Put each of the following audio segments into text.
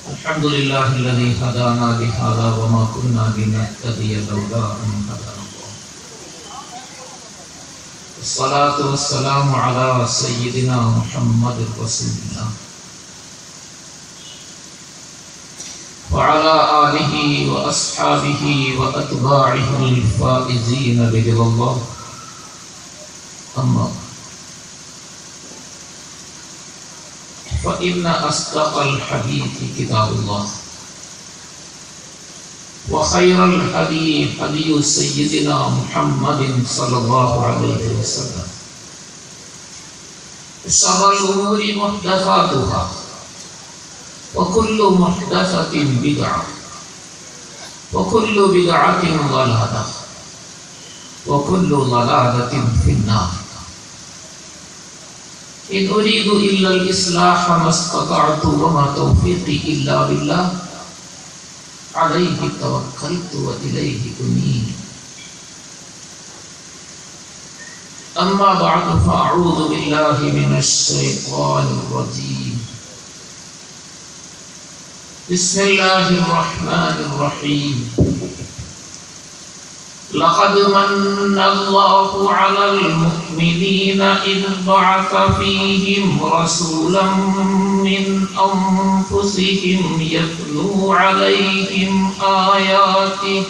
الحمد لله الذي هدانا لهذا وما كنا لنهتدي لولا أن هدانا الله الصلاة والسلام على سيدنا محمد رسول الله وعلى آله وأصحابه وأتباعه الفائزين برضا الله أما بعد فإن أصدق الحديث كتاب الله وخير الهدي هدي سيدنا محمد صلى الله عليه وسلم شر الأمور محدثاتها وكل محدثة بدعة وكل بدعة ضلالة وكل ضلالة في النار إن أريد إلا الإصلاح ما استطعت وما توفيقي إلا بالله عليه توكلت وإليه أنيب أما بعد فأعوذ بالله من الشيطان الرجيم بسم الله الرحمن الرحيم لقد من الله على المؤمنين إذ بعث فيهم رسولا من أنفسهم يتلو عليهم آياته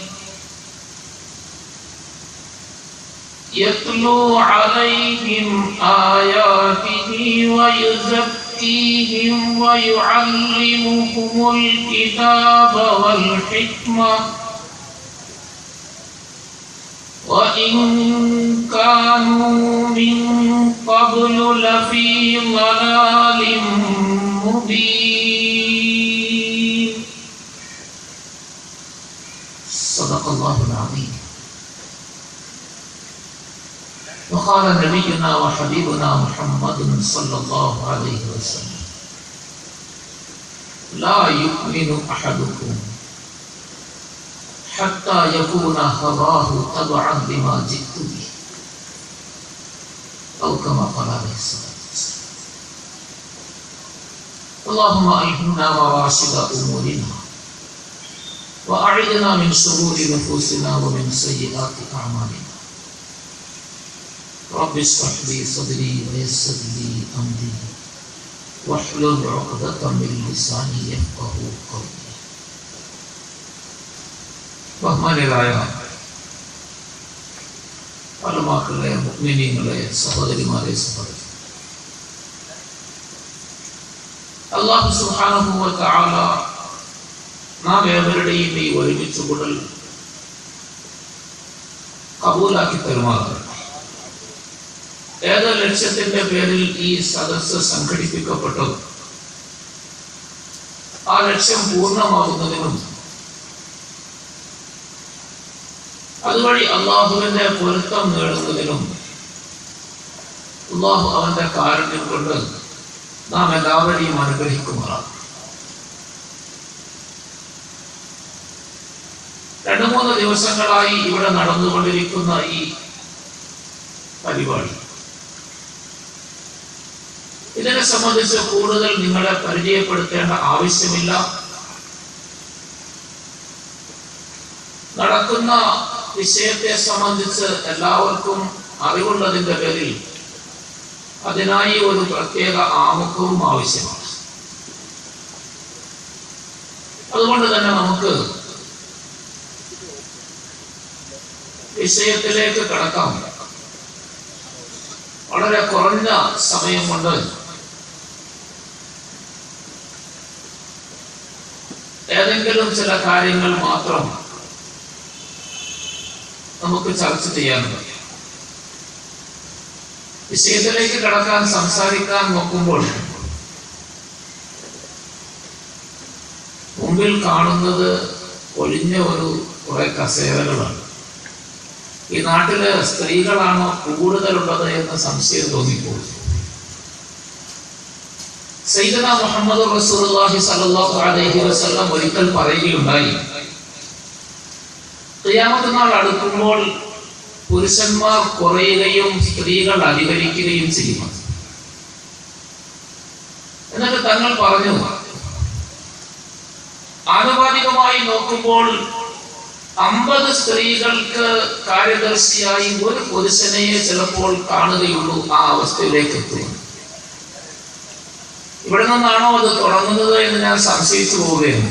يتلو عليهم آياته ويزكيهم ويعلمهم الكتاب والحكمة وإن كانوا من قبل لفي ضلال مبين صدق الله العظيم وقال نبينا وحبيبنا محمد صلى الله عليه وسلم لا يؤمن أحدكم حتى يكون هواه تبعا لما جئت به أو كما قال عليه الصلاة والسلام اللهم ألهمنا مراشد أمورنا وأعذنا من شرور نفوسنا ومن سيئات أعمالنا رب اشرح لي صدري ويسر لي أمري واحلل عقدة من لساني يفقه قولي ബഹുമാനരായ പലമാക്കളെ മുഗ്മിനിയങ്ങളെ സഹോദരിമാരെ സഹോദരി അള്ളാഹു സുഹാനുഭവത്തെ ആള നാം ഏവരുടെയും ഈ ഒരുമിച്ച് കൂടൽ കബൂലാക്കി തരുമാറുക ഏത് ലക്ഷ്യത്തിന്റെ പേരിൽ ഈ സദസ്സ് സംഘടിപ്പിക്കപ്പെട്ടു ആ ലക്ഷ്യം പൂർണ്ണമാകുന്നതിനും അതുവഴി അള്ളാഹുവിന്റെ പൊരുത്തം നേടുന്നതിനും അള്ളാഹു അവന്റെ കാരുണ്യം കൊണ്ട് നാം എല്ലാവരെയും അനുഗ്രഹിക്കുമാറാണ് രണ്ടു മൂന്ന് ദിവസങ്ങളായി ഇവിടെ നടന്നുകൊണ്ടിരിക്കുന്ന ഈ പരിപാടി ഇതിനെ സംബന്ധിച്ച് കൂടുതൽ നിങ്ങളെ പരിചയപ്പെടുത്തേണ്ട ആവശ്യമില്ല നടക്കുന്ന വിഷയത്തെ സംബന്ധിച്ച് എല്ലാവർക്കും അറിവുള്ളതിന്റെ പേരിൽ അതിനായി ഒരു പ്രത്യേക ആമുഖവും ആവശ്യമാണ് അതുകൊണ്ട് തന്നെ നമുക്ക് വിഷയത്തിലേക്ക് കടക്കാം വളരെ കുറഞ്ഞ സമയം കൊണ്ട് ഏതെങ്കിലും ചില കാര്യങ്ങൾ മാത്രം നമുക്ക് ചർച്ച ചെയ്യാനുണ്ട് വിഷയത്തിലേക്ക് കടക്കാൻ സംസാരിക്കാൻ നോക്കുമ്പോൾ മുമ്പിൽ കാണുന്നത് ഒഴിഞ്ഞ ഒരു കുറെ കസേരകളാണ് ഈ നാട്ടില് സ്ത്രീകളാണോ കൂടുതലുള്ളത് എന്ന് സംശയം തോന്നിപ്പോകും സൈദന മുഹമ്മദ് റസൂലുള്ളാഹി സ്വല്ലല്ലാഹു അലൈഹി വസല്ലം ഒരിക്കൽ പറയുകയുണ്ടായി ഖിയാമത്ത് നാൾ അടുക്കുമ്പോൾ പുരുഷന്മാർ കുറയുകയും സ്ത്രീകൾ അധികരിക്കുകയും ചെയ്യും എന്നിട്ട് തങ്ങൾ പറഞ്ഞു നോക്കുമ്പോൾ അമ്പത് സ്ത്രീകൾക്ക് കാര്യദർശിയായി ഒരു പുരുഷനെയെ ചിലപ്പോൾ കാണുകയുള്ളൂ ആ അവസ്ഥയിലേക്ക് എത്തും ഇവിടെ നിന്നാണോ അത് തുടങ്ങുന്നത് എന്ന് ഞാൻ സംശയിച്ചു പോവുകയാണ്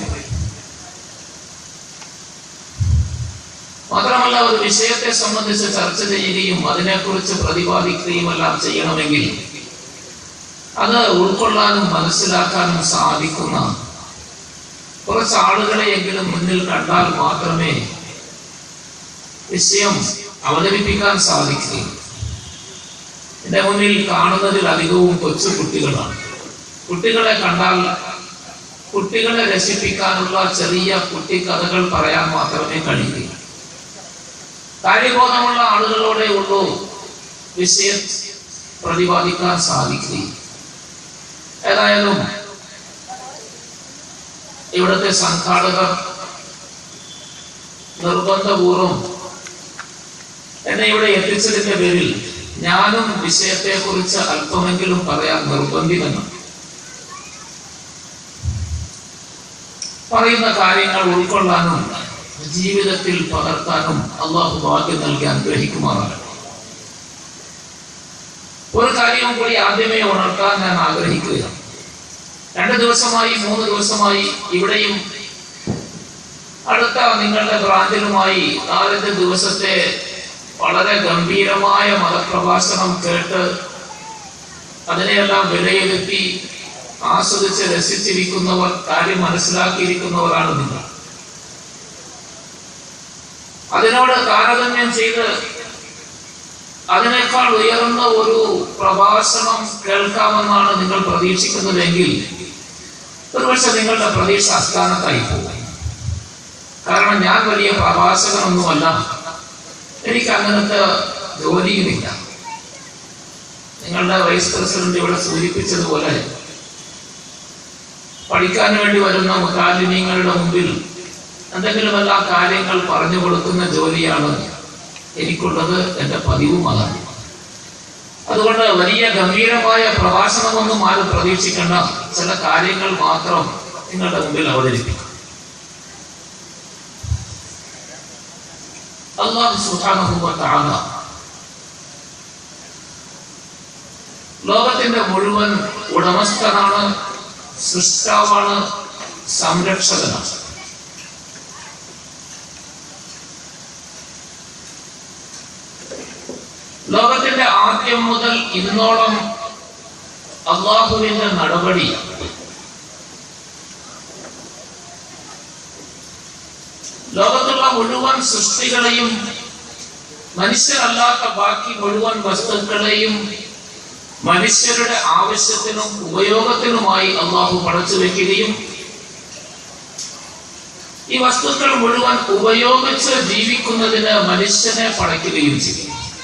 മാത്രമല്ല ഒരു വിഷയത്തെ സംബന്ധിച്ച് ചർച്ച ചെയ്യുകയും അതിനെക്കുറിച്ച് പ്രതിപാദിക്കുകയും എല്ലാം ചെയ്യണമെങ്കിൽ അത് ഉൾക്കൊള്ളാനും മനസ്സിലാക്കാനും സാധിക്കുന്ന കുറച്ച് ആളുകളെയെങ്കിലും മുന്നിൽ കണ്ടാൽ മാത്രമേ വിഷയം അവതരിപ്പിക്കാൻ സാധിക്കുകയും എന്റെ മുന്നിൽ കാണുന്നതിൽ അധികവും കൊച്ചു കുട്ടികളാണ് കുട്ടികളെ കണ്ടാൽ കുട്ടികളെ രസിപ്പിക്കാനുള്ള ചെറിയ കുട്ടിക്കഥകൾ പറയാൻ മാത്രമേ കഴിയൂ കാര്യബോധമുള്ള ആളുകളോടെ ഉള്ളൂ വിഷയം പ്രതിപാദിക്കാൻ സാധിക്കുകയും ഏതായാലും ഇവിടുത്തെ സംഘാടകർ നിർബന്ധപൂർവം എന്നെ ഇവിടെ എത്തിച്ചതിന്റെ പേരിൽ ഞാനും വിഷയത്തെക്കുറിച്ച് അല്പമെങ്കിലും പറയാൻ നിർബന്ധിതനാണ് പറയുന്ന കാര്യങ്ങൾ ഉൾക്കൊള്ളാനും ജീവിതത്തിൽ പകർത്താനും അള്ളാഹു ഭാഗ്യം നൽകി അനുഗ്രഹിക്കുമാറാണ് ഒരു കാര്യവും കൂടി ആദ്യമേ ഉണർത്താൻ ഞാൻ ആഗ്രഹിക്കുകയാണ് രണ്ട് ദിവസമായി മൂന്ന് ദിവസമായി ഇവിടെയും അടുത്ത നിങ്ങളുടെ ബ്രാഞ്ചിലുമായി നാലഞ്ച് ദിവസത്തെ വളരെ ഗംഭീരമായ മതപ്രഭാഷണം കേട്ട് അതിനെയെല്ലാം വിലയിരുത്തി ആസ്വദിച്ച് രസിച്ചിരിക്കുന്നവർ കാര്യം മനസ്സിലാക്കിയിരിക്കുന്നവരാണ് നിങ്ങൾ അതിനോട് താരതമ്യം ചെയ്ത് അതിനേക്കാൾ ഉയർന്ന ഒരു പ്രഭാഷണം കേൾക്കാമെന്നാണ് നിങ്ങൾ പ്രതീക്ഷിക്കുന്നതെങ്കിൽ ഒരുപക്ഷെ നിങ്ങളുടെ പ്രതീക്ഷ അസ്ഥാനത്തായി പോകും കാരണം ഞാൻ വലിയ പ്രഭാഷകനൊന്നുമല്ല എനിക്ക് അങ്ങനത്തെ ജോലിയുമില്ല നിങ്ങളുടെ വൈസ് പ്രസിഡന്റ് ഇവിടെ സൂചിപ്പിച്ചതുപോലെ പഠിക്കാൻ വേണ്ടി വരുന്ന മുതാലിന്യങ്ങളുടെ മുമ്പിൽ എന്തെങ്കിലും എല്ലാ കാര്യങ്ങൾ പറഞ്ഞു കൊടുക്കുന്ന ജോലിയാണ് എനിക്കുള്ളത് എൻ്റെ പതിവും അതാണ് അതുകൊണ്ട് വലിയ ഗംഭീരമായ പ്രഭാഷണമൊന്നും ആരും പ്രതീക്ഷിക്കേണ്ട ചില കാര്യങ്ങൾ മാത്രം നിങ്ങളുടെ മുമ്പിൽ അവതരിപ്പിക്കും അള്ളാഹു സുഹാനുഭവത്താണ് ലോകത്തിന്റെ മുഴുവൻ ഉടമസ്ഥനാണ് സൃഷ്ടാവാണ് സംരക്ഷകനാണ് ലോകത്തിന്റെ ആദ്യം മുതൽ ഇന്നോളം അള്ളാഹുവിന്റെ നടപടി ലോകത്തുള്ള മുഴുവൻ സൃഷ്ടികളെയും മനുഷ്യരല്ലാത്ത ബാക്കി മുഴുവൻ വസ്തുക്കളെയും മനുഷ്യരുടെ ആവശ്യത്തിനും ഉപയോഗത്തിനുമായി അള്ളാഹു പടച്ചു വെക്കുകയും ഈ വസ്തുക്കൾ മുഴുവൻ ഉപയോഗിച്ച് ജീവിക്കുന്നതിന് മനുഷ്യനെ പടയ്ക്കുകയും ചെയ്യും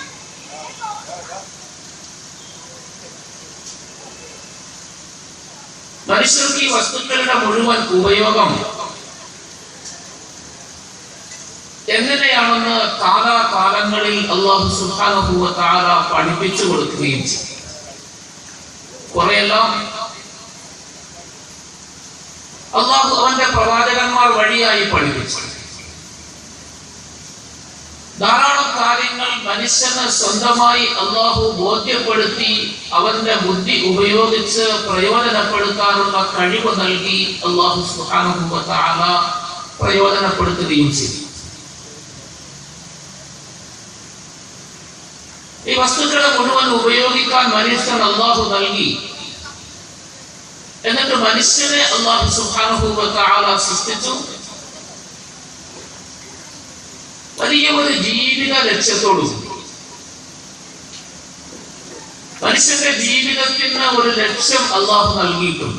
മനുഷ്യർക്ക് ഈ വസ്തുക്കളുടെ മുഴുവൻ ഉപയോഗം എങ്ങനെയാണെന്ന് കാലാകാലങ്ങളിൽ അള്ളാഹു സുഹാനുഭൂവ താര പഠിപ്പിച്ചു കൊടുക്കുകയും ചെയ്യും കുറെയെല്ലാം അള്ളാഹു അവന്റെ പ്രവാചകന്മാർ വഴിയായി പഠിപ്പിച്ചു ധാരാളം കാര്യങ്ങൾ മനുഷ്യന് സ്വന്തമായി അള്ളാഹു ബോധ്യപ്പെടുത്തി അവന്റെ ബുദ്ധി ഉപയോഗിച്ച് പ്രയോജനപ്പെടുത്താനുള്ള കഴിവ് നൽകി അള്ളാഹു സുഹാനുഭവത്താല പ്രയോജനപ്പെടുത്തുകയും ചെയ്തു ഈ വസ്തുക്കളെ മുഴുവൻ ഉപയോഗിക്കാൻ മനുഷ്യൻ അള്ളാഹു നൽകി എന്നിട്ട് മനുഷ്യനെ അള്ളാഹു സുഹാനുഭവത്താല സൃഷ്ടിച്ചു വലിയ ഒരു ജീവിത ലക്ഷ്യത്തോടും മനുഷ്യന്റെ ജീവിതത്തിന് ഒരു ലക്ഷ്യം അള്ളാഹു നൽകിയിട്ടുണ്ട്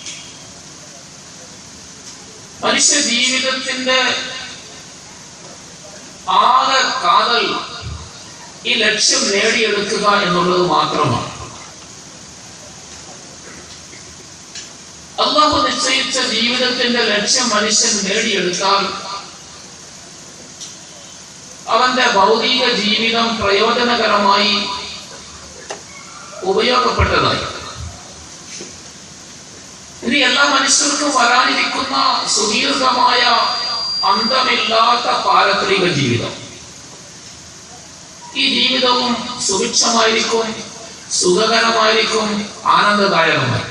മനുഷ്യ ജീവിതത്തിന്റെ ആകെ കാതൽ ഈ ലക്ഷ്യം നേടിയെടുക്കുക എന്നുള്ളത് മാത്രമാണ് അള്ളാഹു നിശ്ചയിച്ച ജീവിതത്തിന്റെ ലക്ഷ്യം മനുഷ്യൻ നേടിയെടുത്താൽ അവന്റെ ഭൗതിക ജീവിതം പ്രയോജനകരമായി ഉപയോഗപ്പെട്ടതായി ഇനി എല്ലാ മനുഷ്യർക്കും വരാനിരിക്കുന്ന സുദീർഘമായ അന്തമില്ലാത്ത പാരത്രിക ജീവിതം ഈ ജീവിതവും സുഭിക്ഷമായിരിക്കും സുഖകരമായിരിക്കും ആനന്ദദായകമായിരിക്കും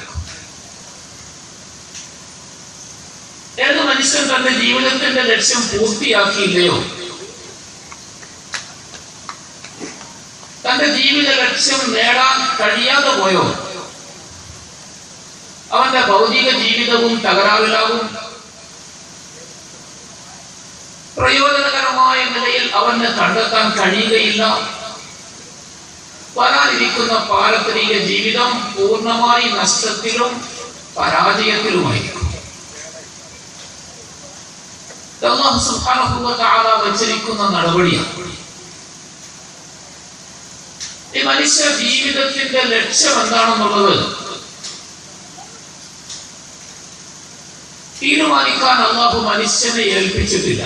ഏത് മനുഷ്യൻ തന്റെ ജീവിതത്തിന്റെ ലക്ഷ്യം പൂർത്തിയാക്കിയില്ലയോ തന്റെ ജീവിത ലക്ഷ്യം നേടാൻ കഴിയാതെ പോയോ അവന്റെ ഭൗതിക ജീവിതവും തകരാറിലാകും പ്രയോജനകരമായ നിലയിൽ അവന് കണ്ടെത്താൻ കഴിയുകയില്ല വരാനിരിക്കുന്ന പാരമ്പരിക ജീവിതം പൂർണ്ണമായി നഷ്ടത്തിലും പരാജയത്തിലുമായിരിക്കും അല്ലാഹു സുബ്ഹാനഹു വ തആല വച്ചിരിക്കുന്ന നടപടിയാണ് ഈ മനുഷ്യ ജീവിതത്തിന്റെ ലക്ഷ്യം എന്താണെന്നുള്ളത് തീരുമാനിക്കാൻ അള്ളാഹു മനുഷ്യനെ ഏൽപ്പിച്ചിട്ടില്ല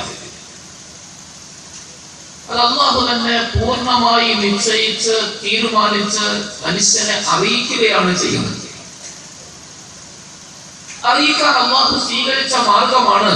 അത് അള്ളാഹു തന്നെ പൂർണ്ണമായി നിശ്ചയിച്ച് തീരുമാനിച്ച് മനുഷ്യനെ അറിയിക്കുകയാണ് ചെയ്യുന്നത് അറിയിക്കാൻ അള്ളാഹു സ്വീകരിച്ച മാർഗമാണ്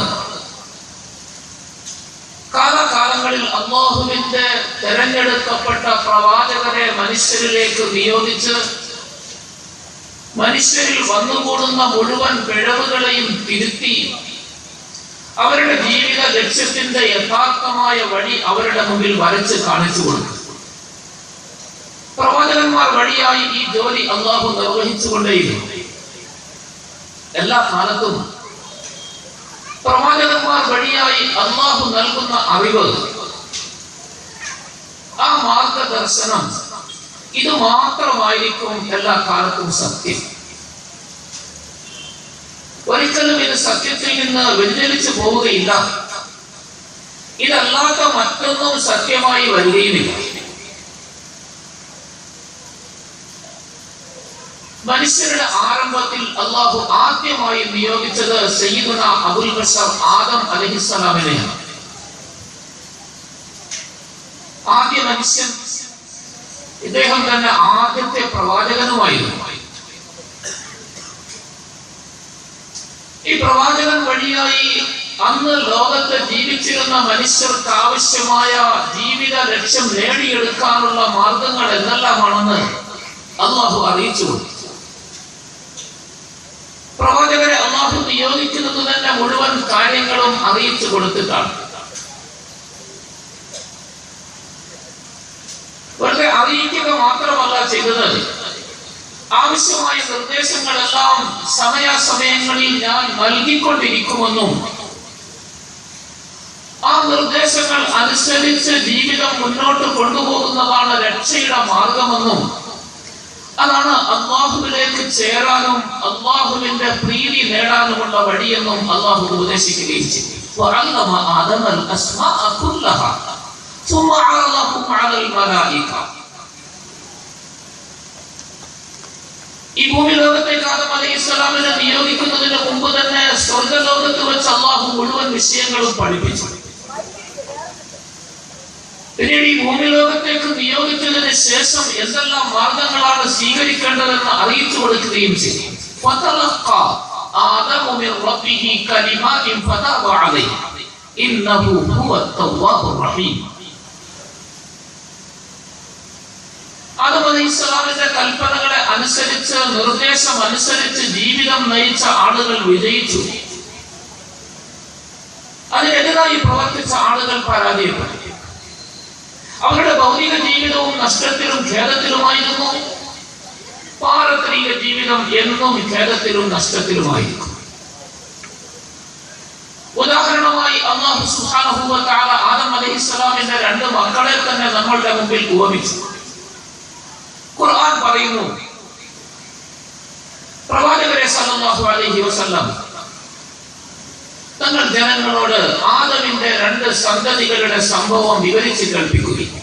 കാലകാലങ്ങളിൽ അള്ളാഹുവിന്റെ തെരഞ്ഞെടുക്കപ്പെട്ട പ്രവാചകരെ മനുഷ്യരിലേക്ക് നിയോഗിച്ച് മനുഷ്യരിൽ വന്നുകൂടുന്ന മുഴുവൻ പിഴവുകളെയും തിരുത്തി അവരുടെ ജീവിത ലക്ഷ്യത്തിന്റെ യഥാർത്ഥമായ വഴി അവരുടെ മുമ്പിൽ വരച്ച് കാണിച്ചു കൊടുക്കും പ്രവാചകന്മാർ വഴിയായി ഈ ജോലി അള്ളാഹു നിർവഹിച്ചുകൊണ്ടേയിരുന്നു എല്ലാ കാലത്തും പ്രവാചകന്മാർ വഴിയായി അള്ളാഹു നൽകുന്ന അറിവ് ആ മാർഗദർശനം ഇത് മാത്രമായിരിക്കും എല്ലാ കാലത്തും സത്യം ഒരിക്കലും ഇത് സത്യത്തിൽ നിന്ന് വ്യതിചലിച്ചു പോവുകയില്ല ഇതല്ലാത്ത മറ്റൊന്നും സത്യമായി വരികയുമില്ല മനുഷ്യരുടെ ആരംഭത്തിൽ അള്ളാഹു ആദ്യമായി നിയോഗിച്ചത് സയ്യിദുന അബുൽ ബഷർ ആദം അലഹിസ്സലാമിനെയാണ് ആദ്യ മനുഷ്യൻ ഇദ്ദേഹം തന്നെ ആദ്യത്തെ പ്രവാചകനുമായിരുന്നു ഈ പ്രവാചകൻ വഴിയായി അന്ന് ലോകത്ത് ജീവിച്ചിരുന്ന മനുഷ്യർക്ക് ആവശ്യമായ ജീവിത ലക്ഷ്യം നേടിയെടുക്കാനുള്ള മാർഗങ്ങൾ എന്തെല്ലാമാണെന്ന് അള്ളാഹു അറിയിച്ചു കൊടുത്തു പ്രവാചകരെ അള്ളാഹു നിയോഗിക്കുന്നത് തന്നെ മുഴുവൻ കാര്യങ്ങളും അറിയിച്ചു കൊടുത്തിട്ടാണ് വെറുതെ അറിയിക്കുക മാത്രമല്ല ചെയ്തത് ആവശ്യമായ നിർദ്ദേശങ്ങളെല്ലാം സമയാസമയങ്ങളിൽ ഞാൻ നൽകിക്കൊണ്ടിരിക്കുമെന്നും ആ നിർദ്ദേശങ്ങൾ അനുസരിച്ച് ജീവിതം മുന്നോട്ട് കൊണ്ടുപോകുന്നതാണ് രക്ഷയുടെ മാർഗമെന്നും അതാണ് അള്ളാഹുവിലേക്ക് ചേരാനും അള്ളാഹുവിന്റെ പ്രീതി നേടാനുമുള്ള വഴിയെന്നും അള്ളാഹു ഉപദേശിക്കുകയും ചെയ്തു وعلم آدم الأسماء كلها ثم عرضهم على الملائكة ഈ ഭൂമി ലോകത്തേക്ക് ആദം അലൈഹി സ്വലാമിനെ നിയോഗിക്കുന്നതിന് മുമ്പ് തന്നെ സ്വർഗലോകത്ത് വെച്ച് അള്ളാഹു മുഴുവൻ വിഷയങ്ങളും പഠിപ്പിച്ചു പിന്നീട് ഈ ഭൂമി ലോകത്തേക്ക് നിയോഗിച്ചതിന് ശേഷം എന്തെല്ലാം മാർഗങ്ങളാണ് സ്വീകരിക്കേണ്ടതെന്ന് അറിയിച്ചു കൊടുക്കുകയും ചെയ്തു فَتَلَقَّى آدَمُ مِنْ رَبِّهِ كَلِمَاتٍ فَتَابَ عَلَيْهِ إِنَّهُ هُوَ التَّوَّابُ الرَّحِيمُ ആദം അലൈഹി സ്വലാമിന്റെ കൽപ്പനകളെ അനുസരിച്ച് നിർദ്ദേശം അനുസരിച്ച് ജീവിതം നയിച്ച ആളുകൾ വിജയിച്ചു അതിനെതിരായി പ്രവർത്തിച്ച ആളുകൾ പരാജയപ്പെട്ടു അവരുടെ ഭൗതിക ജീവിതവും നഷ്ടത്തിലും ഖേദത്തിലുമായിരുന്നു പാരത്രിക ജീവിതം എന്നും ഖേദത്തിലും നഷ്ടത്തിലുമായിരിക്കും ഉദാഹരണമായി അള്ളാഹു സുബ്ഹാനഹു വ തആല ആദം അലൈഹിസ്സലാമിന്റെ രണ്ട് മക്കളെ തന്നെ നമ്മളുടെ മുമ്പിൽ ഉപമിച്ചു ഖുർആൻ പറയുന്നു പ്രവാചകരെ സല്ലല്ലാഹു അലൈഹി വസല്ലം തങ്ങൾ ജനങ്ങളോട് ആദമിന്റെ രണ്ട് സന്തതികളുടെ സംഭവം വിവരിച്ച് കൽപ്പിക്കുകയും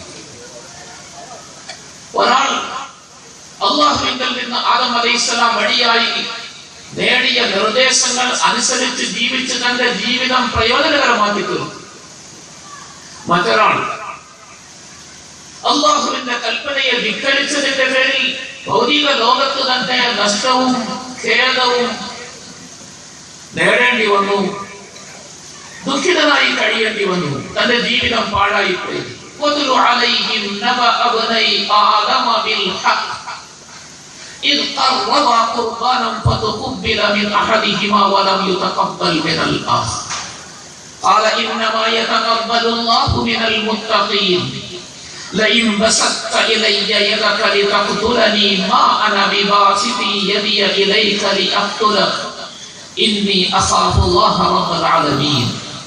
ഒരാൾ അള്ളാഹുവിങ്കിൽ നിന്ന് ആദം അലൈഹിസ്സലാം വഴിയായി നേടിയ നിർദ്ദേശങ്ങൾ അനുസരിച്ച് ജീവിച്ച് തന്റെ ജീവിതം പ്രയോജനകരമാക്കി തീർന്നു മറ്റൊരാൾ അള്ളാഹുവിന്റെ കൽപ്പനയെ ധിക്കരിച്ചതിന്റെ പേരിൽ ഭൗതിക ലോകത്ത് തന്നെ നഷ്ടവും ഖേദവും നേടേണ്ടി വന്നു ദുഃഖിതനായി കഴിയേണ്ടി വന്നു തന്റെ ജീവിതം പാഴായിപ്പോയി وَاتْلُ عَلَيْهِمْ نَبَأَ ابْنَيْ آدَمَ بِالْحَقِّ إذ قربا قربانا فتقبل من أحدهما ولم يتقبل من الآخر قال إنما يتقبل الله من المتقين لئن بسطت إلي يدك لتقتلني ما أنا بباسط يدي إليك لأقتلك إني أخاف الله رب العالمين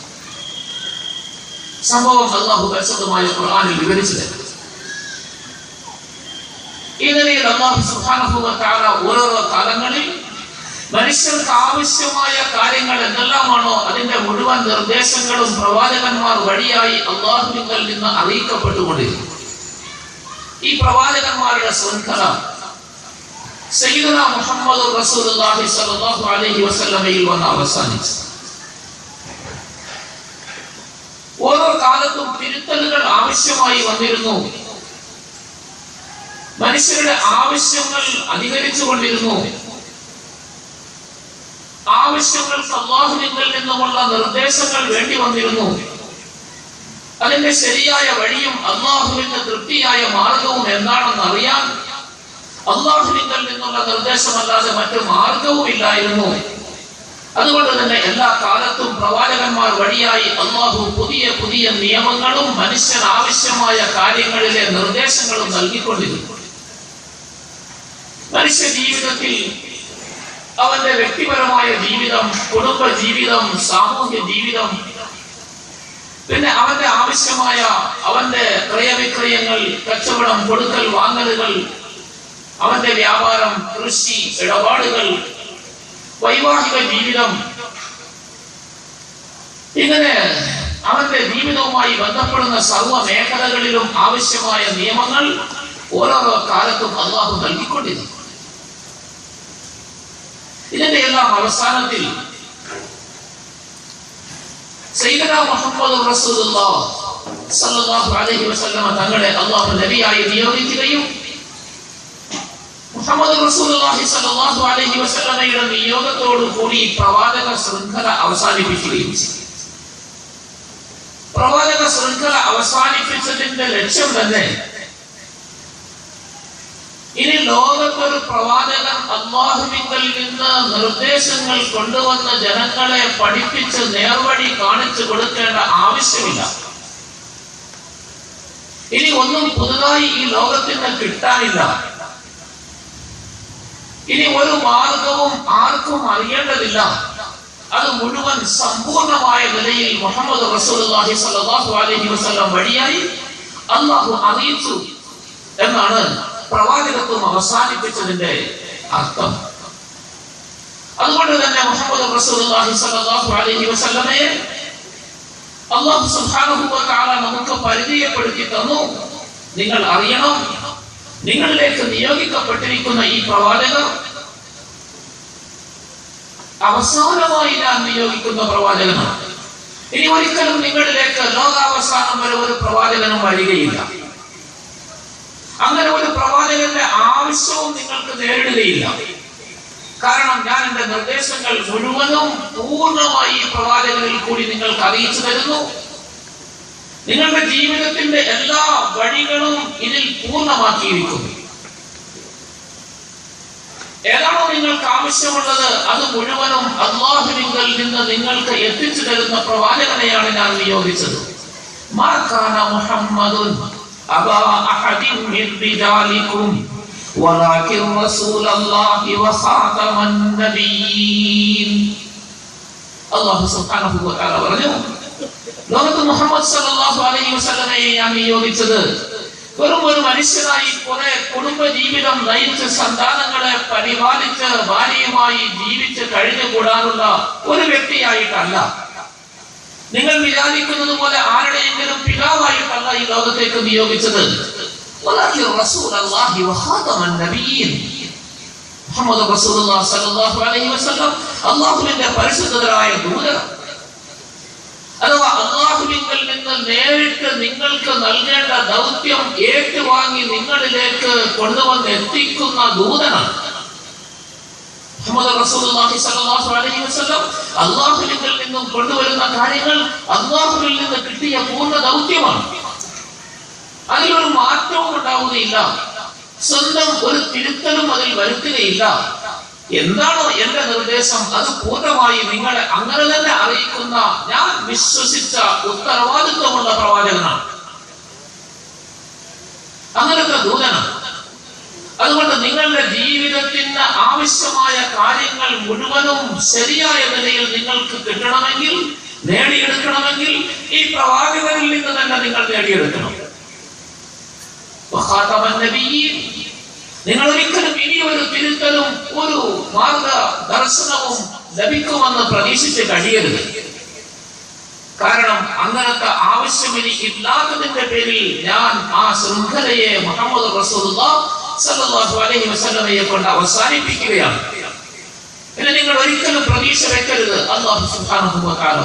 സംഭവം അള്ളാഹു പരിശുദ്ധമായ ഖുർആനിൽ വിവരിച്ചത് ഈ നിലയിൽ അള്ളാഹു സുബ്ഹാനഹു വ തആല ഓരോരോ കാലങ്ങളിൽ മനുഷ്യർക്ക് ആവശ്യമായ കാര്യങ്ങൾ എന്തെല്ലാമാണോ അതിന്റെ മുഴുവൻ നിർദ്ദേശങ്ങളും പ്രവാചകന്മാർ വഴിയായി അള്ളാഹുവിങ്കൽ നിന്ന് അറിയിക്കപ്പെട്ടുകൊണ്ടിരുന്നു ഈ പ്രവാചകന്മാരുടെ ശൃംഖല സയ്യിദുന മുഹമ്മദ് റസൂലുള്ളാഹി സ്വല്ലല്ലാഹു അലൈഹി വസല്ലമയിൽ വന്ന് അവസാനിച്ചു ഓരോ കാലത്തും തിരുത്തലുകൾ ആവശ്യമായി വന്നിരുന്നു മനുഷ്യരുടെ ആവശ്യങ്ങൾ അധികരിച്ചു കൊണ്ടിരുന്നു ആവശ്യങ്ങൾക്ക് അള്ളാഹുവിങ്കിൽ നിന്നുമുള്ള നിർദ്ദേശങ്ങൾ വേണ്ടി വന്നിരുന്നു അതിന്റെ ശരിയായ വഴിയും അള്ളാഹുവിന്റെ തൃപ്തിയായ മാർഗവും എന്താണെന്ന് അറിയാൻ അള്ളാഹുവിങ്കിൽ നിന്നുള്ള നിർദ്ദേശമല്ലാതെ മറ്റു മാർഗവും ഇല്ലായിരുന്നു അതുകൊണ്ട് തന്നെ എല്ലാ കാലത്തും പ്രവാചകന്മാർ വഴിയായി അള്ളാഹു പുതിയ പുതിയ നിയമങ്ങളും മനുഷ്യൻ ആവശ്യമായ കാര്യങ്ങളിലെ നിർദ്ദേശങ്ങളും നൽകിക്കൊണ്ടിരുന്നു മനുഷ്യ ജീവിതത്തിൽ അവന്റെ വ്യക്തിപരമായ ജീവിതം കുടുംബ ജീവിതം സാമൂഹ്യ ജീവിതം പിന്നെ അവന്റെ ആവശ്യമായ അവന്റെ ക്രയവിക്രയങ്ങൾ കച്ചവടം കൊടുക്കൽ വാങ്ങലുകൾ അവന്റെ വ്യാപാരം കൃഷി ഇടപാടുകൾ വൈവാഹിക ജീവിതം ഇങ്ങനെ അവന്റെ ജീവിതവുമായി ബന്ധപ്പെടുന്ന സർവ്വ മേഖലകളിലും ആവശ്യമായ നിയമങ്ങൾ ഓരോരോ കാലത്തും അള്ളാഹു നൽകിക്കൊണ്ടിരുന്നു ഇതിന്റെ എല്ലാം അവസാനത്തിൽ സയ്യിദന മുഹമ്മദ് റസൂലുള്ളാഹ് സല്ലല്ലാഹു അലൈഹി വസല്ലമ തങ്ങളെ അള്ളാഹു നബിയായി നിയോഗിക്കുകയും മുഹമ്മദ് റസൂലുള്ളാഹി സ്വല്ലല്ലാഹു അലൈഹി വസല്ലമയുടെ നിയോഗത്തോടു കൂടി പ്രവാചക ശൃംഖല അവസാനിപ്പിക്കുകയും ചെയ്തു പ്രവാചക ശൃംഖല അവസാനിപ്പിച്ചതിന്റെ ലക്ഷ്യം തന്നെ ഇനി ലോകത്തൊരു പ്രവാചകൻ അള്ളാഹുവിങ്കൽ നിന്ന് നിർദ്ദേശങ്ങൾ കൊണ്ടുവന്ന ജനങ്ങളെ പഠിപ്പിച്ച് നേർവഴി കാണിച്ചു കൊടുക്കേണ്ട ആവശ്യമില്ല ഇനി ഒന്നും പുതുതായി ഈ ലോകത്തിന് കിട്ടാനില്ല ഇനി ഒരു മാർഗവും ആർക്കും അറിയേണ്ടതില്ല അത് മുഴുവൻ സമ്പൂർണമായ നിലയിൽ മുഹമ്മദ് റസൂലുള്ളാഹി സ്വല്ലല്ലാഹു അലൈഹി വസല്ലം വഴിയായി അള്ളാഹു അറിയിച്ചു എന്നാണ് പ്രവാചകത്വം അവസാനിപ്പിച്ചതിന്റെ അർത്ഥം അതുകൊണ്ട് തന്നെ മുഹമ്മദ് റസൂലുള്ളാഹി സ്വല്ലല്ലാഹു അലൈഹി വസല്ലമയെ അള്ളാഹു സുബ്ഹാനഹു വ തആല നമുക്ക് പരിചയപ്പെടുത്തി തന്നു നിങ്ങൾ അറിയണം നിങ്ങളിലേക്ക് നിയോഗിക്കപ്പെട്ടിരിക്കുന്ന ഈ പ്രവാചകർ അവസാനമായി ഞാൻ നിയോഗിക്കുന്ന പ്രവാചകനാണ് ഇനി ഒരിക്കലും നിങ്ങളിലേക്ക് ലോകാവസാനം വരെ ഒരു പ്രവാചകനും വരികയില്ല അങ്ങനെ ഒരു പ്രവാചകന്റെ ആവശ്യവും നിങ്ങൾക്ക് നേരിടുകയില്ല കാരണം ഞാൻ എന്റെ നിർദ്ദേശങ്ങൾ മുഴുവനും പൂർണ്ണമായി ഈ പ്രവാചകനിൽ കൂടി നിങ്ങൾക്ക് അറിയിച്ചു തരുന്നു നിങ്ങളുടെ ജീവിതത്തിന്റെ എല്ലാ വഴികളും ഇതിൽ പൂർണ്ണമാക്കിയിരിക്കുന്നു ഏതാണോ നിങ്ങൾക്ക് ആവശ്യമുള്ളത് അത് മുഴുവനും അള്ളാഹുവിങ്കൽ നിന്ന് നിങ്ങൾക്ക് എത്തിച്ചു തരുന്ന പ്രവാചകനെയാണ് ഞാൻ നിയോഗിച്ചത് മാക്കാന മുഹമ്മദുൻ അബാ അഹദിൻ മിൻ റിജാലിക്കും ولكن رسول الله وخاتم النبيين അള്ളാഹു സുബ്ഹാനഹു വ തആല പറഞ്ഞു ലോകത്ത് മുഹമ്മദ് സല്ലല്ലാഹു അലൈഹി വസല്ലമയെ ഞാൻ നിയോഗിച്ചത് വെറും ഒരു മനുഷ്യനായി കുറെ കുടുംബ ജീവിതം നയിച്ച് സന്താനങ്ങളെ പരിപാലിച്ച് ഭാര്യയുമായി ജീവിച്ച് കഴിഞ്ഞുകൂടാനുള്ള ഒരു വ്യക്തിയായിട്ടല്ല നിങ്ങൾ വിചാരിക്കുന്നത് പോലെ ആരുടെയെങ്കിലും പിതാവായിട്ടല്ല ഈ ലോകത്തേക്ക് നിയോഗിച്ചത് ولكن رسول الله وخاتم النبيين മുഹമ്മദ് റസൂലുള്ളാഹി സ്വല്ലല്ലാഹു അലൈഹി വസല്ലം അല്ലാഹുവിന്റെ പരിശുദ്ധരായ ദൂതൻ അഥവാ അള്ളാഹുവിങ്കൽ നിന്ന് നേരിട്ട് നിങ്ങൾക്ക് നൽകേണ്ട ദൗത്യം ഏറ്റുവാങ്ങി നിങ്ങളിലേക്ക് കൊണ്ടുവന്ന് എത്തിക്കുന്ന ദൂതനാണ് മുഹമ്മദ് റസൂലുള്ളാഹി സ്വല്ലല്ലാഹു അലൈഹി വസല്ലം അള്ളാഹുവിങ്കൽ നിന്ന് നിന്നും കൊണ്ടുവരുന്ന കാര്യങ്ങൾ അള്ളാഹുവിൽ നിന്ന് കിട്ടിയ പൂർണ്ണ ദൗത്യമാണ് അതിലൊരു മാറ്റവും ഉണ്ടാവുകയില്ല സ്വന്തം ഒരു തിരുത്തലും അതിൽ വരുത്തുകയില്ല എന്താണോ എന്റെ നിർദ്ദേശം അത് പൂർണ്ണമായി നിങ്ങളെ അങ്ങനെ തന്നെ അറിയിക്കുന്ന ഞാൻ വിശ്വസിച്ച ഉത്തരവാദിത്വമുള്ള പ്രവാചകനാണ് അങ്ങനത്തെ ദൂതനാണ് അതുകൊണ്ട് നിങ്ങളുടെ ജീവിതത്തിന് ആവശ്യമായ കാര്യങ്ങൾ മുഴുവനും ശരിയായ നിലയിൽ നിങ്ങൾക്ക് കിട്ടണമെങ്കിൽ നേടിയെടുക്കണമെങ്കിൽ ഈ പ്രവാചകനിൽ നിന്ന് തന്നെ നിങ്ങൾ നേടിയെടുക്കണം വഖാതമൻ നബിയ്യീൻ. നിങ്ങൾ ഒരിക്കലും ഇനി ഒരു തിരുത്തലും ഒരു മാർഗ ദർശനവും ലഭിക്കുമെന്ന് പ്രതീക്ഷിച്ച് കഴിയരുത് കാരണം അങ്ങനത്തെ ആവശ്യം എനിക്ക് ഇല്ലാത്തതിന്റെ പേരിൽ ഞാൻ ആ ശൃംഖലയെ മുഹമ്മദ് റസൂലുള്ളാഹ് സല്ലല്ലാഹു അലൈഹി വസല്ലമയെ കൊണ്ട് അവസാനിപ്പിക്കുകയാണ് പിന്നെ നിങ്ങൾ ഒരിക്കലും പ്രതീക്ഷ വെക്കരുത് അള്ളാഹു സുബ്ഹാനഹു വ തആല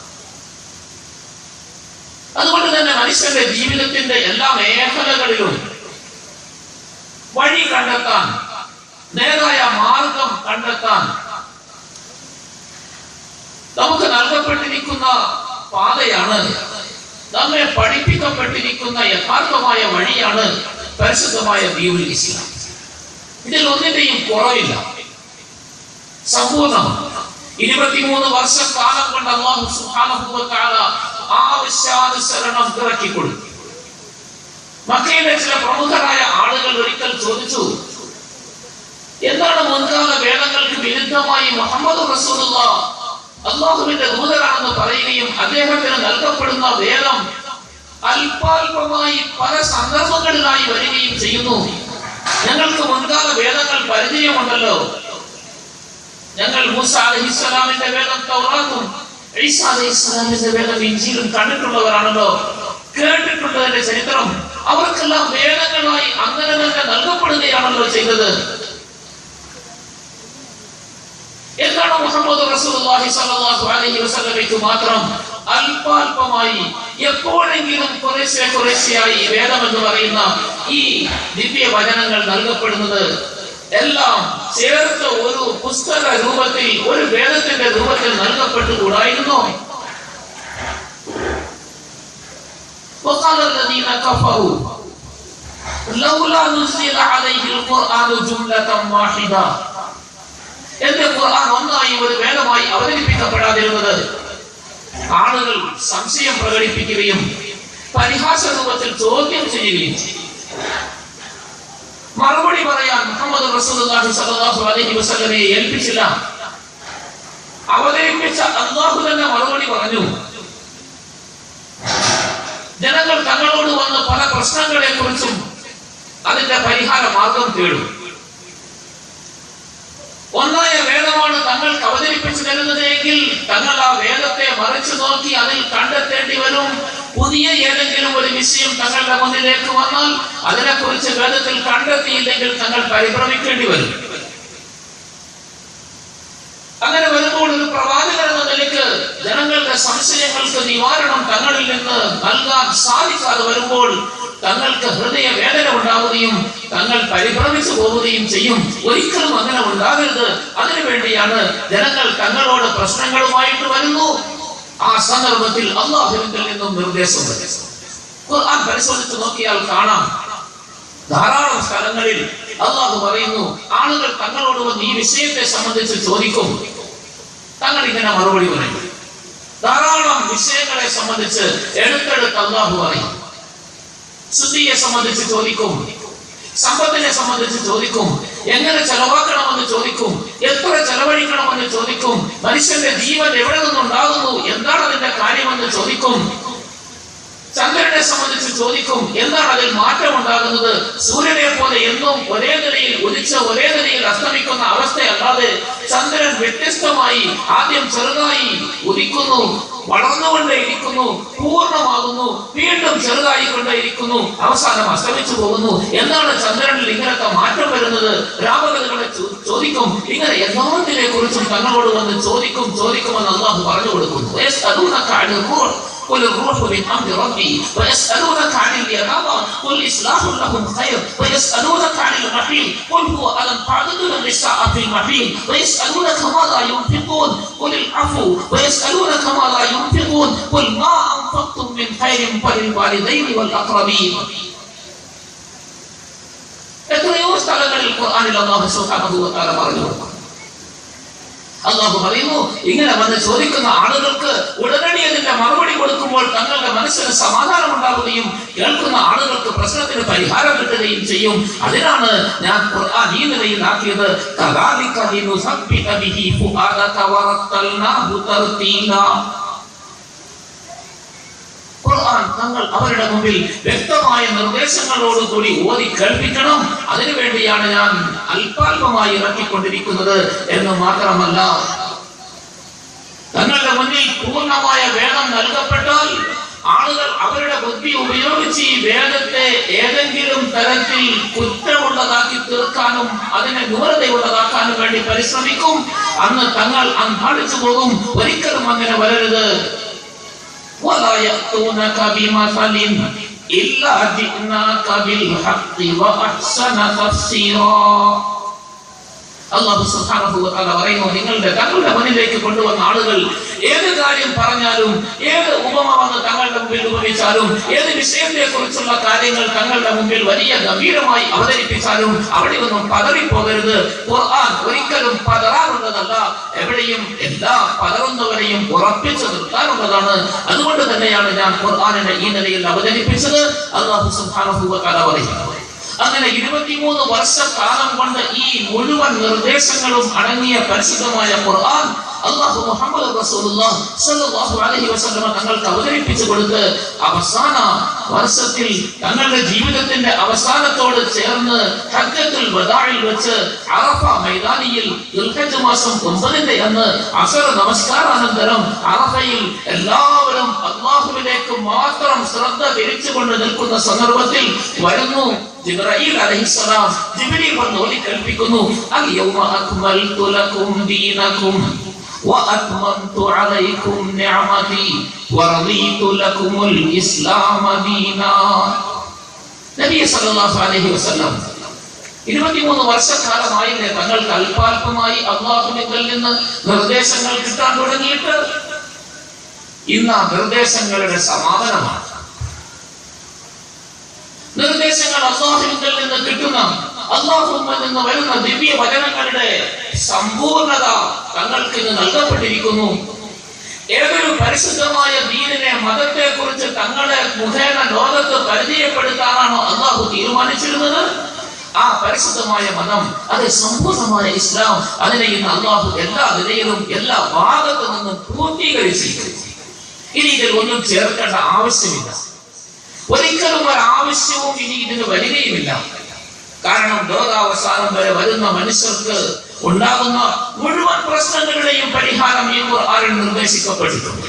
അതുകൊണ്ട് തന്നെ മനുഷ്യന്റെ ജീവിതത്തിന്റെ എല്ലാ മേഖലകളിലും വഴി കണ്ടെത്താൻ നേരായ മാർഗം കണ്ടെത്താൻ നമുക്ക് നൽകപ്പെട്ടിരിക്കുന്ന പാതയാണ് നമ്മെ പഠിപ്പിക്കപ്പെട്ടിരിക്കുന്ന യഥാർത്ഥമായ വഴിയാണ് പരിശുദ്ധമായ ദീവുൽ ഇസ്ലാം ഇതിൽ ഒന്നിന്റെയും കുറവില്ല സമ്പൂർണ്ണമാണ് ഇരുപത്തിമൂന്ന് വർഷക്കാലം കൊണ്ട് അള്ളാഹു സുബ്ഹാനഹു വ തആല ആവശ്യാനുസരണം ഇറക്കി കൊടുത്തു മക്കയിലെ ചില പ്രമുഖരായ ആളുകൾ ഒരിക്കൽ ചോദിച്ചു എന്താണ് മുൻകാല വേദങ്ങൾക്ക് വിരുദ്ധമായി മുഹമ്മദ് റസൂലുള്ള അള്ളാഹുവിന്റെ ദൂതരാണെന്ന് പറയുകയും അദ്ദേഹത്തിന് നൽകപ്പെടുന്ന വേദം അല്പാൽപമായി പല സന്ദർഭങ്ങളിലായി വരികയും ചെയ്യുന്നു ഞങ്ങൾക്ക് മുൻകാല വേദങ്ങൾ പരിചയമുണ്ടല്ലോ ഞങ്ങൾ മൂസ അലഹിസ്സലാമിന്റെ വേദം തൗറാത്തും ഈസ അലഹിസ്സലാമിന്റെ വേദം ഇഞ്ചിയിലും കണ്ടിട്ടുള്ളവരാണല്ലോ കേട്ടിട്ടുള്ളതിന്റെ ചരിത്രം അവർക്കെല്ലാം വേദങ്ങളായി അങ്ങനെ തന്നെ നൽകപ്പെടുകയാണല്ലോ ചെയ്തത് എന്താണ് മുഹമ്മദ് റസൂലുള്ളാഹി സ്വല്ലല്ലാഹു അലൈഹി വസല്ലമയ്ക്ക് മാത്രം അല്പാൽപമായി എപ്പോഴെങ്കിലും കുറേശ്ശെ കുറേശ്ശെയായി വേദം എന്ന് പറയുന്ന ഈ ദിവ്യ വചനങ്ങൾ നൽകപ്പെടുന്നത് എല്ലാം ചേർത്ത് ഒരു പുസ്തക രൂപത്തിൽ ഒരു വേദത്തിന്റെ രൂപത്തിൽ നൽകപ്പെട്ടുകൂടായിരുന്നോ وقال الذين كفروا لولا نزل عليه القرآن جملة واحدة എന്റെ ഖുർആൻ ഒന്നായി ഒരു വേദമായി അവതരിപ്പിക്കപ്പെടാതിരുന്നത് ആളുകൾ സംശയം പ്രകടിപ്പിക്കുകയും പരിഹാസ രൂപത്തിൽ ചോദ്യം ചെയ്യുകയും ചെയ്തു മറുപടി പറയാൻ മുഹമ്മദ് റസൂലുള്ളാഹി സ്വല്ലല്ലാഹു അലൈഹി വസല്ലമയെ ഏൽപ്പിച്ചില്ല അവതരിപ്പിച്ച അള്ളാഹു തന്നെ മറുപടി പറഞ്ഞു ജനങ്ങൾ തങ്ങളോട് വന്ന് പല പ്രശ്നങ്ങളെ കുറിച്ചും അതിന്റെ പരിഹാര മാർഗം തേടും ഒന്നായ വേദമാണ് തങ്ങൾക്ക് അവതരിപ്പിച്ചു തരുന്നത് എങ്കിൽ തങ്ങൾ ആ വേദത്തെ മറിച്ചു നോക്കി അതിൽ കണ്ടെത്തേണ്ടി വരും പുതിയ ഏതെങ്കിലും ഒരു വിഷയം തങ്ങളുടെ മുന്നിലേക്ക് വന്നാൽ അതിനെക്കുറിച്ച് വേദത്തിൽ കണ്ടെത്തിയില്ലെങ്കിൽ തങ്ങൾ പരിഭ്രമിക്കേണ്ടി വരും അങ്ങനെ വരുമ്പോൾ ഒരു പ്രവാചകൻ എന്ന നിലയ്ക്ക് ജനങ്ങളുടെ സംശയങ്ങൾക്ക് നിവാരണം തങ്ങളിൽ നിന്ന് നൽകാൻ സാധിക്കാതെ വരുമ്പോൾ തങ്ങൾക്ക് ഹൃദയ വേദന ഉണ്ടാവുകയും തങ്ങൾ പരിഭ്രമിച്ചു പോവുകയും ചെയ്യും ഒരിക്കലും അങ്ങനെ ഉണ്ടാകരുത് അതിനു വേണ്ടിയാണ് ജനങ്ങൾ തങ്ങളോട് പ്രശ്നങ്ങളുമായിട്ട് വരുന്നു ആ സന്ദർഭത്തിൽ അള്ളാഹുവിൽ നിന്നും നിർദ്ദേശം വരും ഖുർആൻ പരിശോധിച്ച് നോക്കിയാൽ കാണാം ധാരാളം സ്ഥലങ്ങളിൽ അള്ളാഹു പറയുന്നു ആളുകൾ തങ്ങളോട് വന്ന് ഈ വിഷയത്തെ സംബന്ധിച്ച് ചോദിക്കും തങ്ങൾ ഇങ്ങനെ മറുപടി പറയും ധാരാളം വിഷയങ്ങളെ സംബന്ധിച്ച് എടുത്തെടുത്ത് അള്ളാഹു പറയും ശുദ്ധിയെ സംബന്ധിച്ച് ചോദിക്കും സമ്പത്തിനെ സംബന്ധിച്ച് ചോദിക്കും എങ്ങനെ ചെലവാക്കണമെന്ന് ചോദിക്കും എത്ര ചെലവഴിക്കണമെന്ന് ചോദിക്കും മനുഷ്യന്റെ ജീവൻ എവിടെ നിന്നുണ്ടാകുന്നു എന്താണ് അതിന്റെ കാര്യമെന്ന് ചോദിക്കും ചന്ദ്രനെ സംബന്ധിച്ച് ചോദിക്കും എന്താണ് അതിൽ മാറ്റം ഉണ്ടാകുന്നത് സൂര്യനെ പോലെ എന്നും ഒരേ നിലയിൽ ഉദിച്ച് ഒരേ നിലയിൽ അസ്തമിക്കുന്ന അവസ്ഥയല്ലാതെ ചന്ദ്രൻ വ്യത്യസ്തമായി ആദ്യം ചെറുതായി ഉദിക്കുന്നു വളർന്നുകൊണ്ടേയിരിക്കുന്നു പൂർണ്ണമാകുന്നു വീണ്ടും ചെറുതായി കൊണ്ടേയിരിക്കുന്നു അവസാനം അസ്തമിച്ചു പോകുന്നു എന്താണ് ചന്ദ്രനിൽ ഇങ്ങനത്തെ മാറ്റം വരുന്നത് രാമകഥകളെ ചോ- ചോദിക്കും ഇങ്ങനെ എല്ലാത്തിനെ കുറിച്ചും തങ്ങളോട് വന്ന് ചോദിക്കും ചോദിക്കുമെന്ന് അള്ളാഹു പറഞ്ഞു കൊടുക്കുന്നു "യസ്അലൂനക അനിർ റൂഹ്." قل الروح من امر ربي ويسالونك عن اليتامى قل اصلاح لهم خير ويسالونك عن المحيط قل هو الم تعددون النساء في المحيط ويسالونك ماذا ينفقون قل العفو ويسالونك ماذا ينفقون قل ما انفقتم من خير فللوالدين والاقربين എത്രയോ സ്ഥലങ്ങളിൽ ഖുർആനിൽ അള്ളാഹു സുബ്ഹാനഹു വ തആല പറഞ്ഞു കൊടുക്കുന്നു അള്ളാഹു പറയുന്നു ഇങ്ങനെ വന്ന് ചോദിക്കുന്ന ആളുകൾക്ക് ഉടനടി അതിന്റെ മറുപടി കൊടുക്കുമ്പോൾ തങ്ങളുടെ മനസ്സിന് സമാധാനം ഉണ്ടാവുകയും കേൾക്കുന്ന ആളുകൾക്ക് പ്രശ്നത്തിന് പരിഹാരം കിട്ടുകയും ചെയ്യും അതിനാണ് ഞാൻ ഖുർആൻ ഈ നിലയിലാക്കിയത് കദാലിക ലിനുസബ്ബിഹ ബിഹി ഫുആദക വറത്തൽനാഹു തർത്തീലാ ഖുർആൻ തങ്ങൾ അവരുടെ മുമ്പിൽ വ്യക്തമായ നിർദ്ദേശങ്ങളോടുകൂടി ഓതി കേൾപ്പിക്കണം അതിനുവേണ്ടിയാണ് ഞാൻ അല്പാൽപമായി ഇറക്കിക്കൊണ്ടിരിക്കുന്നത് എന്ന് മാത്രമല്ല തങ്ങളുടെ മുന്നിൽ പൂർണ്ണമായ വേദം നൽകപ്പെട്ടാൽ ആളുകൾ അവരുടെ ബുദ്ധി ഉപയോഗിച്ച് ഈ വേദത്തെ ഏതെങ്കിലും തരത്തിൽ കുറ്റമുള്ളതാക്കി തീർക്കാനും അതിനെ ന്യൂനതയുള്ളതാക്കാനും വേണ്ടി പരിശ്രമിക്കും അന്ന് തങ്ങൾ അന്താളിച്ചു പോകും ഒരിക്കലും അങ്ങനെ വരരുത് ولا يأتونك بمثل إلا جئناك بالحق وأحسن تفسيرا അള്ളാഹു സുബ്ഹാനഹു വ തആല പറയുന്നു നിങ്ങളുടെ തങ്ങളുടെ മുന്നിലേക്ക് കൊണ്ടുവന്ന ആളുകൾ ഏത് കാര്യം പറഞ്ഞാലും ഏത് ഉപമ വന്ന് തങ്ങളുടെ മുമ്പിൽ ഉപയോഗിച്ചാലും ഏത് വിഷയത്തെ കുറിച്ചുള്ള കാര്യങ്ങൾ തങ്ങളുടെ മുമ്പിൽ വലിയ ഗംഭീരമായി അവതരിപ്പിച്ചാലും അവിടെ ഒന്നും പതറിപ്പോകരുത് ഖുർആൻ ഒരിക്കലും പതറാറുള്ളതല്ല എവിടെയും എല്ലാ പതറുന്നവരെയും ഉറപ്പിച്ചു നിർത്താനുള്ളതാണ് അതുകൊണ്ട് തന്നെയാണ് ഞാൻ ഖുർആനിനെ ഈ നിലയിൽ അവതരിപ്പിച്ചത് അള്ളാഹു സുബ്ഹാനഹു വ തആല പറയുന്നു അങ്ങനെ ഇരുപത്തിമൂന്ന് വർഷക്കാലം കൊണ്ട് ഈ മുഴുവൻ നിർദ്ദേശങ്ങളും അടങ്ങിയ പരിശുദ്ധമായ ഖുർആൻ അള്ളാഹു മുഹമ്മദ് റസൂലുള്ളാഹ് സ്വല്ലല്ലാഹു അലൈഹി വസല്ലമ തങ്ങൾക്ക് അവതരിപ്പിച്ചു കൊടുത്ത് അവസാന വർഷത്തിൽ തങ്ങളുടെ ജീവിതത്തിന്റെ അവസാനത്തോട് ചേർന്ന് ഹജ്ജത്തുൽ വദാഇൽ വെച്ച് അറഫ മൈതാനിയിൽ ദുൽഹജ്ജ് മാസം ഒമ്പതിന്റെ അന്ന് അസർ നമസ്കാരാനന്തരം അറഫയിൽ എല്ലാവരും അള്ളാഹുവിലേക്ക് മാത്രം ശ്രദ്ധ തിരിച്ചുകൊണ്ട് നിൽക്കുന്ന സന്ദർഭത്തിൽ വരുന്നു ജിബ്രഈൽ അലൈഹിസ്സലാം ജിബ്രീൽ വന്ന് ഓതി കൽപ്പിക്കുന്നു അൽ യൗമ അക്മൽതു ലക്കും ദീനക്കും وأتممت عليكم نعمتي ورضيت لكم الإسلام دينا നബി സല്ലല്ലാഹു അലൈഹി വസല്ലം ഇരുപത്തിമൂന്ന് വർഷക്കാലമായില്ലേ തങ്ങൾക്ക് അല്പാൽപമായി അള്ളാഹുവിൽ നിന്ന് നിർദ്ദേശങ്ങൾ കിട്ടാൻ തുടങ്ങിയിട്ട് ഇന്ന് ആ നിർദ്ദേശങ്ങളുടെ സമാപനമാണ് നിർദ്ദേശങ്ങൾ അള്ളാഹുവിൽ നിന്ന് കിട്ടുന്ന അള്ളാഹുവിൽ നിന്ന് വരുന്ന ദിവ്യ വചനങ്ങളുടെ സമ്പൂർണത തങ്ങൾക്ക് ഇന്ന് നൽകപ്പെട്ടിരിക്കുന്നു ഏതൊരു പരിശുദ്ധമായ ദീനിനെ മതത്തെ കുറിച്ച് തങ്ങളെ മുഖേന ലോകത്ത് പരിചയപ്പെടുത്താനാണോ അള്ളാഹു തീരുമാനിച്ചിരുന്നത് ആ പരിശുദ്ധമായ മതം അത് സമ്പൂർണമായ ഇസ്ലാം അതിനെ ഇന്ന് അള്ളാഹു എല്ലാ നിലയിലും എല്ലാ ഭാഗത്തു നിന്നും പൂർത്തീകരിച്ചിരിക്കുന്നു ഇനി ഇതിൽ ഒന്നും ചേർക്കേണ്ട ആവശ്യമില്ല ഒരിക്കലും ഒരു ആവശ്യവും ഇനി ഇതിന് വരികയുമില്ല കാരണം ലോകാവസാനം വരെ വരുന്ന മനുഷ്യർക്ക് ഉണ്ടാകുന്ന മുഴുവൻ പ്രശ്നങ്ങളുടെയും പരിഹാരം ഈ ഖുർആനിൽ നിർദ്ദേശിക്കപ്പെട്ടിട്ടുണ്ട്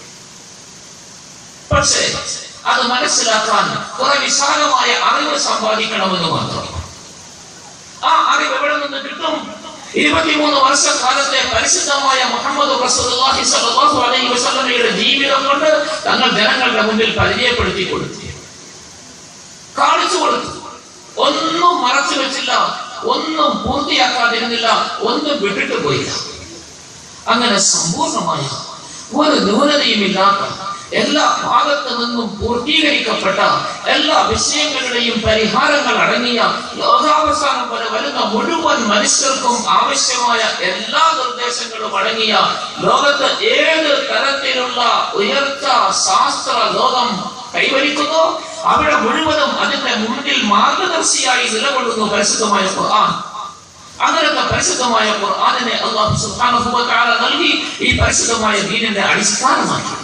പക്ഷേ അത് മനസ്സിലാക്കാൻ കുറെ വിശാലമായ അറിവ് സമ്പാദിക്കണമെന്ന് മാത്രം ആ അറിവ് എവിടെ നിന്ന് കിട്ടും ഇരുപത്തിമൂന്ന് വർഷക്കാലത്തെ പരിശുദ്ധമായ മുഹമ്മദ് റസൂലുള്ളാഹി സ്വല്ലല്ലാഹു അലൈഹി വസല്ലമയുടെ ജീവിതം കൊണ്ട് തങ്ങൾ ജനങ്ങളുടെ മുന്നിൽ പരിചയപ്പെടുത്തി കൊടുത്തു കാണിച്ചു കൊടുത്തു ഒന്നും മറച്ചു വെച്ചില്ല ഒന്നും പൂർത്തിയാക്കാതിരുന്നില്ല ഒന്നും വിട്ടിട്ട് പോയില്ല അങ്ങനെ സമ്പൂർണമായ ഒരു ന്യൂനതയുമില്ലാത്ത എല്ലാ ഭാഗത്തു നിന്നും പൂർത്തീകരിക്കപ്പെട്ട എല്ലാ വിഷയങ്ങളുടെയും പരിഹാരങ്ങൾ അടങ്ങിയ ലോകാവസാനം വരെ വരുന്ന മുഴുവൻ മനുഷ്യർക്കും ആവശ്യമായ എല്ലാ നിർദ്ദേശങ്ങളും അടങ്ങിയ ലോകത്ത് ഏത് തരത്തിലുള്ള ഉയർച്ച ശാസ്ത്ര ലോകം കൈവരിക്കുന്നു അവിടെ മുഴുവനും അതിന്റെ മുന്നിൽ മാർഗദർശിയായി നിലകൊള്ളുന്നു പരിശുദ്ധമായ ഖുർആൻ അങ്ങനത്തെ പരിശുദ്ധമായ ഖുർആനിനെ അള്ളാഹു സുബ്ഹാനഹു വ തആല നൽകി ഈ പരിശുദ്ധമായ ദീനിന്റെ അടിസ്ഥാനമാക്കി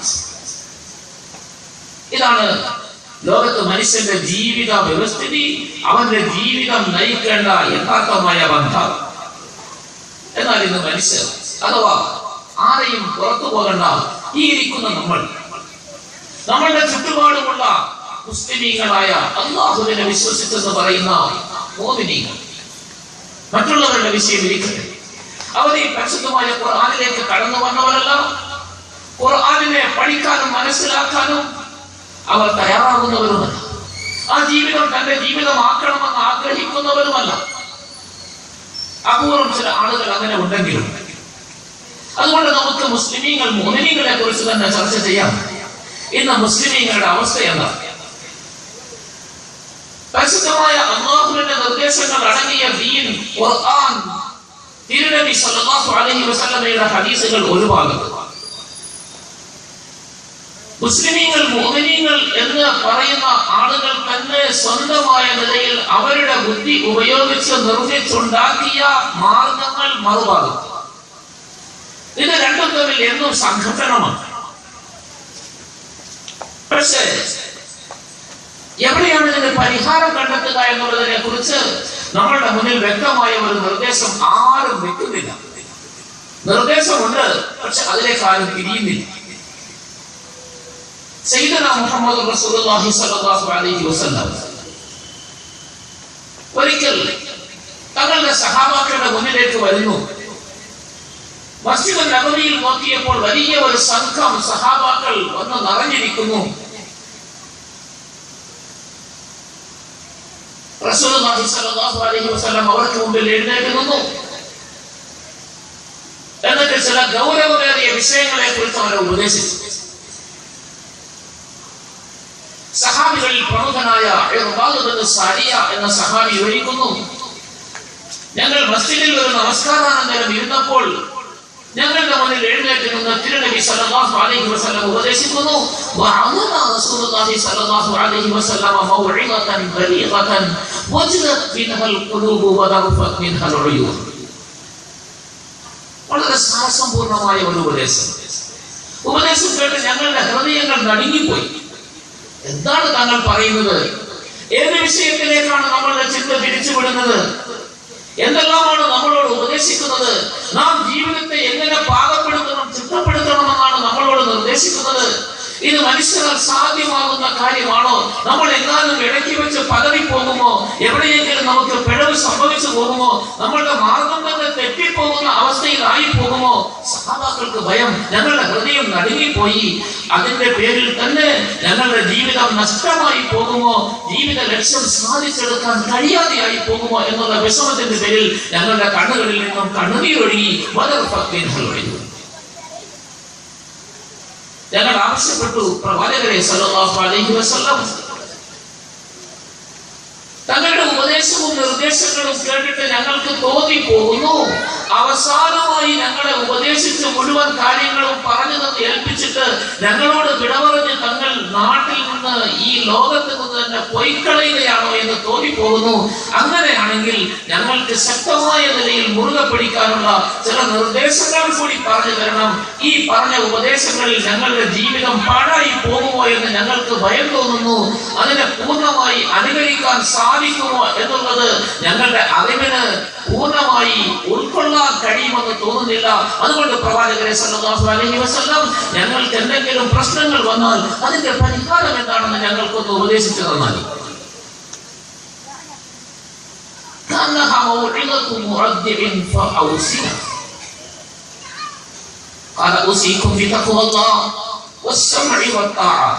ഇതാണ് ലോകത്ത് മനുഷ്യന്റെ ജീവിത വ്യവസ്ഥിതി അവന്റെ ജീവിതം നയിക്കേണ്ട യഥാർത്ഥമായ ബന്ധം എന്നാൽ ഇന്ന് മനുഷ്യർ അഥവാ ആരെയും പുറത്തു പോകണ്ട ഈ ഇരിക്കുന്ന നമ്മൾ നമ്മളുടെ ചുറ്റുപാടുമുള്ള മുസ്ലിമീങ്ങളായ അള്ളാഹുവിനെ വിശ്വസിച്ചെന്ന് പറയുന്ന മോദിനീങ്ങൾ മറ്റുള്ളവരുടെ വിഷയം ഇരിക്കട്ടെ അവർ ഈ പരിശുദ്ധമായ ഖുർആാനിലേക്ക് കടന്നു വന്നവരല്ല ഖുർആാനിനെ പഠിക്കാനും മനസ്സിലാക്കാനും അവർ തയ്യാറാകുന്നവരുമല്ല ആ ജീവിതം തന്റെ ജീവിതമാക്കണമെന്ന് ആഗ്രഹിക്കുന്നവരുമല്ല അപൂർവം ചില ആളുകൾ അങ്ങനെ ഉണ്ടെങ്കിലും അതുകൊണ്ട് നമുക്ക് മുസ്ലിമീങ്ങൾ മോമിനികളെ കുറിച്ച് തന്നെ ചർച്ച ചെയ്യാം ഇന്ന് മുസ്ലിമീങ്ങളുടെ അവസ്ഥ എന്താ പരിശുദ്ധമായ അള്ളാഹുവിന്റെ നിർദ്ദേശങ്ങൾ അടങ്ങിയ ദീൻ ഖുർആൻ തിരുനബി സല്ലല്ലാഹു അലൈഹി വസല്ലമയുടെ ഹദീസുകൾ ഒരു ഭാഗത്ത് മുസ്ലിമീങ്ങൾ മോമിനീങ്ങൾ എന്ന് പറയുന്ന ആളുകൾ തന്നെ സ്വന്തമായ നിലയിൽ അവരുടെ ബുദ്ധി ഉപയോഗിച്ച് നിർമ്മിച്ചുണ്ടാക്കിയ മാർഗങ്ങൾ മറുഭാഗത്ത് ഇത് രണ്ടും തമ്മിൽ എന്നും സംഘട്ടനമാണ് പക്ഷേ എവിടെയാണ് ഇതിന് പരിഹാരം കണ്ടെത്തുക എന്നുള്ളതിനെ കുറിച്ച് നമ്മളുടെ മുന്നിൽ വ്യക്തമായ ഒരു നിർദ്ദേശം ആരും വെക്കുന്നില്ല നിർദ്ദേശമുണ്ട് പക്ഷെ അതിലേക്ക് ആരും തിരിയുന്നില്ല സയ്യിദന മുഹമ്മദ് റസൂലുള്ളാഹി സ്വല്ലല്ലാഹു അലൈഹി വസല്ലം ഒരിക്കൽ തങ്ങളുടെ സഹാബാക്കളുടെ മുന്നിലേക്ക് വരുന്നു മസ്ജിദ് നബവിയിൽ നോക്കിയപ്പോൾ വലിയ ഒരു സംഘം സഹാബാക്കൾ വന്ന് നിറഞ്ഞിരിക്കുന്നു റസൂലുള്ളാഹി സ്വല്ലല്ലാഹു അലൈഹി വസല്ലം അവർക്ക് മുമ്പിൽ എഴുന്നേറ്റ് നിന്നു എന്നിട്ട് ചില ഗൗരവമേറിയ വിഷയങ്ങളെ കുറിച്ച് അവരെ ഉപദേശിച്ചു സഹാബികളിൽ പ്രമുഖനായ ഇർബാദ് ബിൻ സാരിയ എന്ന സഹാബി വിവരിക്കുന്നു ഞങ്ങൾ മസ്ജിദിൽ ഒരു നമസ്കാരാനന്തരം ഇരുന്നപ്പോൾ ഞങ്ങളുടെ മുന്നിൽ എഴുന്നേറ്റ് നിന്ന് തിരുനബി സല്ലല്ലാഹു അലൈഹി വസല്ലം ഉപദേശിക്കുന്നു വഅലന റസൂലുള്ളാഹി സല്ലല്ലാഹു അലൈഹി വസല്ലം മൗഇദതൻ ബലീഗതൻ വജ്ലത് മിൻഹൽ ഖുലൂബു വദറഫത് മിൻഹൽ ഉയൂൻ വളരെ സാരസമ്പൂർണമായ ഒരു ഉപദേശം ഉപദേശം കേട്ട് ഞങ്ങളുടെ ഹൃദയങ്ങൾ നടുങ്ങിപ്പോയി എന്താണ് താങ്കൾ പറയുന്നത് ഏത് വിഷയത്തിലേക്കാണ് നമ്മളുടെ ചിന്ത തിരിച്ചുവിടുന്നത് എന്തെല്ലാമാണ് നമ്മളോട് ഉപദേശിക്കുന്നത് നാം ജീവിതത്തെ എങ്ങനെ പാകപ്പെടുത്തണം ചിട്ടപ്പെടുത്തണമെന്നാണ് നമ്മളോട് നിർദ്ദേശിക്കുന്നത് ഇത് മനുഷ്യരാൽ സാധ്യമാകുന്ന കാര്യമാണോ നമ്മൾ എങ്ങാനും ഇടയ്ക്ക് വെച്ച് പതറി പോകുമോ എവിടെയെങ്കിലും നമുക്ക് പിഴവ് സംഭവിച്ചു പോകുമോ നമ്മളുടെ മാർഗം തന്നെ തെറ്റിപ്പോകുന്ന അവസ്ഥയിലായി പോകുമോ സഹാബാക്കൾക്ക് ഭയം ഞങ്ങളുടെ ഹൃദയം നടുങ്ങിപ്പോയി അതിന്റെ പേരിൽ തന്നെ ഞങ്ങളുടെ ജീവിതം നഷ്ടമായി പോകുമോ ജീവിത ലക്ഷ്യം സാധിച്ചെടുക്കാൻ കഴിയാതെയായി പോകുമോ എന്നുള്ള വിഷമത്തിന്റെ പേരിൽ ഞങ്ങളുടെ കണ്ണുകളിൽ നിന്നും കണ്ണുനീരൊഴുകി വളരെ ഒഴുകി ഞങ്ങൾ ആവശ്യപ്പെട്ടു പ്രവാചകരെ സല്ലല്ലാഹു അലൈഹി വസല്ലം തങ്ങളുടെ ഉപദേശവും നിർദ്ദേശങ്ങളും കേട്ടിട്ട് ഞങ്ങൾക്ക് തോന്നി പോകുന്നു അവസാനമായി ഞങ്ങളെ ഉപദേശിച്ച് മുഴുവൻ കാര്യങ്ങളും പറഞ്ഞു തന്ന് ഏൽപ്പിച്ചിട്ട് ഞങ്ങളോട് വിടപറഞ്ഞ് തങ്ങൾ നാട്ടിൽ നിന്ന് ഈ ലോകത്ത് നിന്ന് തന്നെ പൊയ്ക്കളയുകയാണോ എന്ന് തോന്നിപ്പോകുന്നു അങ്ങനെയാണെങ്കിൽ ഞങ്ങൾക്ക് ശക്തമായ നിലയിൽ മുറുകെ പിടിക്കാനുള്ള ചില നിർദ്ദേശങ്ങൾ കൂടി പറഞ്ഞു തരണം ഈ പറഞ്ഞ ഉപദേശങ്ങളിൽ ഞങ്ങളുടെ ജീവിതം പാഴായി പോകുമോ എന്ന് ഞങ്ങൾക്ക് ഭയം തോന്നുന്നു അതിനെ പൂർണ്ണമായി അനുകരിക്കാൻ സാധിക്കുമോ എന്നുള്ളത് ഞങ്ങളുടെ അറിവിന് പൂർണ്ണമായി ഉൾക്കൊള്ളാൻ കഴിയുമെന്ന് തോന്നുന്നില്ല അതുകൊണ്ട് പ്രവാചകരെ സല്ലല്ലാഹു അലൈഹി വസല്ലം ഞങ്ങൾക്ക് എന്തെങ്കിലും പ്രശ്നങ്ങൾ വന്നാൽ അതിന്റെ പരിഹാരം എന്താണെന്ന് ഞങ്ങൾക്കൊന്ന് ഉപദേശിച്ചു തന്നാൽ كأنها موعظة مردع فأوصنا قال أوصيكم بتقوى الله والسمع والطاعة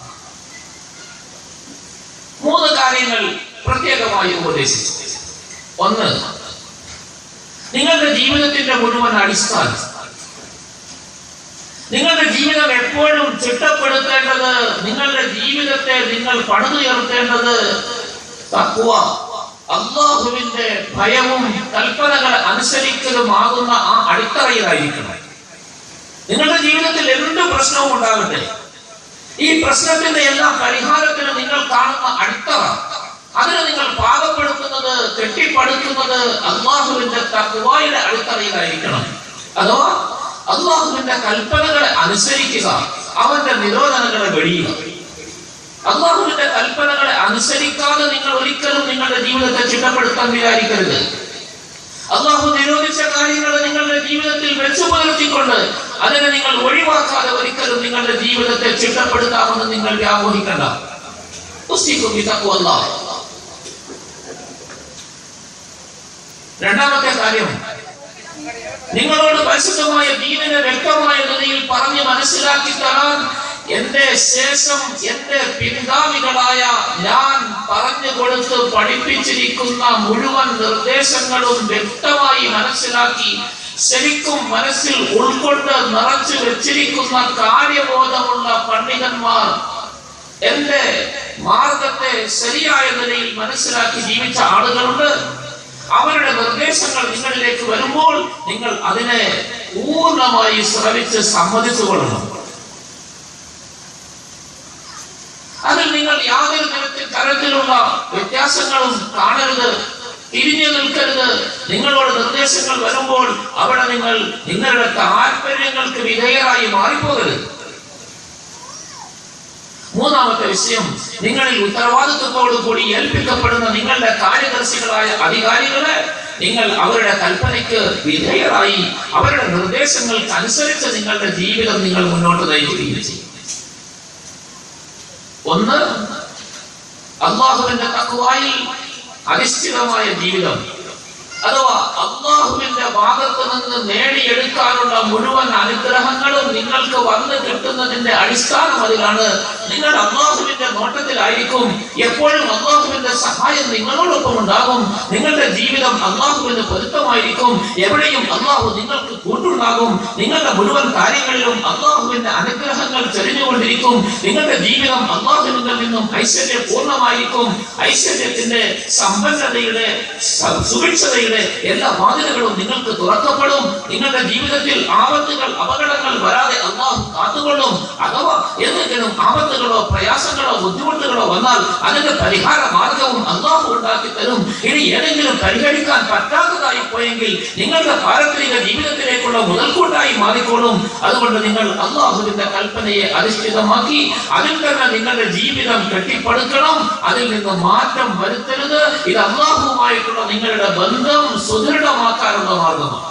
മൂന്ന് കാര്യങ്ങൾ പ്രത്യേകമായി ഉപദേശിച്ചു ഒന്ന് നിങ്ങളുടെ ജീവിതത്തിന്റെ മുഴുവൻ അടിസ്ഥാനം നിങ്ങളുടെ ജീവിതം എപ്പോഴും ചിട്ടപ്പെടുത്തേണ്ടത് നിങ്ങളുടെ ജീവിതത്തെ നിങ്ങൾ പണിതുയർത്തേണ്ടത് തക്കുവ അള്ളാഹുവിന്റെ ഭയവും കൽപ്പനകൾ അനുസരിക്കലുമാകുന്ന ആ അടിത്തറയിലായിരിക്കണം നിങ്ങളുടെ ജീവിതത്തിൽ എന്ത് പ്രശ്നവും ഉണ്ടാകട്ടെ ഈ പ്രശ്നത്തിന്റെ എല്ലാ പരിഹാരത്തിനും നിങ്ങൾ കാണുന്ന അടിത്തറ അതിന് നിങ്ങൾ പാകപ്പെടുത്തുന്നത് കെട്ടിപ്പടുക്കുന്നത് അള്ളാഹുവിന്റെ തക്കുവായുടെ അടിത്തറയിലായിരിക്കണം അഥവാ അള്ളാഹുവിന്റെ കൽപ്പനകളെ അനുസരിക്കുക അവന്റെ നിരോധനങ്ങളെ വെടിയുക അള്ളാഹുവിന്റെ കൽപ്പനകളെ അനുസരിക്കാതെ നിങ്ങൾ ഒരിക്കലും നിങ്ങളുടെ ജീവിതത്തെ ചിട്ടപ്പെടുത്താൻ വിചാരിക്കരുത് അള്ളാഹു നിരോധിച്ച കാര്യങ്ങൾ നിങ്ങളുടെ ജീവിതത്തിൽ വെച്ചു പുലർത്തിക്കൊണ്ട് അതിനെ നിങ്ങൾ ഒഴിവാക്കാതെ ഒരിക്കലും നിങ്ങളുടെ ജീവിതത്തെ ചിട്ടപ്പെടുത്താമെന്ന് നിങ്ങൾ വ്യാമോഹിക്കണ്ട ഉസ്തിക്കും ഇതക്കും അല്ലാഹ് രണ്ടാമത്തെ കാര്യം നിങ്ങളോട് പരിശുദ്ധമായ ദീനിനെ വ്യക്തമായ നിലയിൽ പറഞ്ഞ് മനസ്സിലാക്കി തരാൻ എന്റെ ശേഷം എന്റെ പിൻഗാമികളായ ഞാൻ പറഞ്ഞു കൊടുത്ത് പഠിപ്പിച്ചിരിക്കുന്ന മുഴുവൻ നിർദ്ദേശങ്ങളും വ്യക്തമായി മനസ്സിലാക്കി ശരിക്കും മനസ്സിൽ ഉൾക്കൊണ്ട് നിറച്ചു വെച്ചിരിക്കുന്ന കാര്യബോധമുള്ള പണ്ഡിതന്മാർ എന്റെ മാർഗത്തെ ശരിയായ നിലയിൽ മനസ്സിലാക്കി ജീവിച്ച ആളുകളുണ്ട് അവരുടെ നിർദ്ദേശങ്ങൾ നിങ്ങളിലേക്ക് വരുമ്പോൾ നിങ്ങൾ അതിനെ പൂർണ്ണമായി ശ്രമിച്ച് സമ്മതിച്ചു കൊള്ളണം അതിൽ നിങ്ങൾ യാതൊരു തരത്തിൽ തരത്തിലുള്ള വ്യത്യാസങ്ങളും കാണരുത് തിരിഞ്ഞു നിൽക്കരുത് നിങ്ങളോട് നിർദ്ദേശങ്ങൾ വരുമ്പോൾ അവിടെ നിങ്ങൾ നിങ്ങളുടെ താല്പര്യങ്ങൾക്ക് വിധേയരായി മാറിപ്പോകരുത് മൂന്നാമത്തെ വിഷയം നിങ്ങളിൽ ഉത്തരവാദിത്വത്തോടു കൂടി ഏൽപ്പിക്കപ്പെടുന്ന നിങ്ങളുടെ കാര്യദർശികളായ അധികാരികളെ നിങ്ങൾ അവരുടെ കൽപ്പനയ്ക്ക് വിധേയരായി അവരുടെ നിർദ്ദേശങ്ങൾക്ക് അനുസരിച്ച് നിങ്ങളുടെ ജീവിതം നിങ്ങൾ മുന്നോട്ട് നയിക്കുകയും ചെയ്യും ഒന്ന് അള്ളാഹുവിന്റെ തക്കുവായിൽ അധിഷ്ഠിതമായ ജീവിതം അഥവാ അള്ളാഹുവിന്റെ ഭാഗത്ത് നിന്ന് നേടിയെടുക്കാനുള്ള മുഴുവൻ അനുഗ്രഹങ്ങളും നിങ്ങൾക്ക് വന്നു കിട്ടുന്നതിന്റെ അടിസ്ഥാനം അതിലാണ് നിങ്ങൾ അള്ളാഹുവിന്റെ നോട്ടത്തിലായിരിക്കും എപ്പോഴും അള്ളാഹുവിന്റെ സഹായം നിങ്ങളോടൊപ്പം ഉണ്ടാകും നിങ്ങളുടെ ജീവിതം അള്ളാഹുവിന് പൊരുത്തമായിരിക്കും എവിടെയും അള്ളാഹു നിങ്ങൾക്ക് കൂട്ടുണ്ടാകും നിങ്ങളുടെ മുഴുവൻ കാര്യങ്ങളിലും അള്ളാഹുവിന്റെ അനുഗ്രഹങ്ങൾ ചെറിഞ്ഞുകൊണ്ടിരിക്കും നിങ്ങളുടെ ജീവിതം അള്ളാഹുവിൽ നിന്നും ഐശ്വര്യപൂർണ്ണമായിരിക്കും ഐശ്വര്യത്തിന്റെ സമ്പന്നതയുടെ സ- സുഭിക്ഷതയുടെ എല്ലാ വാതിലുകളും നിങ്ങൾക്ക് തുറക്കപ്പെടും നിങ്ങളുടെ ജീവിതത്തിൽ ആപത്തുകൾ അപകടങ്ങൾ വരാതെ അള്ളാഹു കാത്തുകൊള്ളും അഥവാ എന്തെങ്കിലും ആപത്തുകളോ പ്രയാസങ്ങളോ ബുദ്ധിമുട്ടുകളോ വന്നാൽ അതിന്റെ പരിഹാര മാർഗവും അള്ളാഹു ഉണ്ടാക്കി തരും ഇനി ഏതെങ്കിലും പരിഹരിക്കാൻ പറ്റാത്തതായി പോയെങ്കിൽ നിങ്ങളുടെ പാരമ്പരിക ജീവിതത്തിലേക്കുള്ള മുതൽക്കൂട്ടായി മാറിക്കോളും അതുകൊണ്ട് നിങ്ങൾ അള്ളാഹുവിന്റെ കൽപ്പനയെ അധിഷ്ഠിതമാക്കി അതിൽ തന്നെ നിങ്ങളുടെ ജീവിതം കെട്ടിപ്പടുക്കണം അതിൽ നിന്ന് മാറ്റം വരുത്തരുത് ഇത് അള്ളാഹുവുമായിട്ടുള്ള നിങ്ങളുടെ ബന്ധം സുദൃഢമാക്കാനുള്ള മാർഗമാണ്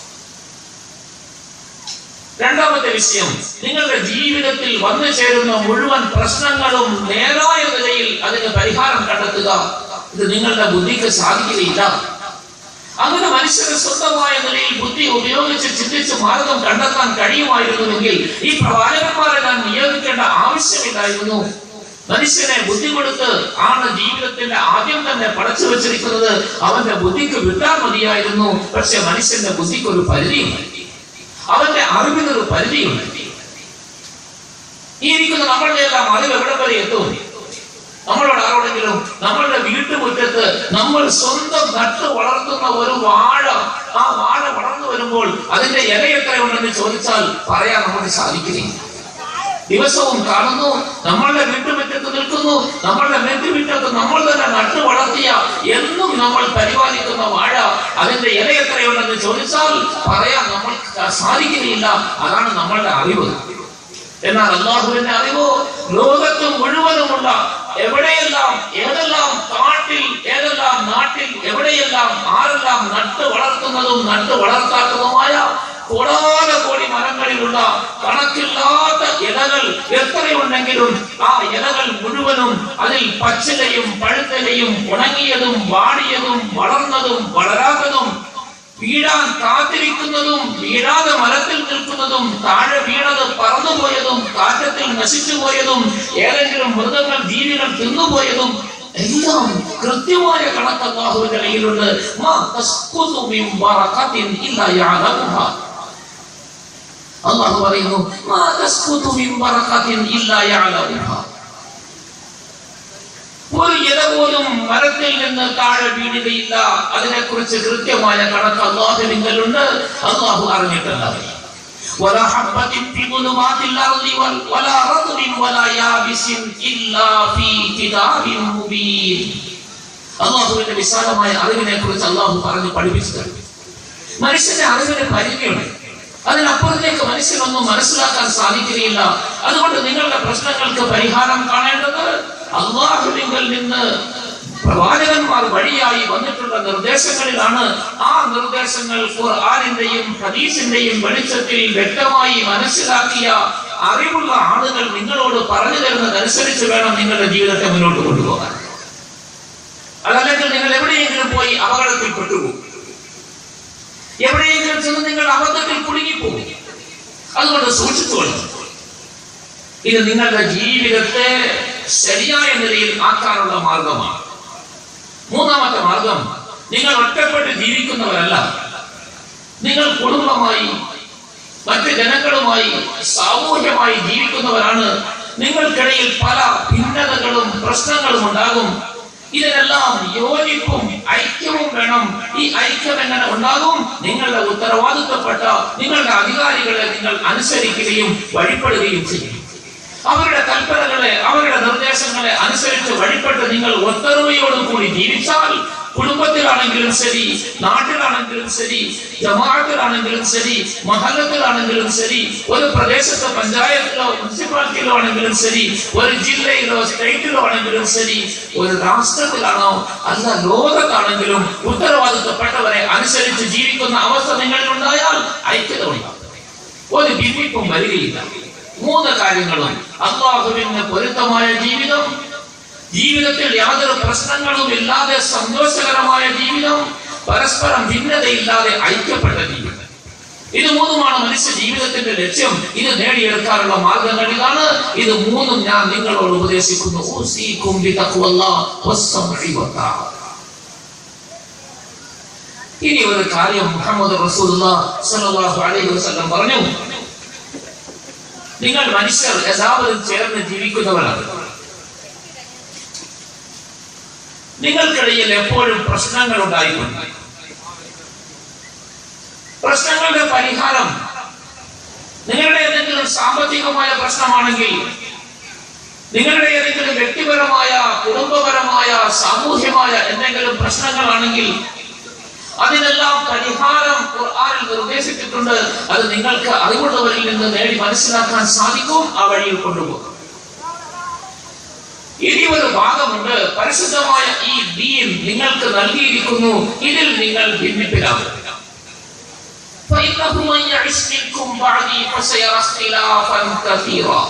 രണ്ടാമത്തെ വിഷയം നിങ്ങളുടെ ജീവിതത്തിൽ വന്നു ചേരുന്ന മുഴുവൻ പ്രശ്നങ്ങളും നേരായ നിലയിൽ അതിന് പരിഹാരം കണ്ടെത്തുക ഇത് നിങ്ങളുടെ ബുദ്ധിക്ക് സാധിക്കുകയില്ല അങ്ങനെ മനുഷ്യന് സ്വന്തമായ നിലയിൽ ബുദ്ധി ഉപയോഗിച്ച് ചിന്തിച്ച് മാർഗം കണ്ടെത്താൻ കഴിയുമായിരുന്നുവെങ്കിൽ ഈ പ്രവാചകന്മാരെ ഞാൻ നിയോഗിക്കേണ്ട ആവശ്യമില്ലായിരുന്നു മനുഷ്യനെ ബുദ്ധി കൊടുത്ത് ആണ് ജീവിതത്തിന്റെ ആദ്യം തന്നെ പടച്ചു വെച്ചിരിക്കുന്നത് അവന്റെ ബുദ്ധിക്ക് വിട്ടാൽ മതിയായിരുന്നു പക്ഷെ മനുഷ്യന്റെ ബുദ്ധിക്ക് ഒരു പരിധിയുണ്ട് അവന്റെ അറിവിനൊരു പരിധിയുണ്ട് ഈ ഇരിക്കുന്ന നമ്മളുടെ എല്ലാം അറിവ് എവിടെ വരെ എത്തും നമ്മളോട് ആരോടെങ്കിലും നമ്മളുടെ വീട്ടുമുറ്റത്ത് നമ്മൾ സ്വന്തം നട്ടു വളർത്തുന്ന ഒരു വാഴ ആ വാഴ വളർന്നു വരുമ്പോൾ അതിന്റെ ഇല എത്രയുണ്ടെന്ന് ചോദിച്ചാൽ പറയാൻ നമുക്ക് സാധിക്കുകയില്ല ദിവസവും കാണുന്നു നമ്മളുടെ വീട്ടുമുറ്റത്ത് നിൽക്കുന്നു നമ്മളുടെ വീട്ടുമുറ്റത്ത് നമ്മൾ തന്നെ നട്ടു വളർത്തിയ എന്നും നമ്മൾ പരിപാലിക്കുന്ന വാഴ അതിന്റെ ഇല എത്രയുണ്ടെന്ന് ചോദിച്ചാൽ പറയാൻ നമ്മൾക്ക് സാധിക്കുകയില്ല അതാണ് നമ്മളുടെ അറിവ് എന്നാൽ അള്ളാഹുവിന്റെ അറിവോ ലോകത്ത് മുഴുവനുമുള്ള എവിടെയെല്ലാം ഏതെല്ലാം കാട്ടിൽ ഏതെല്ലാം നാട്ടിൽ എവിടെയെല്ലാം ആരെല്ലാം നട്ട് വളർത്തുന്നതും നട്ട് വളർത്താത്തതുമായ കോടാന കോടി മരങ്ങളിലുള്ള കണക്കില്ലാത്ത ഇലകൾ എത്രയുണ്ടെങ്കിലും ആ ഇലകൾ മുഴുവനും അതിൽ പച്ചിലയും പഴുത്തലയും ഉണങ്ങിയതും വാടിയതും വളർന്നതും വളരാത്തതും വീഴാൻ കാത്തിരിക്കുന്നതും വീഴാതെ മരത്തിൽ നിൽക്കുന്നതും താഴെ വീണത് പറന്നുപോയതും കാറ്റത്തിൽ നശിച്ചു പോയതും ഏതെങ്കിലും മൃഗങ്ങൾ ജീവികൾ തിന്നുപോയതും എല്ലാം കൃത്യമായ കണക്ക് അല്ലാഹുവിന്റെ കയ്യിലുണ്ട് മാ തസ്കുതു മിൻ ബറകത്തിൻ ഇല്ലാ യഅലമുഹാ അല്ലാഹു പറയുന്നു മാ തസ്കുതു മിൻ ബറകത്തിൻ ഇല്ലാ യഅലമുഹാ ഒരു ഇല പോലും മരത്തിൽ നിന്ന് താഴെ വീഴുകയില്ല അതിനെക്കുറിച്ച് കൃത്യമായ കണക്ക് അള്ളാഹുവിങ്കലുണ്ട് അള്ളാഹു അറിഞ്ഞിട്ടുണ്ടാവില്ല ولا حبة في ظلمات الأرض وال- ولا رطب ولا يابس إلا في كتاب مبين അള്ളാഹുവിന്റെ വിശാലമായ അറിവിനെ കുറിച്ച് അള്ളാഹു പറഞ്ഞ് പഠിപ്പിച്ചു തരും മനുഷ്യന്റെ അറിവിന് പരിധിയുണ്ട് അതിനപ്പുറത്തേക്ക് മനുഷ്യനൊന്നും മനസ്സിലാക്കാൻ സാധിക്കുകയില്ല അതുകൊണ്ട് നിങ്ങളുടെ പ്രശ്നങ്ങൾക്ക് പരിഹാരം കാണേണ്ടത് അള്ളാഹുവിങ്കിൽ നിന്ന് പ്രവാചകന്മാർ വഴിയായി വന്നിട്ടുള്ള നിർദ്ദേശങ്ങളിലാണ് ആ നിർദ്ദേശങ്ങൾ ഖുർആനിന്റെയും ഹദീസിന്റെയും വെളിച്ചത്തിൽ വ്യക്തമായി മനസ്സിലാക്കിയ അറിവുള്ള ആളുകൾ നിങ്ങളോട് പറഞ്ഞു തരുന്നതനുസരിച്ച് വേണം നിങ്ങളുടെ ജീവിതത്തെ മുന്നോട്ട് കൊണ്ടുപോകാൻ അതല്ലെങ്കിൽ നിങ്ങൾ എവിടെയെങ്കിലും പോയി അപകടത്തിൽ പെട്ടുപോകും എവിടെയെങ്കിലും ചെന്ന് നിങ്ങൾ അബദ്ധത്തിൽ കുടുങ്ങിപ്പോകും അതുകൊണ്ട് സൂക്ഷിച്ചുകൊള്ളും ഇത് നിങ്ങളുടെ ജീവിതത്തെ ശരിയായ നിലയിൽ ആക്കാനുള്ള മാർഗമാണ് മൂന്നാമത്തെ മാർഗം നിങ്ങൾ ഒറ്റപ്പെട്ട് ജീവിക്കുന്നവരല്ല നിങ്ങൾ കുടുംബമായി മറ്റ് ജനങ്ങളുമായി സാമൂഹ്യമായി ജീവിക്കുന്നവരാണ് നിങ്ങൾക്കിടയിൽ പല ഭിന്നതകളും പ്രശ്നങ്ങളും ഉണ്ടാകും ഇതിനെല്ലാം യോജിപ്പും ഐക്യവും വേണം ഈ ഐക്യം എങ്ങനെ ഉണ്ടാകും നിങ്ങളുടെ ഉത്തരവാദിത്തപ്പെട്ട നിങ്ങളുടെ അധികാരികളെ നിങ്ങൾ അനുസരിക്കുകയും വഴിപ്പെടുകയും ചെയ്യും അവരുടെ കൽപ്പനകളെ അവരുടെ നിർദ്ദേശങ്ങളെ അനുസരിച്ച് വഴിപ്പെട്ട് നിങ്ങൾ ഒത്തൊരുമയോടും കൂടി ജീവിച്ചാൽ കുടുംബത്തിലാണെങ്കിലും ശരി നാട്ടിലാണെങ്കിലും ശരി ജമാഅത്തിലാണെങ്കിലും ശരി മഹല്ലത്തിലാണെങ്കിലും ശരി ഒരു പ്രദേശത്തെ പഞ്ചായത്തിലോ മുനിസിപ്പാലിറ്റിയിലോ ആണെങ്കിലും ശരി ഒരു ജില്ലയിലോ സ്റ്റേറ്റിലോ ആണെങ്കിലും ശരി ഒരു രാഷ്ട്രത്തിലാണോ അല്ല ലോകത്താണെങ്കിലും ഉത്തരവാദിത്തപ്പെട്ടവരെ അനുസരിച്ച് ജീവിക്കുന്ന അവസ്ഥ നിങ്ങളിൽ ഉണ്ടായാൽ ഐക്യത ഉണ്ടാകും ഒരു ഭിന്നിപ്പും വരികയില്ല മൂന്ന് കാര്യങ്ങളും അള്ളാഹുവിന് പൊരുത്തമായ ജീവിതം ജീവിതത്തിൽ യാതൊരു പ്രശ്നങ്ങളും ഇല്ലാതെ സന്തോഷകരമായ ജീവിതം പരസ്പരം ഭിന്നതയില്ലാതെ ഐക്യപ്പെട്ട ജീവിതം ഇത് മൂന്നുമാണ് മനുഷ്യ ജീവിതത്തിന്റെ ലക്ഷ്യം ഇത് നേടിയെടുക്കാനുള്ള മാർഗങ്ങൾ ഇതാണ് ഇത് മൂന്നും ഞാൻ നിങ്ങളോട് ഉപദേശിക്കുന്നു ഊസീക്കും ബിതഖ്വല്ലാഹ് വസ്സംഇ വത്താഅ. ഇനി ഒരു കാര്യം മുഹമ്മദ് റസൂലുള്ളാഹി സ്വല്ലല്ലാഹു അലൈഹി വസല്ലം പറഞ്ഞു നിങ്ങൾ മനുഷ്യർ എല്ലാവരും ചേർന്ന് ജീവിക്കുന്നവരാണ് നിങ്ങൾക്കിടയിൽ എപ്പോഴും പ്രശ്നങ്ങൾ ഉണ്ടായിട്ടുണ്ട് പ്രശ്നങ്ങളുടെ പരിഹാരം നിങ്ങളുടെ ഏതെങ്കിലും സാമ്പത്തികമായ പ്രശ്നമാണെങ്കിൽ നിങ്ങളുടെ ഏതെങ്കിലും വ്യക്തിപരമായ കുടുംബപരമായ സാമൂഹ്യമായ എന്തെങ്കിലും പ്രശ്നങ്ങളാണെങ്കിൽ അതിനെല്ലാം പരിഹാരം ഖുർആനിൽ നിർദ്ദേശിച്ചിട്ടുണ്ട് അത് നിങ്ങൾക്ക് അറിവുള്ളവരിൽ നിന്ന് നേടി മനസ്സിലാക്കാൻ സാധിക്കും ആ വഴിയിൽ കൊണ്ടുപോകും ഇനി ഒരു ഭാഗമുണ്ട് പരിശുദ്ധമായ ഈ ദീൻ നിങ്ങൾക്ക് നൽകിയിരിക്കുന്നു ഇതിൽ നിങ്ങൾ ഭിന്നിപ്പിലാവും فإنه من يعش منكم بعدي فسيرى اختلافا كثيرا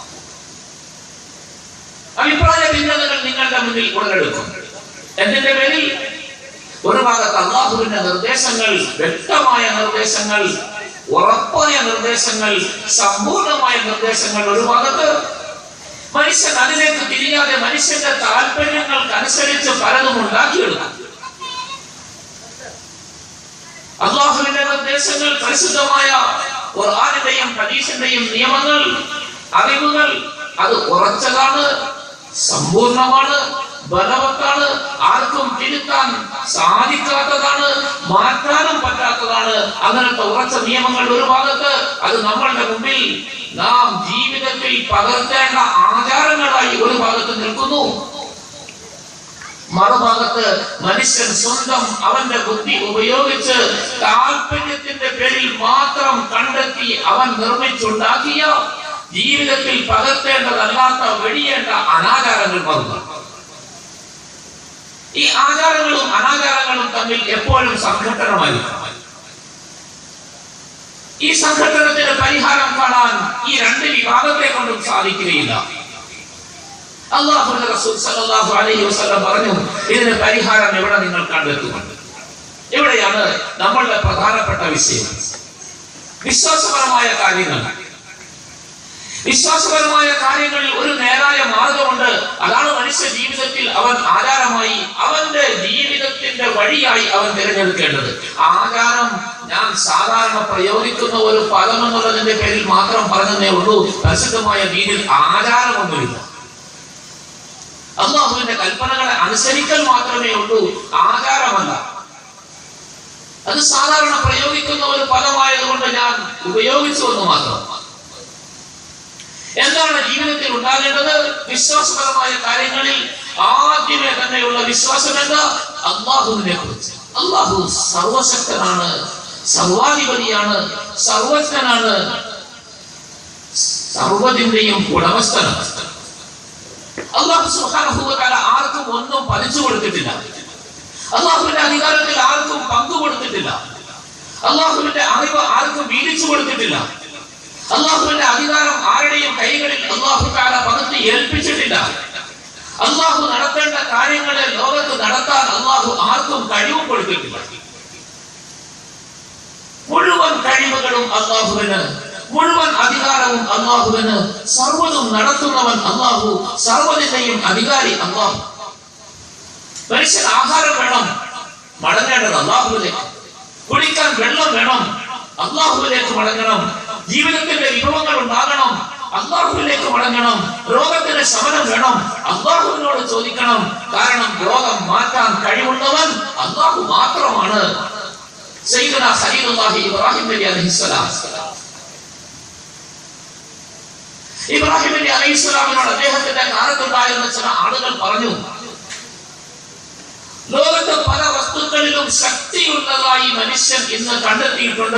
അഭിപ്രായ ഭിന്നതകൾ നിങ്ങളുടെ മുന്നിൽ ഉടലെടുക്കും എന്തിന്റെ പേരിൽ ഒരു ഭാഗത്ത് അള്ളാഹുവിന്റെ നിർദ്ദേശങ്ങൾ വ്യക്തമായ നിർദ്ദേശങ്ങൾ ഉറപ്പായ നിർദ്ദേശങ്ങൾ സമ്പൂർണമായ നിർദ്ദേശങ്ങൾ ഒരു ഭാഗത്ത് മനുഷ്യൻ അതിലേക്ക് തിരിയാതെ മനുഷ്യന്റെ താല്പര്യങ്ങൾക്ക് അനുസരിച്ച് പലതും ഉണ്ടാക്കിയെടുക്കും അള്ളാഹുവിന്റെ നിർദ്ദേശങ്ങൾ പരിശുദ്ധമായ ഖുർആനിന്റെയും ഹദീസിന്റെയും നിയമങ്ങൾ അറിവുകൾ അത് ഉറച്ചതാണ് സമ്പൂർണമാണ് ബലവത്താണ് ആർക്കും തിരുത്താൻ സാധിക്കാത്തതാണ് മാറ്റാനും പറ്റാത്തതാണ് അങ്ങനത്തെ ഉറച്ച നിയമങ്ങൾ ഒരു ഭാഗത്ത് അത് നമ്മളുടെ മുമ്പിൽ നാം ജീവിതത്തിൽ പകർത്തേണ്ട ആചാരങ്ങളായി ഒരു ഭാഗത്ത് നിൽക്കുന്നു മറുഭാഗത്ത് മനുഷ്യൻ സ്വന്തം അവന്റെ ബുദ്ധി ഉപയോഗിച്ച് താല്പര്യത്തിന്റെ പേരിൽ മാത്രം കണ്ടെത്തി അവൻ നിർമ്മിച്ചുണ്ടാക്കിയ ജീവിതത്തിൽ പകർത്തേണ്ടതല്ലാത്ത വെടിയേണ്ട അനാചാരങ്ങൾ മറന്നു ഈ ആചാരങ്ങളും അനാചാരങ്ങളും തമ്മിൽ എപ്പോഴും സംഘട്ടനമായിരിക്കും ഈ സംഘട്ടനത്തിന് പരിഹാരം കാണാൻ ഈ രണ്ട് വിഭാഗത്തെ കൊണ്ടും സാധിക്കുകയില്ല അള്ളാഹുന്റെ റസൂൽ സല്ലല്ലാഹു അലൈഹി വസല്ലം പറഞ്ഞു ഇതിന് പരിഹാരം എവിടെ നിങ്ങൾ കണ്ടെത്തുന്നുണ്ട് എവിടെയാണ് നമ്മളുടെ പ്രധാനപ്പെട്ട വിഷയം വിശ്വാസപരമായ കാര്യങ്ങൾ വിശ്വാസപരമായ കാര്യങ്ങളിൽ ഒരു നേരായ മാർഗമുണ്ട് അതാണ് മനുഷ്യ ജീവിതത്തിൽ അവൻ ആചാരമായി അവന്റെ ജീവിതത്തിന്റെ വഴിയായി അവൻ തിരഞ്ഞെടുക്കേണ്ടത് ആചാരം ഞാൻ സാധാരണ പ്രയോഗിക്കുന്ന ഒരു പദം എന്നുള്ളതിന്റെ പേരിൽ മാത്രം പറഞ്ഞതേ ഉള്ളൂ പരിശുദ്ധമായ രീതിയിൽ ആചാരമൊന്നുമില്ല അള്ളാഹുവിന്റെ കൽപ്പനകളെ അനുസരിക്കൽ മാത്രമേ ഉള്ളൂ ആചാരമല്ല അത് സാധാരണ പ്രയോഗിക്കുന്ന ഒരു പദമായതുകൊണ്ട് ഞാൻ ഉപയോഗിച്ചു എന്ന് മാത്രം എന്താണ് ജീവിതത്തിൽ ഉണ്ടാകേണ്ടത് വിശ്വാസപരമായ കാര്യങ്ങളിൽ ആദ്യമേ തന്നെയുള്ള വിശ്വാസം എന്താ അള്ളാഹുവിനെ കുറിച്ച് അള്ളാഹു സർവശക്തനാണ് സർവാധിപതിയാണ് സർവജ്ഞനാണ് സർവതിന്റെയും ഉടമസ്ഥനാണ് അള്ളാഹു സുബ്ഹാനഹു വ തആല ആർക്കും ഒന്നും പതിച്ചു കൊടുത്തിട്ടില്ല അള്ളാഹുവിന്റെ അധികാരത്തിൽ ആർക്കും പങ്കു കൊടുത്തിട്ടില്ല അള്ളാഹുവിന്റെ അറിവ് ആർക്കും വീതിച്ചു കൊടുത്തിട്ടില്ല അള്ളാഹുവിന്റെ അധികാരം ആരുടെയും കൈകളിൽ അള്ളാഹു താല പകുതി ഏൽപ്പിച്ചിട്ടില്ല അള്ളാഹു നടത്തേണ്ട കാര്യങ്ങളെ ലോകത്ത് നടത്താൻ അള്ളാഹു ആർക്കും കഴിവും കൊടുത്തിട്ടില്ല മുഴുവൻ കഴിവുകളും അള്ളാഹുവിന് മുഴുവൻ അധികാരവും അള്ളാഹുവിന് സർവ്വതും നടത്തുന്നവൻ അള്ളാഹു സർവ്വതിന്റെയും അധികാരി അള്ളാഹു മനുഷ്യൻ ആഹാരം വേണം മടങ്ങേണ്ടത് അള്ളാഹുവിലേക്ക് കുടിക്കാൻ വെള്ളം വേണം അള്ളാഹുവിലേക്ക് മടങ്ങണം ജീവിതത്തിന്റെ വിഭവങ്ങൾ ഉണ്ടാകണം അള്ളാഹുവിലേക്ക് മടങ്ങണം രോഗത്തിന് ശമനം വേണം അള്ളാഹുവിനോട് ചോദിക്കണം കാരണം രോഗം മാറ്റാൻ കഴിവുള്ളവൻ അള്ളാഹു മാത്രമാണ് സയ്യിദുന ഖലീലുല്ലാഹി ഇബ്രാഹിം നബി അലൈഹിസ്സലാം ഇബ്രാഹിം നബി അലൈഹിസ്സലാമിനോട് അദ്ദേഹത്തിന്റെ കാലത്തുണ്ടായിരുന്ന ചില ആളുകൾ പറഞ്ഞു ലോകത്ത് പല വസ്തുക്കളിലും ശക്തിയുള്ളതായി മനുഷ്യൻ ഇന്ന് കണ്ടെത്തിയിട്ടുണ്ട്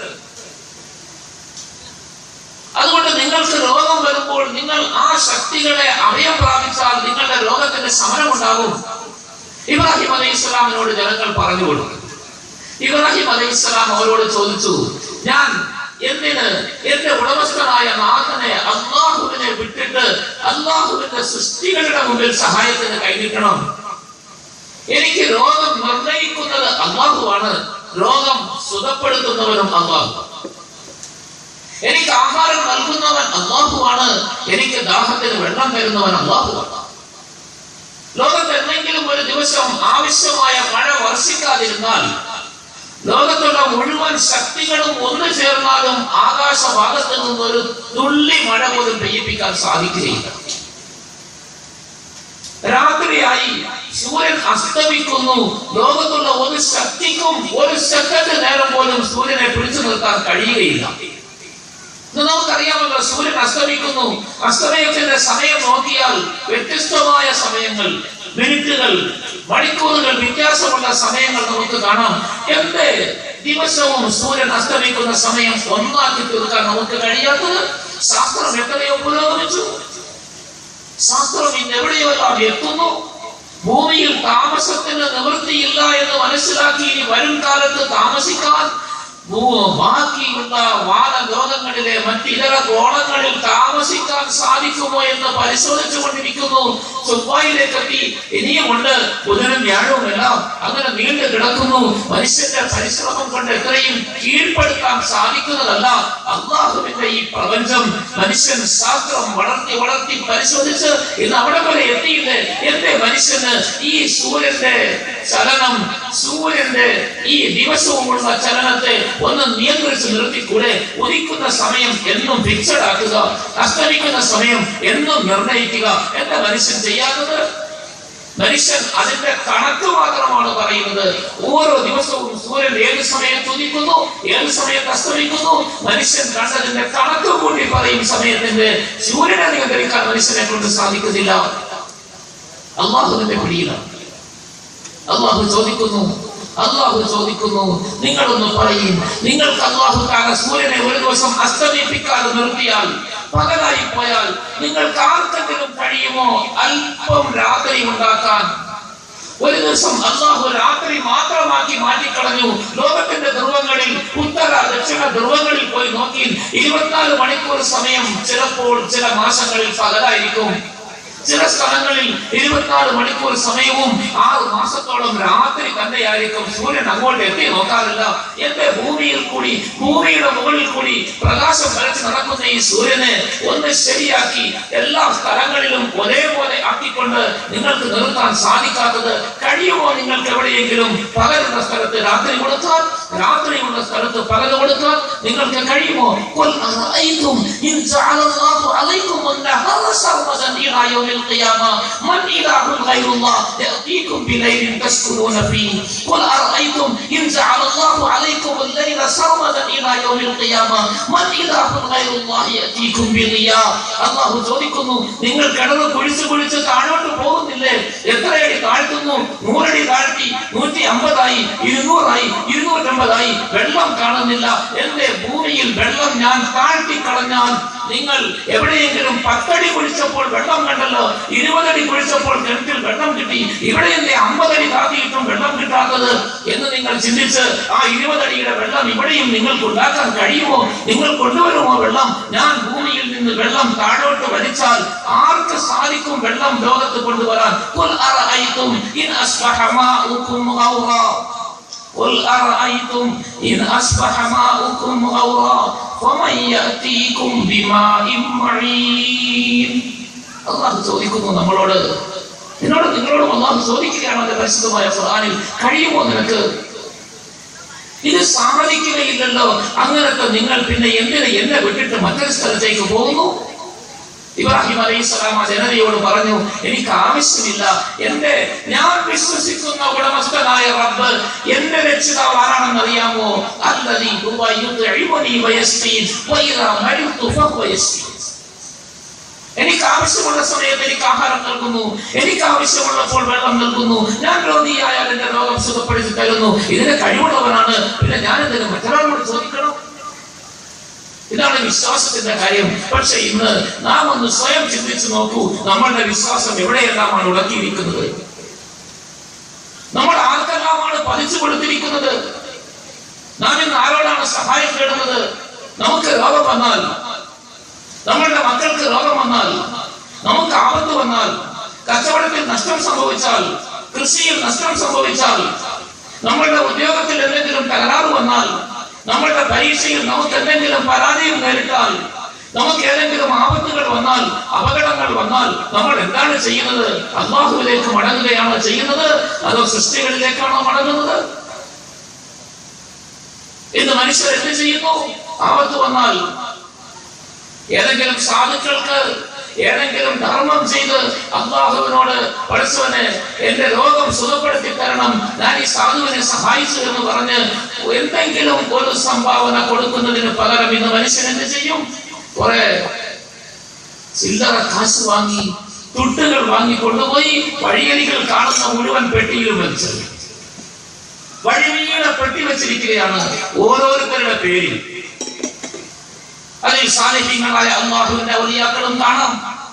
അതുകൊണ്ട് നിങ്ങൾക്ക് രോഗം വരുമ്പോൾ നിങ്ങൾ ആ ശക്തികളെ അഭയം പ്രാപിച്ചാൽ നിങ്ങളുടെ രോഗത്തിന്റെ ശമനം ഉണ്ടാകും ഇബ്രാഹിം അലൈഹി ഇസ്ലാമിനോട് ജനങ്ങൾ പറഞ്ഞു കൊടുത്തു ഇബ്രാഹിം അലൈഹി ഇസ്ലാം അവരോട് ചോദിച്ചു ഞാൻ എന്തിന് എന്റെ ഉടമസ്ഥനായ നാഥനെ അള്ളാഹുവിനെ വിട്ടിട്ട് അള്ളാഹുവിന്റെ സൃഷ്ടികളുടെ മുമ്പിൽ സഹായത്തിന് കൈനിട്ടണം എനിക്ക് രോഗം നിർണയിക്കുന്നത് അള്ളാഹുവാണ് രോഗം സുഖപ്പെടുത്തുന്നവനും അള്ളാഹു എനിക്ക് ആഹാരം നൽകുന്നവൻ അള്ളാഹുവാണ് എനിക്ക് ദാഹത്തിന് വെള്ളം തരുന്നവൻ അള്ളാഹുവാണ് ലോകത്ത് എന്തെങ്കിലും ഒരു ദിവസം ആവശ്യമായ മഴ വർഷിക്കാതിരുന്നാൽ ലോകത്തുള്ള മുഴുവൻ ശക്തികളും ഒന്നു ചേർന്നാലും ആകാശഭാഗത്ത് നിന്നൊരു തുള്ളി മഴ പോലും പെയ്യിപ്പിക്കാൻ സാധിക്കുകയില്ല രാത്രിയായി സൂര്യൻ അസ്തമിക്കുന്നു ലോകത്തുള്ള ഒരു ശക്തിക്കും ഒരു സെക്കൻഡ് നേരം പോലും സൂര്യനെ പിടിച്ചു നിർത്താൻ കഴിയുകയില്ല ഇത് നമുക്കറിയാമല്ലോ സൂര്യൻ അസ്തമിക്കുന്നു അസ്തമയത്തിന്റെ സമയം നോക്കിയാൽ വ്യത്യസ്തമായ സമയങ്ങൾ മിനിറ്റുകൾ മണിക്കൂറുകൾ വ്യത്യാസമുള്ള സമയങ്ങൾ നമുക്ക് കാണാം എന്ത് ദിവസവും സൂര്യൻ അസ്തമിക്കുന്ന സമയം ഒന്നാക്കി തീർക്കാൻ നമുക്ക് കഴിയാത്തത് ശാസ്ത്രം എത്രയോ പുരോഗമിച്ചു ശാസ്ത്രം ഇന്ന് എവിടെയോ എല്ലാം എത്തുന്നു ഭൂമിയിൽ താമസത്തിന് നിവൃത്തിയില്ല എന്ന് മനസ്സിലാക്കി ഇനി വരും കാലത്ത് താമസിക്കാൻ ഭൂ- ബാക്കിയുള്ള വാനലോകങ്ങളിലെ മറ്റിതര ഗോളങ്ങളിൽ താമസിക്കാൻ സാധിക്കുമോ എന്ന് പരിശോധിച്ചു കൊണ്ടിരിക്കുന്നു ചൊവ്വായിലേക്ക് എത്തി ഇനിയുമുണ്ട് ബുധനും വ്യാഴവും എല്ലാം അങ്ങനെ നീണ്ടു കിടക്കുന്നു മനുഷ്യന്റെ പരിശ്രമം കൊണ്ട് എത്രയും കീഴ്പ്പെടുത്താൻ സാധിക്കുന്നതല്ല അള്ളാഹുവിന്റെ ഈ പ്രപഞ്ചം മനുഷ്യൻ ശാസ്ത്രം വളർത്തി വളർത്തി പരിശോധിച്ച് ഇന്ന് അവിടെ വരെ എത്തിയില്ലേ എന്റെ മനുഷ്യന് ഈ സൂര്യന്റെ ചലനം സൂര്യന്റെ ഈ ദിവസവുമുള്ള ചലനത്തെ ഒന്ന് നിയന്ത്രിച്ച് നിർത്തിക്കൂടെ ഉദിക്കുന്ന സമയം എന്നും ഫിക്സഡ് ആക്കുക അസ്തമിക്കുന്ന സമയം എന്നും നിർണയിക്കുക എന്താ മനുഷ്യൻ ചെയ്യാത്തത് മനുഷ്യൻ അതിന്റെ കണക്ക് മാത്രമാണ് പറയുന്നത് ഓരോ ദിവസവും സൂര്യൻ ഏത് സമയത്ത് ഉദിക്കുന്നു ഏത് സമയത്ത് അസ്തമിക്കുന്നു മനുഷ്യൻ കണ്ടതിന്റെ കണക്ക് കൂടി പറയും സമയത്തിന്റെ സൂര്യനെ നിയന്ത്രിക്കാൻ മനുഷ്യനെ കൊണ്ട് സാധിക്കുന്നില്ല അള്ളാഹുവിന്റെ പിടിയിലാണ് അള്ളാഹു ചോദിക്കുന്നു അള്ളാഹു ചോദിക്കുന്നു നിങ്ങളൊന്ന് പറയും നിങ്ങൾക്ക് അള്ളാഹു താല സൂര്യനെ ഒരു ദിവസം അസ്തമിപ്പിക്കാതെ നിർത്തിയാൽ പകലായി പോയാൽ നിങ്ങൾക്ക് ആർക്കെങ്കിലും കഴിയുമോ അല്പം രാത്രി ഉണ്ടാക്കാൻ ഒരു ദിവസം അള്ളാഹു രാത്രി മാത്രമാക്കി മാറ്റിക്കളഞ്ഞു ലോകത്തിന്റെ ധ്രുവങ്ങളിൽ ഉത്തര ദക്ഷിണ ധ്രുവങ്ങളിൽ പോയി നോക്കി ഇരുപത്തിനാല് മണിക്കൂർ സമയം ചിലപ്പോൾ ചില മാസങ്ങളിൽ പകലായിരിക്കും ചില സ്ഥലങ്ങളിൽ ഇരുപത്തിനാല് മണിക്കൂർ സമയവും ആറ് മാസത്തോളം രാത്രി തന്നെയായിരിക്കും സൂര്യൻ അങ്ങോട്ട് എത്തി നോക്കാറില്ല എന്റെ ഭൂമിയിൽ കൂടി ഭൂമിയുടെ മുകളിൽ കൂടി പ്രകാശം വരച്ച് നടക്കുന്ന ഈ സൂര്യനെ ഒന്ന് ശരിയാക്കി എല്ലാ സ്ഥലങ്ങളിലും ഒരേപോലെ ആക്കിക്കൊണ്ട് നിങ്ങൾക്ക് നിർത്താൻ സാധിക്കാത്തത് കഴിയുമോ നിങ്ങൾക്ക് എവിടെയെങ്കിലും പകലുള്ള സ്ഥലത്ത് രാത്രി കൊടുക്കാൻ രാത്രിയുള്ള സ്ഥലത്ത് പകൽ കൊടുക്കാൻ നിങ്ങൾക്ക് കഴിയുമോ قل أرأيتم إن جعل الله عليكم النهار سرمدا إلى يوم القيامة من إله غير الله يأتيكم بليل تسكنون فيه قل أرأيتم إن جعل الله عليكم الليل سرمدا إلى يوم القيامة من إله غير الله يأتيكم بضياء الله ചോദിക്കുന്നു നിങ്ങൾ കിണറ് കുഴിച്ച് കുഴിച്ച് താഴോട്ട് പോകുന്നില്ലേ എത്രയടി താഴ്ത്തുന്നു നൂറടി താഴ്ത്തി നൂറ്റി അമ്പതായി ഇരുന്നൂറായി ഇരുന്നൂറ്റമ്പതായി വെള്ളം കാണുന്നില്ല എന്റെ ഭൂമിയിൽ വെള്ളം ഞാൻ താഴ്ത്തി കളഞ്ഞാൽ നിങ്ങൾ എവിടെയെങ്കിലും പത്തടി കുഴിച്ചപ്പോൾ വെള്ളം കണ്ടല്ലോ ഇരുപതടി കുഴിച്ചപ്പോൾ കിണറ്റിൽ വെള്ളം കിട്ടി ഇവിടെ എന്റെ അമ്പതടി താത്തിയിട്ടും വെള്ളം കിട്ടാത്തത് എന്ന് നിങ്ങൾ ചിന്തിച്ച് ആ ഇരുപതടിയുടെ വെള്ളം ഇവിടെയും നിങ്ങൾക്ക് ഉണ്ടാക്കാൻ കഴിയുമോ നിങ്ങൾ കൊണ്ടുവരുമോ വെള്ളം ഞാൻ ഭൂമിയിൽ നിന്ന് വെള്ളം താഴോട്ട് വലിച്ചാൽ ആർക്ക് സാധിക്കും വെള്ളം ലോകത്ത് കൊണ്ടുവരാൻ ഖുൽ അറഅയ്തും ഇൻ അസ്ബഹ മാഉകും ഗൗറാ قل أرأيتم إن أصبح ماؤكم غورا فمن يأتيكم بماء معين അള്ളാഹു ചോദിക്കുന്നു നമ്മളോട് നിന്നോട് നിങ്ങളോടും അള്ളാഹു ചോദിക്കുകയാണ് അതിന്റെ പരിശുദ്ധമായ ഖുർആനിൽ കഴിയുമോ നിനക്ക് ഇത് സാധിക്കുകയില്ലല്ലോ അങ്ങനത്തെ നിങ്ങൾ പിന്നെ എന്തിന് എന്നെ വിട്ടിട്ട് മറ്റൊരു സ്ഥലത്തേക്ക് പോകുന്നു ഇബ്രാഹിം അലൈഹി സ്വലാം ആ ജനതയോട് പറഞ്ഞു എനിക്ക് ആവശ്യമില്ല എന്റെ ഞാൻ വിശ്വസിക്കുന്ന ഉടമസ്ഥനായ റബ്ബ് എന്റെ രക്ഷിതാവ് ആരാണെന്ന് അറിയാമോ അല്ലദീ ഹുവ യുത്ഇമുനി വയസ്തീൻ വഇദാ മരിത്തു ഫഹുവ യസ്തീൻ എനിക്ക് ആവശ്യമുള്ള സമയത്ത് എനിക്ക് ആഹാരം നൽകുന്നു എനിക്ക് ആവശ്യമുള്ളപ്പോൾ വെള്ളം നൽകുന്നു ഞാൻ രോഗിയായാൽ എന്റെ രോഗം സുഖപ്പെടുത്തി തരുന്നു ഇതിന് കഴിവുള്ളവനാണ് പിന്നെ ഞാൻ എന്തിന് മറ്റൊരാളോട് ചോദിക്കണം ഇതാണ് വിശ്വാസത്തിന്റെ കാര്യം പക്ഷെ ഇന്ന് നാം ഒന്ന് സ്വയം ചിന്തിച്ചു നോക്കൂ നമ്മളുടെ വിശ്വാസം എവിടെയെല്ലാമാണ് ഉടക്കിയിരിക്കുന്നത് നമ്മൾ ആർക്കെല്ലാമാണ് പതിച്ചു കൊടുത്തിരിക്കുന്നത് നാം ഇന്ന് ആരോടാണ് സഹായം തേടുന്നത് നമുക്ക് രോഗം വന്നാൽ നമ്മളുടെ മക്കൾക്ക് രോഗം വന്നാൽ നമുക്ക് ആപത്ത് വന്നാൽ കച്ചവടത്തിൽ നഷ്ടം സംഭവിച്ചാൽ കൃഷിയിൽ നഷ്ടം സംഭവിച്ചാൽ നമ്മളുടെ ഉദ്യോഗത്തിൽ എന്തെങ്കിലും തകരാറ് വന്നാൽ നമ്മളുടെ പരീക്ഷയിൽ നമുക്ക് എന്തെങ്കിലും പരാജയം നേരിട്ടാൽ നമുക്ക് ഏതെങ്കിലും ആപത്തുകൾ വന്നാൽ അപകടങ്ങൾ വന്നാൽ നമ്മൾ എന്താണ് ചെയ്യുന്നത് അള്ളാഹുവിലേക്ക് മടങ്ങുകയാണോ ചെയ്യുന്നത് അതോ സൃഷ്ടികളിലേക്കാണോ മടങ്ങുന്നത് ഇന്ന് മനുഷ്യർ എന്ത് ചെയ്യുന്നു ആപത്ത് വന്നാൽ ഏതെങ്കിലും സാധുക്കൾക്ക് ഏതെങ്കിലും ധർമ്മം ചെയ്ത് അള്ളാഹുവിനോട് പഠിച്ചവന് എന്റെ രോഗം സുഖപ്പെടുത്തി തരണം ഞാൻ ഈ സാധുവിനെ സഹായിച്ചു എന്ന് പറഞ്ഞ് എന്തെങ്കിലും ഒരു സംഭാവന കൊടുക്കുന്നതിന് പകരം ഇന്ന് മനുഷ്യൻ എന്ത് ചെയ്യും കുറെ ചില്ലറ കാശ് വാങ്ങി തുട്ടുകൾ വാങ്ങി കൊണ്ടുപോയി വഴിയരികൾ കാണുന്ന മുഴുവൻ പെട്ടിയിലും വെച്ച് വഴിനീളെ പെട്ടി വെച്ചിരിക്കുകയാണ് ഓരോരുത്തരുടെ പേരിൽ അതിൽ സാന്നിധ്യങ്ങളായ അള്ളാഹുവിന്റെ ഔലിയാക്കളും കാണാം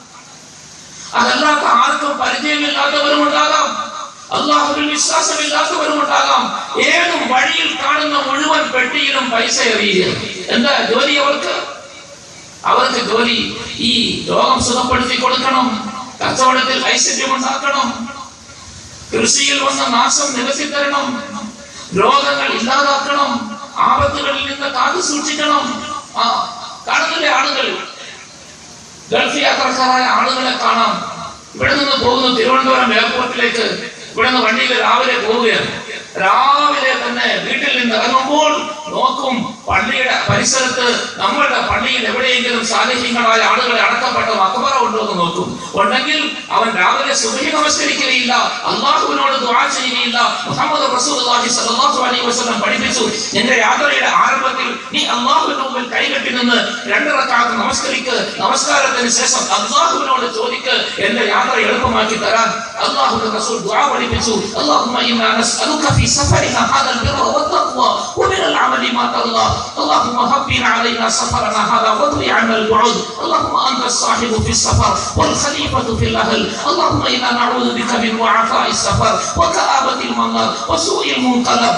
അതല്ലാത്ത ആർക്കും പരിചയമില്ലാത്തവരും ഉണ്ടാകാം അള്ളാഹുവിൽ വിശ്വാസമില്ലാത്തവരും ഉണ്ടാകാം ഏതും വഴിയിൽ കാണുന്ന മുഴുവൻ പെട്ടിയിലും പൈസ എറിയുക എന്താ ജോലി അവർക്ക് അവർക്ക് ജോലി ഈ രോഗം സുഖപ്പെടുത്തി കൊടുക്കണം കച്ചവടത്തിൽ ഐശ്വര്യം ഉണ്ടാക്കണം കൃഷിയിൽ വന്ന നാശം നികത്തി തരണം രോഗങ്ങൾ ഇല്ലാതാക്കണം ആപത്തുകളിൽ നിന്ന് കാത്തു സൂക്ഷിക്കണം ആ കാണുന്നില്ലേ ആളുകൾ ഗൾഫ് യാത്രക്കാരായ ആളുകളെ കാണാം ഇവിടെ നിന്ന് പോകുന്നു തിരുവനന്തപുരം എയർപോർട്ടിലേക്ക് ഇവിടെ നിന്ന് വണ്ടിയിൽ രാവിലെ പോവുകയാണ് രാവിലെ തന്നെ വീട്ടിൽ നിന്ന് ഇറങ്ങുമ്പോൾ നോക്കും പള്ളിയുടെ പരിസരത്ത് നമ്മളുടെ പള്ളിയിൽ എവിടെയെങ്കിലും സാന്നിധ്യങ്ങളായ ആളുകളെ അടക്കപ്പെട്ട മക്കബറ ഉണ്ടോ എന്ന് നോക്കും ഉണ്ടെങ്കിൽ അവൻ രാവിലെ സുബഹി നമസ്കരിക്കുകയില്ല അള്ളാഹുവിനോട് ദുആ ചെയ്യുകയില്ല മുഹമ്മദ് റസൂലുള്ളാഹി സ്വല്ലല്ലാഹു അലൈഹി വസല്ലം പഠിപ്പിച്ചു എന്റെ യാത്രയുടെ ആരംഭത്തിൽ നീ അള്ളാഹുവിന്റെ മുമ്പിൽ കൈകെട്ടി നിന്ന് രണ്ട് റക്അത്ത് നമസ്കരിക്ക് നമസ്കാരത്തിന് ശേഷം അള്ളാഹുവിനോട് ചോദിക്ക് എന്റെ യാത്ര എളുപ്പമാക്കി തരാൻ അള്ളാഹുവിന്റെ റസൂൽ ദുആ പഠിപ്പിച്ചു അല്ലാഹുമ്മ ഇന്നാ നസ്അലുക ഫീ സഫരിന ഹാദൽ ബിർറ വത്തഖ്വ ومن العمل ما ترضى اللهم هبنا علينا سفرنا هذا واضوي عنا البعد اللهم انت الصاحب في السفر والخليفه في الاهل اللهم انا نعوذ بك من وعثاء السفر وكآبة المنظر وسوء المنقلب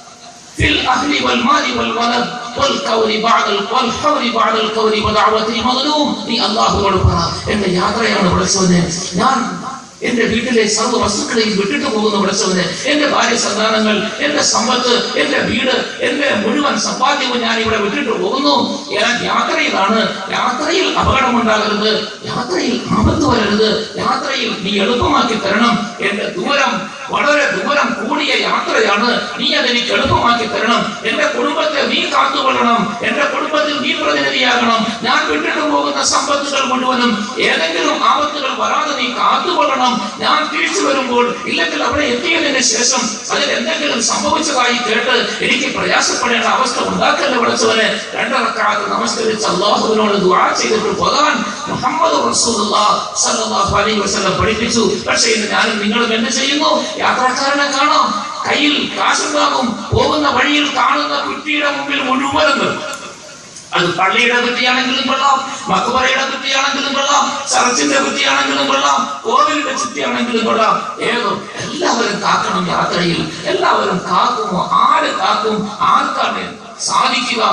في الأهل والمال والولد والكون بعد ال- والحور بعد الكون ودعوة المظلوم നീ അള്ളാഹുവോട് പറ എന്റെ യാത്രയാണ് വിളിച്ചവനെ ഞാൻ എന്റെ വീട്ടിലെ സർവ്വ വസ്തുക്കളെയും വിട്ടിട്ട് പോകുന്ന വിളിച്ചവന് എന്റെ ഭാര്യ സന്താനങ്ങൾ എന്റെ സമ്പത്ത് എന്റെ വീട് എന്റെ മുഴുവൻ സമ്പാദ്യവും ഞാൻ ഇവിടെ വിട്ടിട്ട് പോകുന്നു ഞാൻ യാത്രയിലാണ് യാത്രയിൽ അപകടമുണ്ടാകരുത് യാത്രയിൽ ആപത്ത് വരരുത് യാത്രയിൽ നീ എളുപ്പമാക്കി തരണം എന്റെ ദൂരം വളരെ ദൂരം കൂടിയ യാത്രയാണ് നീ അതെനിക്ക് എളുപ്പമാക്കി തരണം എന്റെ കുടുംബത്തെ നീ കാത്തുകൊള്ളണം എന്റെ കുടുംബത്തിൽ നീ പ്രതിനിധിയാകണം ഞാൻ വിട്ടിട്ട് പോകുന്ന സമ്പത്തുകൾ മുഴുവനും ഏതെങ്കിലും ആപത്തുകൾ വരാതെ നീ കാത്തുകൊള്ളണം ഞാൻ തിരിച്ചു വരുമ്പോൾ ഇല്ലെങ്കിൽ അവിടെ എത്തിയതിന് ശേഷം അതിൽ എന്തെങ്കിലും സംഭവിച്ചതായി കേട്ട് എനിക്ക് പ്രയാസപ്പെടേണ്ട അവസ്ഥ ഉണ്ടാക്കല്ല വിളിച്ചവനെ രണ്ടിറക്കാതെ നമസ്കരിച്ച് അള്ളാഹുവിനോട് ദുആ ചെയ്തിട്ട് പോകാൻ മുഹമ്മദ് റസൂലുള്ളാഹ് സ്വല്ലല്ലാഹു അലൈഹി വസല്ലം പഠിപ്പിച്ചു പക്ഷേ ഇന്ന് ഞാനും നിങ്ങളും എന്ത് ചെയ്യുന്നു യാത്രക്കാരനെ കാണാം കയ്യിൽ കാശുണ്ടാകും പോകുന്ന വഴിയിൽ കാണുന്ന കുറ്റിയുടെ മുമ്പിൽ മുഴുവനും നിർത്തും അത് പള്ളിയുടെ വൃത്തിയാണെങ്കിലും കൊള്ളാം മക്കുപറയുടെ വൃത്തിയാണെങ്കിലും കൊള്ളാം ചർച്ചിന്റെ വൃത്തിയാണെങ്കിലും കൊള്ളാം കോവിലിന്റെ ചുറ്റിയാണെങ്കിലും കൊള്ളാം ഏതോ എല്ലാവരും കാക്കണം യാത്രയിൽ എല്ലാവരും കാക്കുമോ ആര് കാക്കും ആർക്കാണ് സാധിക്കുക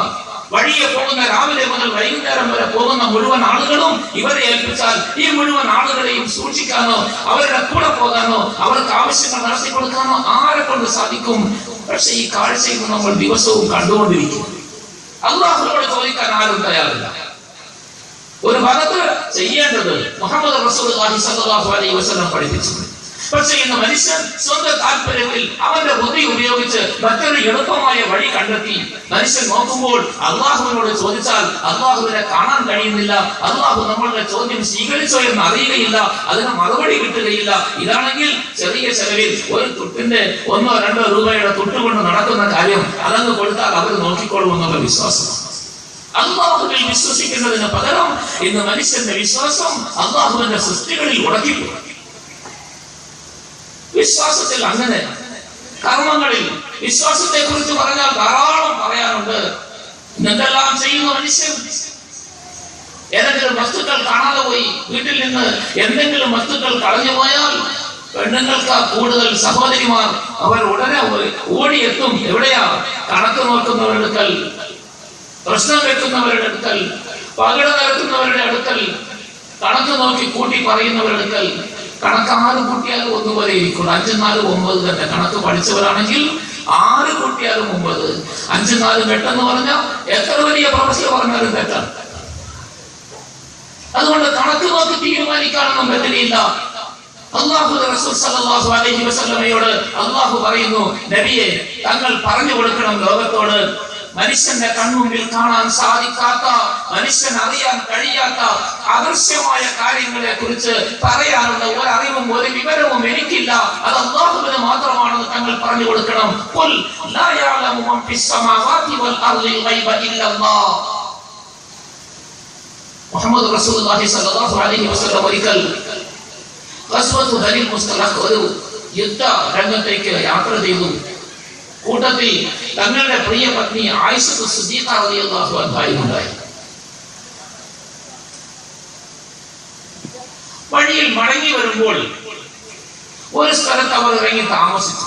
വഴിയെ പോകുന്ന രാവിലെ മുതൽ വൈകുന്നേരം വരെ പോകുന്ന മുഴുവൻ ആളുകളും ഇവരെ ഏൽപ്പിച്ചാൽ ഈ മുഴുവൻ ആളുകളെയും സൂക്ഷിക്കാനോ അവരുടെ കൂടെ പോകാനോ അവർക്ക് ആവശ്യങ്ങൾ നടത്തി കൊടുക്കാനോ ആരെ കൊണ്ട് സാധിക്കും പക്ഷെ ഈ കാഴ്ചയിൽ നമ്മൾ ദിവസവും കണ്ടുകൊണ്ടിരിക്കും അള്ളാഹുനോട് ചോദിക്കാൻ ആരും തയ്യാറില്ല ഒരു ഭാഗത്ത് ചെയ്യേണ്ടത് മുഹമ്മദ് റസൂലുള്ളാഹി സ്വല്ലല്ലാഹു അലൈഹി വസല്ലം പഠിപ്പിച്ചു പക്ഷേ ഇന്ന് മനുഷ്യൻ സ്വന്തം താല്പര്യത്തിൽ അവന്റെ ബുദ്ധി ഉപയോഗിച്ച് മറ്റൊരു എളുപ്പമായ വഴി കണ്ടെത്തി മനുഷ്യൻ നോക്കുമ്പോൾ അള്ളാഹുവിനോട് ചോദിച്ചാൽ അള്ളാഹുവിനെ കാണാൻ കഴിയുന്നില്ല അള്ളാഹു നമ്മളുടെ ചോദ്യം സ്വീകരിച്ചോ എന്ന് അറിയുകയില്ല അതിന് മറുപടി കിട്ടുകയില്ല ഇതാണെങ്കിൽ ചെറിയ ചെലവിൽ ഒരു തുട്ടിന്റെ ഒന്നോ രണ്ടോ രൂപയുടെ തുട്ട് കൊണ്ട് നടക്കുന്ന കാര്യം അതങ്ങ് കൊടുത്താൽ അവർ നോക്കിക്കൊള്ളുമെന്നുള്ള വിശ്വാസമാണ് അള്ളാഹുവിൽ വിശ്വസിക്കുന്നതിന് പകരം ഇന്ന് മനുഷ്യന്റെ വിശ്വാസം അള്ളാഹുവിന്റെ സൃഷ്ടികളിൽ ഉടക്കിപ്പോയി വിശ്വാസത്തിൽ അങ്ങനെ കർമ്മങ്ങളിൽ വിശ്വാസത്തെ കുറിച്ച് പറഞ്ഞാൽ ധാരാളം പറയാനുണ്ട് എന്തെല്ലാം ചെയ്യുന്ന മനുഷ്യൻ ഏതെങ്കിലും വസ്തുക്കൾ കാണാതെ പോയി വീട്ടിൽ നിന്ന് എന്തെങ്കിലും വസ്തുക്കൾ കളഞ്ഞു പോയാൽ പെണ്ണുങ്ങൾക്ക് കൂടുതൽ സഹോദരിമാർ അവർ ഉടനെ ഓ- ഓടിയെത്തും എവിടെയാ കണക്ക് നോക്കുന്നവരുടെ അടുക്കൽ പ്രശ്നം വെക്കുന്നവരുടെ അടുക്കൽ പകട നിരത്തുന്നവരുടെ അടുക്കൽ കണക്ക് നോക്കി കൂട്ടി പറയുന്നവരുടെ അടുക്കൽ കണക്ക് ആറ് കൂട്ടിയാലും ഒന്നുപോലെ ഇരിക്കും അഞ്ചും നാലും ഒമ്പത് തന്നെ കണക്ക് പഠിച്ചവരാണെങ്കിൽ ആറ് കൂട്ടിയാലും ഒമ്പത് അഞ്ചും നാലും എട്ടെന്ന് പറഞ്ഞാൽ എത്ര വലിയ പ്രൊഫസർ പറഞ്ഞാലും തെറ്റാണ് അതുകൊണ്ട് കണക്ക് നോക്കി തീരുമാനിക്കാനൊന്നും പറ്റുകയില്ല അള്ളാഹു റസൂൽ സല്ലല്ലാഹു അലൈഹി വസല്ലമയോട് അള്ളാഹു പറയുന്നു നബിയെ തങ്ങൾ പറഞ്ഞു കൊടുക്കണം ലോകത്തോട് മനുഷ്യന്റെ കൺമുമ്പിൽ കാണാൻ സാധിക്കാത്ത മനുഷ്യൻ അറിയാൻ കഴിയാത്ത അദൃശ്യമായ കാര്യങ്ങളെ കുറിച്ച് പറയാനുള്ള ഒരു അറിവും ഒരു വിവരവും എനിക്കില്ല അത് അള്ളാഹുവിന് മാത്രമാണെന്ന് തങ്ങൾ പറഞ്ഞു കൊടുക്കണം ഖുൽ ലാ യഅലമു മൻ ഫിസ് സമാവാതി വൽ അർദിൽ ഗൈബ ഇല്ലല്ലാഹ് മുഹമ്മദ് റസൂലുള്ളാഹി സ്വല്ലല്ലാഹു അലൈഹി വസല്ലം ഒരിക്കൽ ഖസ്വത്തു ബനിൽ മുസ്തലഖ് ഒരു യുദ്ധ രംഗത്തേക്ക് യാത്ര ചെയ്തു കൂട്ടത്തിൽ തങ്ങളുടെ പ്രിയ പത്നി ആയിഷത്തു സിദ്ദീഖ റളിയല്ലാഹു അൻഹയും ഉണ്ടായി വഴിയിൽ മടങ്ങി വരുമ്പോൾ ഒരു സ്ഥലത്ത് അവർ ഇറങ്ങി താമസിച്ചു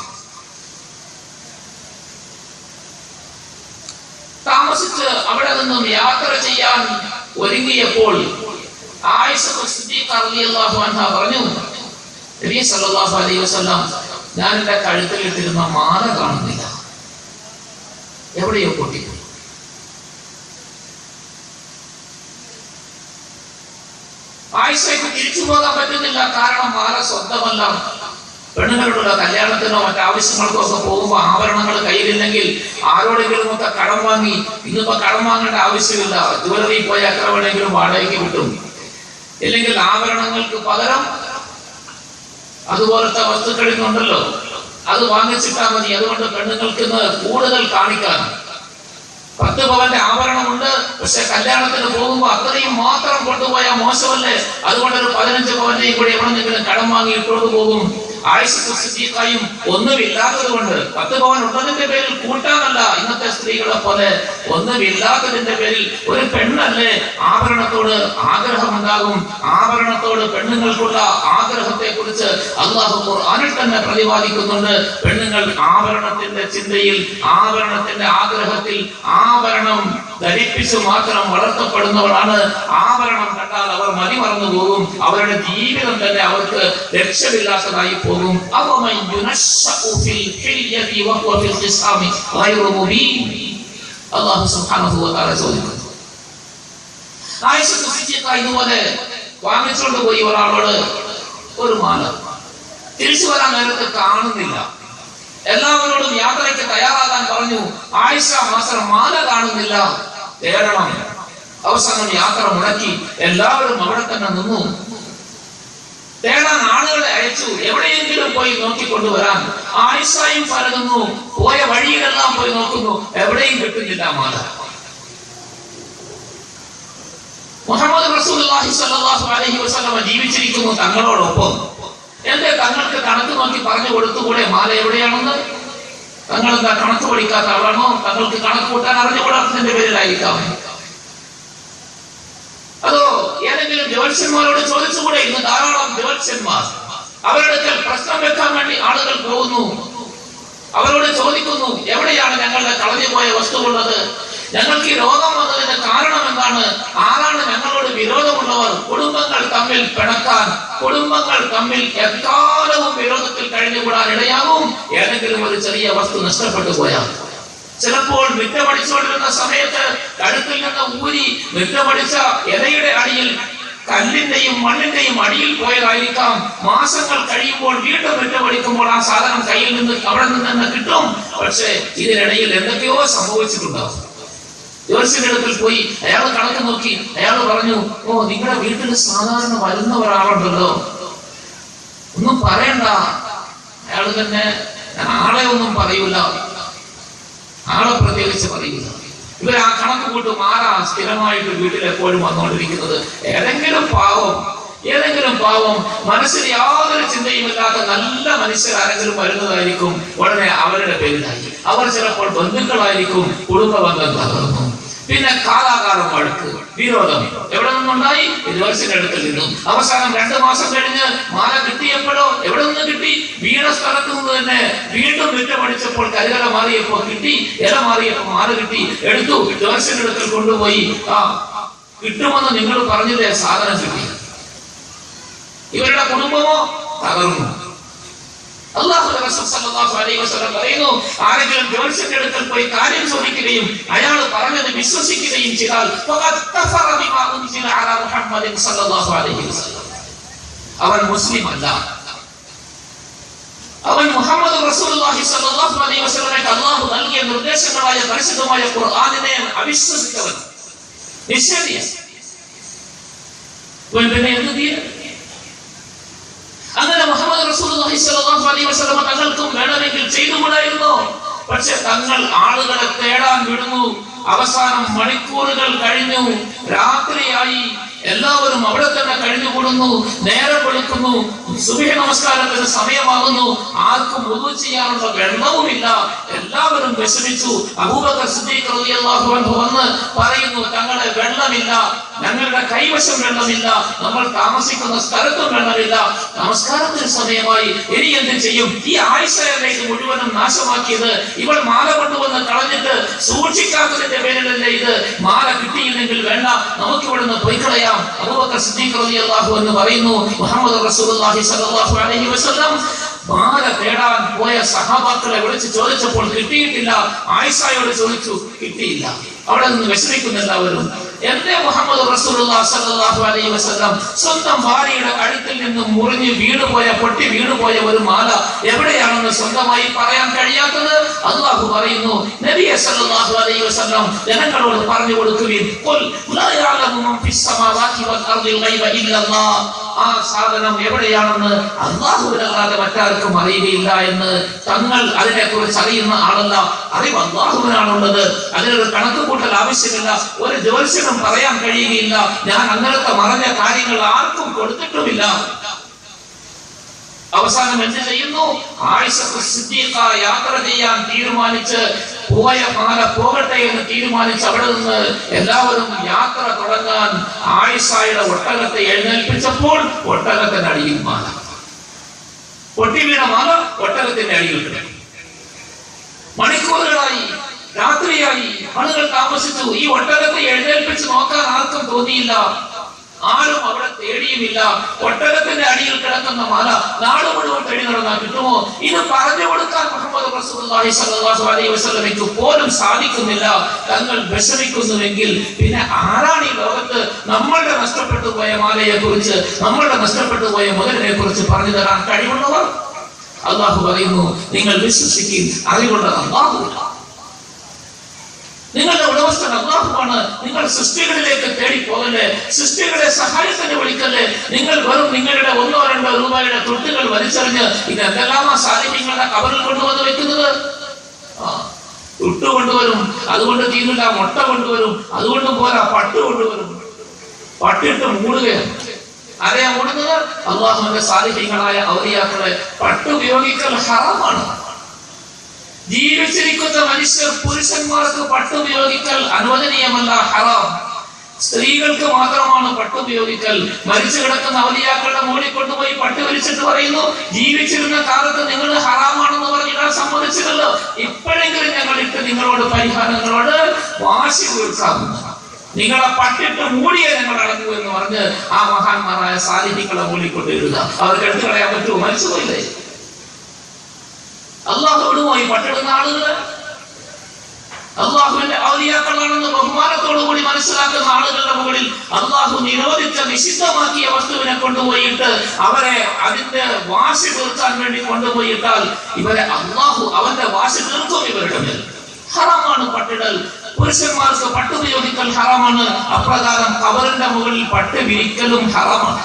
താമസിച്ച് അവിടെ നിന്നും യാത്ര ചെയ്യാൻ ഒരുങ്ങിയപ്പോൾ ആയിഷത്തു സിദ്ദീഖ റളിയല്ലാഹു അൻഹ പറഞ്ഞു നബി സല്ലല്ലാഹു അലൈഹി വസല്ലം ഞാൻ എൻ്റെ കഴുത്തിലിട്ടിരുന്ന മാല കാണുന്നില്ല എവിടെയോ പൊട്ടിപ്പോയി ആയിഷയ്ക്ക് തിരിച്ചു പോകാൻ പറ്റുന്നില്ല കാരണം മാല സ്വന്തമല്ല പെണ്ണുങ്ങളുള്ള കല്യാണത്തിനോ മറ്റാവശ്യങ്ങൾക്കോ ഒക്കെ പോകുമ്പോൾ ആഭരണങ്ങൾ കയ്യിലില്ലെങ്കിൽ ആരോടെങ്കിലും ഒക്കെ കടം വാങ്ങി ഇന്നിപ്പോ കടം വാങ്ങേണ്ട ആവശ്യമില്ല ജുവലറി പോയി എത്ര വേണമെങ്കിലും വാടകയ്ക്ക് കിട്ടും ഇല്ലെങ്കിൽ ആഭരണങ്ങൾക്ക് പകരം അതുപോലത്തെ വസ്തുക്കൾ ഇന്നുണ്ടല്ലോ അത് വാങ്ങിച്ചിട്ടാ മതി അതുകൊണ്ട് പെണ്ണുങ്ങൾക്ക് ഇന്ന് കൂടുതൽ കാണിക്കാൻ പത്ത് പവന്റെ ആഭരണമുണ്ട് പക്ഷെ കല്യാണത്തിന് പോകുമ്പോ അത്രയും മാത്രം കൊണ്ടുപോയാൽ മോശമല്ലേ അതുകൊണ്ട് ഒരു പതിനഞ്ച് പവന്റെയും കൂടി എവിടെന്നെങ്കിലും കടം വാങ്ങി ഇട്ടുകൊണ്ട് പോകും ആയിഷത്തു സിദ്ദീഖയും ഒന്നുമില്ലാത്തത് കൊണ്ട് പത്ത് പവൻ ഉള്ളതിന്റെ പേരിൽ കൂട്ടാനല്ല ഇന്നത്തെ സ്ത്രീകളെ പോലെ ഒന്നുമില്ലാത്തതിന്റെ പേരിൽ ഒരു പെണ്ണല്ലേ ആഭരണത്തോട് ആഗ്രഹമുണ്ടാകും ആഭരണത്തോട് പെണ്ണുങ്ങൾക്കുള്ള ആഗ്രഹത്തെ കുറിച്ച് അള്ളാഹു ഖുർആനിൽ തന്നെ പ്രതിപാദിക്കുന്നുണ്ട് പെണ്ണുങ്ങൾ ആഭരണത്തിന്റെ ചിന്തയിൽ ആഭരണത്തിന്റെ ആഗ്രഹത്തിൽ ആഭരണം ധരിപ്പിച്ചു മാത്രം വളർത്തപ്പെടുന്നവരാണ് ആഭരണം കണ്ടാൽ അവർ മതി മറന്നു പോകും അവരുടെ ജീവിതം തന്നെ അവർക്ക് ലക്ഷ്യമില്ലാത്തതായി പോകും അവമൻ യുനശ്ശഉ ഫിൽ ഹില്യതി വഹുവ ഫിൽ ഖിസാമി ഗൈറു മുബീൻ അല്ലാഹു സുബ്ഹാനഹു വ തആല ചോദിക്കുന്നു ആയിഷത്തു സിദ്ദീഖ ഇതുപോലെ വാങ്ങിച്ചുകൊണ്ട് പോയി ഒരാളോട് ഒരു മാല തിരിച്ചു വരാൻ നേരത്തെ കാണുന്നില്ല എല്ലാവരോടും യാത്രയ്ക്ക് തയ്യാറാകാൻ പറഞ്ഞു ആയിഷ മാസം മാല കാണുന്നില്ല തേടണം അവസാനം യാത്ര മുടക്കി എല്ലാവരും അവിടെ തന്നെ നിന്നു തേടാൻ ആളുകളെ അയച്ചു എവിടെയെങ്കിലും പോയി നോക്കിക്കൊണ്ടുവരാൻ ആയിഷയും പരതുന്നു പോയ വഴിയിലെല്ലാം പോയി നോക്കുന്നു എവിടെയും കിട്ടുന്നില്ല മാല മുഹമ്മദ് റസൂലുള്ളാഹി സ്വല്ലല്ലാഹു അലൈഹി വസല്ലമ ജീവിച്ചിരിക്കുന്നു തങ്ങളോടൊപ്പം എന്റെ തങ്ങൾക്ക് കണക്ക് നോക്കി പറഞ്ഞു കൊടുത്തുകൂടെ മാല എവിടെയാണെന്ന് തങ്ങൾ എന്താ കണക്ക് പഠിക്കാത്ത ആളാണോ തങ്ങൾക്ക് കണക്ക് കൂട്ടാൻ അറിഞ്ഞുകൂടാത്തതിന്റെ പേരിലായിരിക്കാം അതോ ഏതെങ്കിലും ജ്യോത്സ്യന്മാരോട് ചോദിച്ചുകൂടെ ഇന്ന് ധാരാളം ജ്യോത്സ്യന്മാർ അവരുടെ അടുക്കൽ പ്രശ്നം വെക്കാൻ വേണ്ടി ആളുകൾ പോകുന്നു അവരോട് ചോദിക്കുന്നു എവിടെയാണ് ഞങ്ങളുടെ കളഞ്ഞുപോയ വസ്തുവുള്ളത് ഞങ്ങൾക്ക് ഈ രോഗം വന്നതിന്റെ കാരണം എന്താണ് ആരാണ് ഞങ്ങളോട് വിരോധമുള്ളവർ കുടുംബങ്ങൾ തമ്മിൽ പിണക്കാൻ കുടുംബങ്ങൾ തമ്മിൽ എക്കാലവും വിരോധത്തിൽ കഴിഞ്ഞുകൂടാൻ ഇടയാകും ഏതെങ്കിലും ഒരു ചെറിയ വസ്തു നഷ്ടപ്പെട്ടു പോയാൽ ചിലപ്പോൾ മിറ്റമടിച്ചുകൊണ്ടിരുന്ന സമയത്ത് കഴുത്തിൽ നിന്ന് ഊരി മിറ്റമടിച്ച ഇലയുടെ അടിയിൽ കല്ലിന്റെയും മണ്ണിന്റെയും അടിയിൽ പോയതായിരിക്കാം മാസങ്ങൾ കഴിയുമ്പോൾ വീണ്ടും മിറ്റമടിക്കുമ്പോൾ ആ സാധനം കയ്യിൽ നിന്ന് അവിടെ നിന്ന് തന്നെ കിട്ടും പക്ഷേ ഇതിനിടയിൽ എന്തൊക്കെയോ സംഭവിച്ചിട്ടുണ്ടാവും ജോത്സ്യന്റെ അടുക്കൽ പോയി അയാൾ കണക്ക് നോക്കി അയാൾ പറഞ്ഞു ഓ നിങ്ങളുടെ വീട്ടിൽ സാധാരണ വരുന്ന ഒരാളുണ്ടല്ലോ ഒന്നും പറയണ്ട അയാൾ തന്നെ ആളെ ഒന്നും പറയൂല ആളെ പ്രത്യേകിച്ച് പറയില്ല ഇവർ ആ കണക്ക് കൂട്ടും ആരാ സ്ഥിരമായിട്ട് വീട്ടിൽ എപ്പോഴും വന്നുകൊണ്ടിരിക്കുന്നത് ഏതെങ്കിലും പാവം ഏതെങ്കിലും പാവം മനസ്സിൽ യാതൊരു ചിന്തയുമില്ലാത്ത നല്ല മനുഷ്യർ ആരെങ്കിലും വരുന്നതായിരിക്കും ഉടനെ അവരുടെ പേരിലായി അവർ ചിലപ്പോൾ ബന്ധുക്കളായിരിക്കും കുടുംബ ബന്ധം തകർന്നു പിന്നെ കാലാകാലം വഴക്ക് വിരോധം എവിടെ നിന്നുണ്ടായി യുനിവേഴ്സിറ്റി അടുക്കൽ നിന്നും അവസാനം രണ്ടു മാസം കഴിഞ്ഞ് മാല കിട്ടിയപ്പോഴോ എവിടെ നിന്ന് കിട്ടി വീണ സ്ഥലത്ത് നിന്ന് തന്നെ വീണ്ടും വിറ്റ പഠിച്ചപ്പോൾ കരികല മാറിയപ്പോ കിട്ടി ഇല മാറിയപ്പോ മാല കിട്ടി എടുത്തു യുനിവേഴ്സിറ്റി അടുക്കൽ കൊണ്ടുപോയി ആ കിട്ടുമെന്ന് നിങ്ങൾ പറഞ്ഞില്ലേ സാധനം കിട്ടി ഇവരുടെ കുടുംബമോ തകർന്നു അള്ളാഹുവിന്റെ റസൂൽ സല്ലല്ലാഹു അലൈഹി വസല്ലം പറയുന്നു ആരെങ്കിലും ജ്യോത്സ്യന്റെ അടുക്കൽ പോയി കാര്യം ചോദിക്കുകയും അയാൾ പറഞ്ഞത് വിശ്വസിക്കുകയും ചെയ്താൽ ഫഖദ് കഫറ ബിമാ ഉൻസില അലാ മുഹമ്മദിൻ സല്ലല്ലാഹു അലൈഹി വസല്ലം അവൻ മുസ്ലിം അല്ല അവൻ മുഹമ്മദ് റസൂലുള്ളാഹി സ്വല്ലല്ലാഹു അലൈഹി വസല്ലമയ്ക്ക് അള്ളാഹു നൽകിയ നിർദ്ദേശങ്ങളായ പരിശുദ്ധമായ ഖുർആനിനെ അവിശ്വസിച്ചവൻ നിഷേധിയ ഇവൻ പിന്നെ എന്ത് തീരും അങ്ങനെ മുഹമ്മദ് റസൂലുള്ളാഹി സ്വല്ലല്ലാഹു അലൈഹി വസല്ലമ തങ്ങൾക്കും വേണമെങ്കിൽ ചെയ്തുകൂടായിരുന്നോ പക്ഷെ തങ്ങൾ ആളുകളെ തേടാൻ വിടുന്നു അവസാനം മണിക്കൂറുകൾ കഴിഞ്ഞു രാത്രിയായി എല്ലാവരും അവിടെ തന്നെ കഴിഞ്ഞുകൂടുന്നു നേരം വെളുക്കുന്നു സുബഹ നമസ്കാരത്തിന് സമയമാകുന്നു ആർക്കും ഉദു ചെയ്യാനുള്ള വെള്ളവുമില്ല എല്ലാവരും വിഷമിച്ചു അബൂബക്കർ സിദ്ദീഖ് റളിയല്ലാഹു അൻഹു വന്ന് പറയുന്നു തങ്ങളെ വെള്ളമില്ല ഞങ്ങളുടെ കൈവശം വെള്ളമില്ല നമ്മൾ താമസിക്കുന്ന സ്ഥലത്തും വെള്ളമില്ല നമസ്കാരത്തിന് സമയമായി ഇനി എന്ത് ചെയ്യും ഈ ആഴ്ചയിലേക്ക് മുഴുവനും നാശമാക്കിയത് ഇവൾ മാല കൊണ്ടുവന്ന് കളഞ്ഞിട്ട് സൂക്ഷിക്കാത്തതിന്റെ പേരിലല്ലേ ഇത് മാല കിട്ടിയില്ലെങ്കിൽ വേണ്ട നമുക്ക് ഇവിടുന്ന് പോയി കളയാം അബൂബക്കർ സിദ്ദീഖ് റളിയല്ലാഹു എന്ന് പറയുന്നു മുഹമ്മദ് റസൂലുള്ളാഹി സ്വല്ലല്ലാഹു അലൈഹി വസല്ലം മാല തേടാൻ പോയ സഹാബാക്കളെ വിളിച്ച് ചോദിച്ചപ്പോൾ കിട്ടിയിട്ടില്ല ആയിഷയോട് ചോദിച്ചു കിട്ടിയില്ല അവിടെ നിന്ന് വിഷമിക്കുന്ന എല്ലാവരും എന്റെ മുഹമ്മദ് റസൂലുള്ളാഹി സ്വല്ലല്ലാഹു അലൈഹി വസല്ലം സ്വന്തം ഭാര്യയുടെ കഴുത്തിൽ നിന്ന് മുറിഞ്ഞ് വീണുപോയ പൊട്ടി വീണുപോയ ഒരു മാല എവിടെയാണെന്ന് സ്വന്തമായി പറയാൻ കഴിയാത്തത് അള്ളാഹു പറയുന്നു നബിയെ സല്ലല്ലാഹു അലൈഹി വസല്ലം ജനങ്ങളോട് പറഞ്ഞു കൊടുക്കുകയും ഖുൽ ലാ യഅലമു മൻ ഫിസ് സമാവാതി വൽ അർദിൽ ഗൈബ ഇല്ലല്ലാഹ് ആ സാധനം എവിടെയാണെന്ന് അള്ളാഹുവിനല്ലാതെ മറ്റാർക്കും അറിയുകയില്ല എന്ന് തങ്ങൾ അതിനെക്കുറിച്ച് അറിയുന്ന ആളല്ല അറിവ് അള്ളാഹുവിനാണുള്ളത് അതിനൊരു കണക്ക് കൂട്ടൽ ആവശ്യമില്ല ഒരു ജ്യോത്സ്യനും പറയാൻ കഴിയുകയില്ല ഞാൻ അങ്ങനത്തെ മറഞ്ഞ കാര്യങ്ങൾ ആർക്കും കൊടുത്തിട്ടുമില്ല അവസാനം എന്ത് ചെയ്യുന്നു ആയിഷത്ത് സിദ്ദീഖ യാത്ര ചെയ്യാൻ തീരുമാനിച്ച് പോയ മാല പോകട്ടെ എന്ന് തീരുമാനിച്ച് അവിടെ നിന്ന് എല്ലാവരും യാത്ര തുടങ്ങാൻ ആയിഷയുടെ ഒട്ടകത്തെ എഴുന്നേൽപ്പിച്ചപ്പോൾ ഒട്ടകത്തിന്റെ അടിയിൽ മാല പൊട്ടി വീണ മാല ഒട്ടകത്തിന്റെ അടിയിൽ കിടക്കും മണിക്കൂറുകളായി രാത്രിയായി ആളുകൾ താമസിച്ചു ഈ ഒട്ടകത്തെ എഴുന്നേൽപ്പിച്ച് നോക്കാൻ ആർക്കും തോന്നിയില്ല ആരും അവിടെ തേടിയുമില്ല ഒട്ടകത്തിന്റെ അടിയിൽ കിടക്കുന്ന മല നാട് മുഴുവൻ തേടി നടന്നാൽ കിട്ടുമോ ഇത് പറഞ്ഞു കൊടുക്കാൻ മുഹമ്മദ് റസൂലുള്ളാഹി സ്വല്ലല്ലാഹു അലൈഹി വസല്ലമയ്ക്ക് പോലും സാധിക്കുന്നില്ല തങ്ങൾ വിഷമിക്കുന്നുവെങ്കിൽ പിന്നെ ആരാണ് ഈ ലോകത്ത് നമ്മളുടെ നഷ്ടപ്പെട്ടു പോയ മാലയെ കുറിച്ച് നമ്മളുടെ നഷ്ടപ്പെട്ടു പോയ മുതലിനെ കുറിച്ച് പറഞ്ഞു തരാൻ കഴിവുള്ളവർ അള്ളാഹു പറയുന്നു നിങ്ങൾ വിശ്വസിക്കും അറിവുള്ളത് അള്ളാഹുവില്ല നിങ്ങളുടെ ഉടമസ്ഥൻ അള്ളാഹുവാണ് നിങ്ങൾ സൃഷ്ടികളിലേക്ക് തേടി പോകല്ലേ സൃഷ്ടികളെ സഹായത്തിന് വിളിക്കല്ലേ നിങ്ങൾ വെറും നിങ്ങളുടെ ഒന്നോ രണ്ടോ രൂപയുടെ തുട്ടുകൾ വലിച്ചെറിഞ്ഞ് ഇത് എന്തെല്ലാമാ സാന്നിധ്യങ്ങളുടെ കവറിൽ കൊണ്ടുവന്ന് വെക്കുന്നത് ആ, തുട്ട് കൊണ്ടുവരും അതുകൊണ്ട് തീരില്ല മുട്ട കൊണ്ടുവരും അതുകൊണ്ട് പോരാ പട്ട് കൊണ്ടുവരും പട്ടിട്ട് മൂടുകയാണ് ആരെയാ മൂടുന്നത് അള്ളാഹുവിന്റെ സാന്നിധ്യങ്ങളായ ഔലിയാക്കളെ പട്ട് ഉപയോഗിക്കൽ ഹറാമാണ് ജീവിച്ചിരിക്കുന്ന മനുഷ്യർ പുരുഷന്മാർക്ക് പട്ടുപയോഗിക്കൽ അനുവദനീയമല്ല ഹറാം സ്ത്രീകൾക്ക് മാത്രമാണ് പട്ട് ഉപയോഗിക്കൽ മരിച്ചു കിടക്കുന്ന അവലിയാക്കളുടെ മുകളിൽ കൊണ്ടുപോയി പട്ട് വലിച്ചിട്ട് പറയുന്നു ജീവിച്ചിരുന്ന കാലത്ത് നിങ്ങൾ ഹറാമാണെന്ന് പറഞ്ഞിടാൻ സമ്മതിച്ചില്ലല്ലോ ഇപ്പോഴെങ്കിലും ഞങ്ങൾ ഇട്ട് നിങ്ങളോട് പരിഹാരങ്ങളോട് വാശി തീർക്കാവുന്ന നിങ്ങളെ പട്ടിട്ട് മൂടിയ ഞങ്ങൾ അടങ്ങൂ എന്ന് പറഞ്ഞ് ആ മഹാന്മാരായ സാലിഹികളെ മുകളിൽ കൊണ്ട് എഴുതുക അവർക്ക് എടുത്തു കളയാൻ പറ്റുമോ മരിച്ചുപോയില്ലേ അള്ളാഹു വിടുമോ ഈ പട്ടിടുന്ന ആളുകള് അള്ളാഹുവിന്റെ ഔലിയാക്കളാണെന്ന് ബഹുമാനത്തോടു കൂടി മനസ്സിലാക്കുന്ന ആളുകളുടെ മുകളിൽ അള്ളാഹു നിരോധിച്ച നിഷിദ്ധമാക്കിയ വസ്തുവിനെ കൊണ്ടുപോയിട്ട് അവരെ അതിന്റെ വാശി തീർക്കാൻ വേണ്ടി കൊണ്ടുപോയിട്ടാൽ ഇവരെ അള്ളാഹു അവന്റെ വാശി തീർക്കും ഇവരുടെ മേൽ ഹറാമാണ് പട്ടിടൽ പുരുഷന്മാർക്ക് പട്ട് ഉപയോഗിക്കൽ ഹറാമാണ് അപ്രകാരം കവറിന്റെ മുകളിൽ പട്ട് വിരിക്കലും ഹറാമാണ്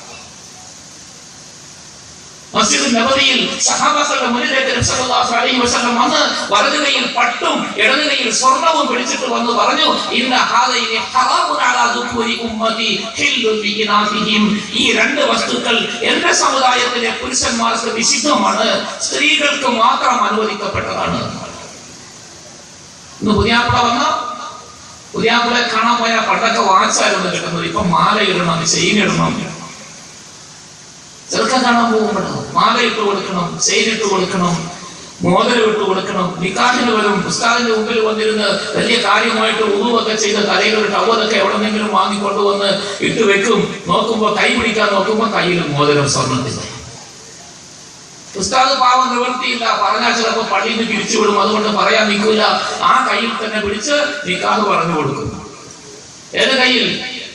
മസ്ജിദ് നബവിയിൽ സഹാബാക്കളുടെ മുന്നിലേക്ക് നബി സല്ലല്ലാഹു അലൈഹി വസല്ലം വന്ന് വലതു കൈയിൽ പട്ടും ഇടതു കൈയിൽ സ്വർണവും പിടിച്ചിട്ട് വന്ന് പറഞ്ഞു ഇന്ന ഹാദൈനി ഹറാമുൻ അലാ ദുഖൂരി ഉമ്മതി ഹില്ലുൻ ബിഇനാഫിഹിം ഈ രണ്ട് വസ്തുക്കൾ എന്റെ സമുദായത്തിലെ പുരുഷന്മാർക്ക് നിഷിദ്ധമാണ് സ്ത്രീകൾക്ക് മാത്രം അനുവദിക്കപ്പെട്ടതാണ് ഇന്ന് പുതിയാപ്പിള വന്ന പുതിയാപ്പിളെ കാണാൻ പോയാൽ പണ്ടൊക്കെ വാച്ചായിരുന്നു കിട്ടുന്നത് ഇപ്പൊ മാല ഇടണം ചെയിൻ ഇടണം ചെറുക്കം കാണാൻ പോകുമ്പോഴോ മാല ഇട്ട് കൊടുക്കണം ചെയിൻ ഇട്ട് കൊടുക്കണം മോതിരം ഇട്ട് കൊടുക്കണം നിക്കാഹിന് വരും ഉസ്താദിന്റെ മുമ്പിൽ വന്നിരുന്ന് വലിയ കാര്യമായിട്ട് ഉറുവൊക്കെ ചെയ്ത് തലയിൽ ഒരു ടവലൊക്കെ എവിടെന്നെങ്കിലും വാങ്ങിക്കൊണ്ടുവന്ന് ഇട്ട് വെക്കും നോക്കുമ്പോ കൈ പിടിക്കാൻ നോക്കുമ്പോ കയ്യിൽ മോതിരം സ്വർണ്ണത്തില്ല ഉസ്താദ് പാവം നിവൃത്തിയില്ല പറഞ്ഞാൽ ചിലപ്പോ പള്ളിയിൽ നിന്ന് പിരിച്ചുവിടും അതുകൊണ്ട് പറയാൻ നിൽക്കില്ല ആ കയ്യിൽ തന്നെ പിടിച്ച് നിക്കാഹ് പറഞ്ഞു കൊടുക്കും ഏത് കയ്യിൽ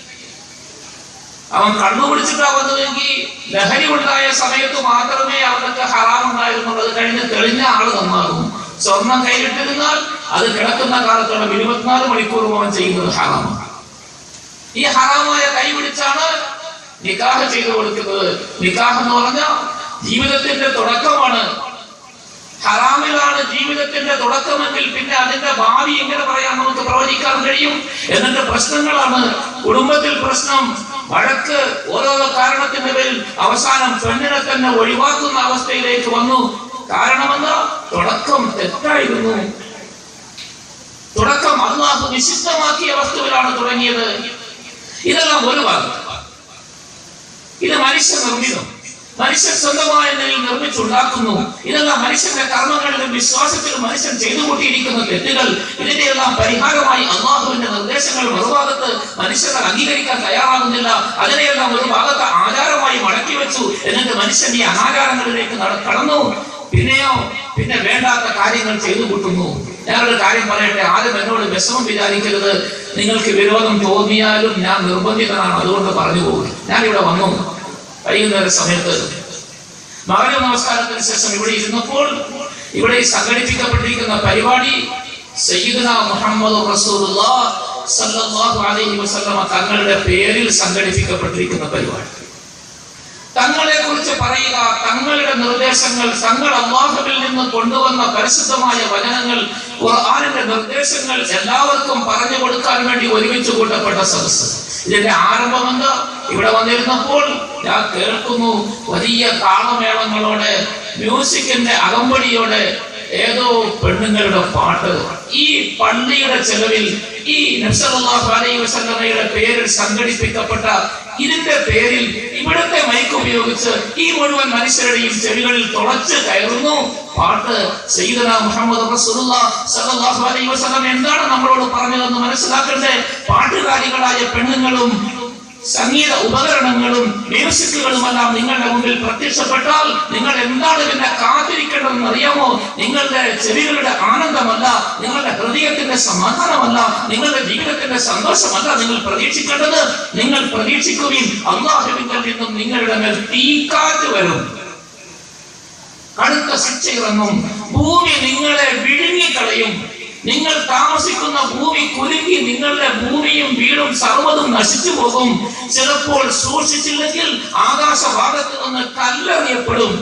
അവൻ കണ്ണുപിടിച്ചിട്ടാ വന്നതെങ്കിൽ ലഹരി ഉണ്ടായ സമയത്ത് മാത്രമേ അവനൊക്കെ ഹറാം ഉണ്ടായിരുന്നുള്ളൂ അത് കഴിഞ്ഞ് തെളിഞ്ഞ ആള് നന്നാകും സ്വർണം കയ്യിലിട്ടിരുന്നാൽ അത് കിടക്കുന്ന കാലത്തോളം ഇരുപത്തിനാല് മണിക്കൂറും അവൻ ചെയ്യുന്നത് ഹറാമാണ് ഈ ഹറാമായ കൈ പിടിച്ചാണ് നിക്കാഹ് ചെയ്തു കൊടുക്കുന്നത് നിക്കാഹ് എന്ന് പറഞ്ഞാൽ ജീവിതത്തിന്റെ തുടക്കമാണ് ഹറാമിലാണ് ജീവിതത്തിന്റെ തുടക്കമെങ്കിൽ പിന്നെ അതിന്റെ ഭാവി എങ്ങനെ പറയാൻ നമുക്ക് പ്രവചിക്കാൻ കഴിയും എന്നിട്ട് പ്രശ്നങ്ങളാണ് കുടുംബത്തിൽ പ്രശ്നം വഴക്ക് ഓരോരോ കാരണത്തിന്റെ പേരിൽ അവസാനം പെണ്ണിനെ തന്നെ ഒഴിവാക്കുന്ന അവസ്ഥയിലേക്ക് വന്നു കാരണമെന്ന് തുടക്കം തെറ്റായിരുന്നു തുടക്കം അള്ളാഹു നിഷിദ്ധമാക്കിയ വസ്തുവിലാണ് തുടങ്ങിയത് ഇതെല്ലാം ഒരു ഭാഗം ഇത് മനുഷ്യ നിർമ്മിതം മനുഷ്യൻ സ്വന്തമായ നിലയിൽ നിർമ്മിച്ചുണ്ടാക്കുന്നു ഇതെല്ലാം മനുഷ്യന്റെ കർമ്മങ്ങളിലും വിശ്വാസത്തിലും മനുഷ്യൻ ചെയ്തു കൂട്ടിയിരിക്കുന്ന തെറ്റുകൾ ഇതിന്റെ എല്ലാം പരിഹാരമായി അള്ളാഹുവിന്റെ നിർദ്ദേശങ്ങൾ മറുഭാഗത്ത് മനുഷ്യർ അംഗീകരിക്കാൻ തയ്യാറാകുന്നില്ല അതിനെയെല്ലാം ഒരു ഭാഗത്ത് ആചാരമായി മടക്കി വെച്ചു എന്നിട്ട് മനുഷ്യൻ ഈ അനാചാരങ്ങളിലേക്ക് നട- കടന്നു പിന്നെയോ പിന്നെ വേണ്ടാത്ത കാര്യങ്ങൾ ചെയ്തു കൂട്ടുന്നു ഞാനൊരു കാര്യം പറയട്ടെ ആരും എന്നോട് വിഷമം വിചാരിക്കരുത് നിങ്ങൾക്ക് വിരോധം തോന്നിയാലും ഞാൻ നിർബന്ധിതനാണ് അതുകൊണ്ട് പറഞ്ഞു പോകും ഞാൻ ഇവിടെ വന്നു വൈകുന്നേര സമയത്ത് മകര നമസ്കാരത്തിന് ശേഷം ഇവിടെ ഇരുന്നപ്പോൾ ഇവിടെ സംഘടിപ്പിക്കപ്പെട്ടിരിക്കുന്ന പരിപാടി സയ്യിദുന മുഹമ്മദ് റസൂലുള്ളാഹ് സല്ലല്ലാഹു അലൈഹി വസല്ലമ തങ്ങളുടെ പേരിൽ സംഘടിപ്പിക്കപ്പെട്ടിരിക്കുന്ന പരിപാടി തങ്ങളെ കുറിച്ച് പറയുക തങ്ങളുടെ നിർദ്ദേശങ്ങൾ തങ്ങൾ അള്ളാഹുവിൽ നിന്ന് കൊണ്ടുവന്ന പരിശുദ്ധമായ വചനങ്ങൾ ഖുർആനിന്റെ നിർദ്ദേശങ്ങൾ എല്ലാവർക്കും പറഞ്ഞു കൊടുക്കാൻ വേണ്ടി ഒരുമിച്ച് കൂട്ടപ്പെട്ട സദസ്സ് ഇതിന്റെ ആരംഭം എന്താ ഇവിടെ വന്നിരുന്നപ്പോൾ ഞാൻ കേൾക്കുന്നു വലിയ താളമേളങ്ങളോടെ മ്യൂസിക്കിന്റെ അകമ്പടിയോടെ ഏതോ പെണ്ണുങ്ങളുടെ പാട്ട് ഈ പള്ളിയുടെ ചെലവിൽ ഈ നബ്സല്ലാഹു അലൈഹി വസല്ലമയുടെ പേരിൽ സംഘടിപ്പിക്കപ്പെട്ട ഇതിന്റെ പേരിൽ ഇവിടുത്തെ മൈക്ക് ഉപയോഗിച്ച് ഈ മുഴുവൻ മനുഷ്യരുടെയും ചെവികളിൽ തുളച്ച് കയറുന്നു പാട്ട് സയ്യിദന മുഹമ്മദ് റസൂലുള്ളാഹ് സല്ലല്ലാഹു അലൈഹി വസല്ലം എന്താണ് നമ്മളോട് പറഞ്ഞതെന്ന് മനസ്സിലാക്കണ്ടേ പാട്ടുകാരികളായ പെണ്ണുങ്ങളും സംഗീത ഉപകരണങ്ങളും മ്യൂസിക്കുകളുമെല്ലാം നിങ്ങളുടെ മുമ്പിൽ പ്രത്യക്ഷപ്പെട്ടാൽ നിങ്ങൾ എന്താണ് പിന്നെ കാത്തിരിക്കേണ്ടതെന്ന് അറിയാമോ നിങ്ങളുടെ ചെവികളുടെ ആനന്ദമല്ല നിങ്ങളുടെ ഹൃദയത്തിന്റെ സമാധാനമല്ല നിങ്ങളുടെ ജീവിതത്തിന്റെ സന്തോഷമല്ല നിങ്ങൾ പ്രതീക്ഷിക്കേണ്ടത് നിങ്ങൾ പ്രതീക്ഷിക്കുകയും അള്ളാഹുവിങ്കിൽ നിന്നും നിങ്ങളുടെ മേൽ തീക്കാറ്റ് വരും കടുത്ത ശിക്ഷ ഇറങ്ങും ഭൂമി നിങ്ങളെ വിഴുങ്ങിക്കളയും നിങ്ങൾ താമസിക്കുന്ന ഭൂമി കുലുങ്ങി നിങ്ങളുടെ ഭൂമിയും വീടും സർവ്വതും നശിച്ചു പോകും ചിലപ്പോൾ സൂക്ഷിച്ചില്ലെങ്കിൽ ആകാശഭാഗത്ത് നിന്ന് കല്ലെറിയപ്പെടും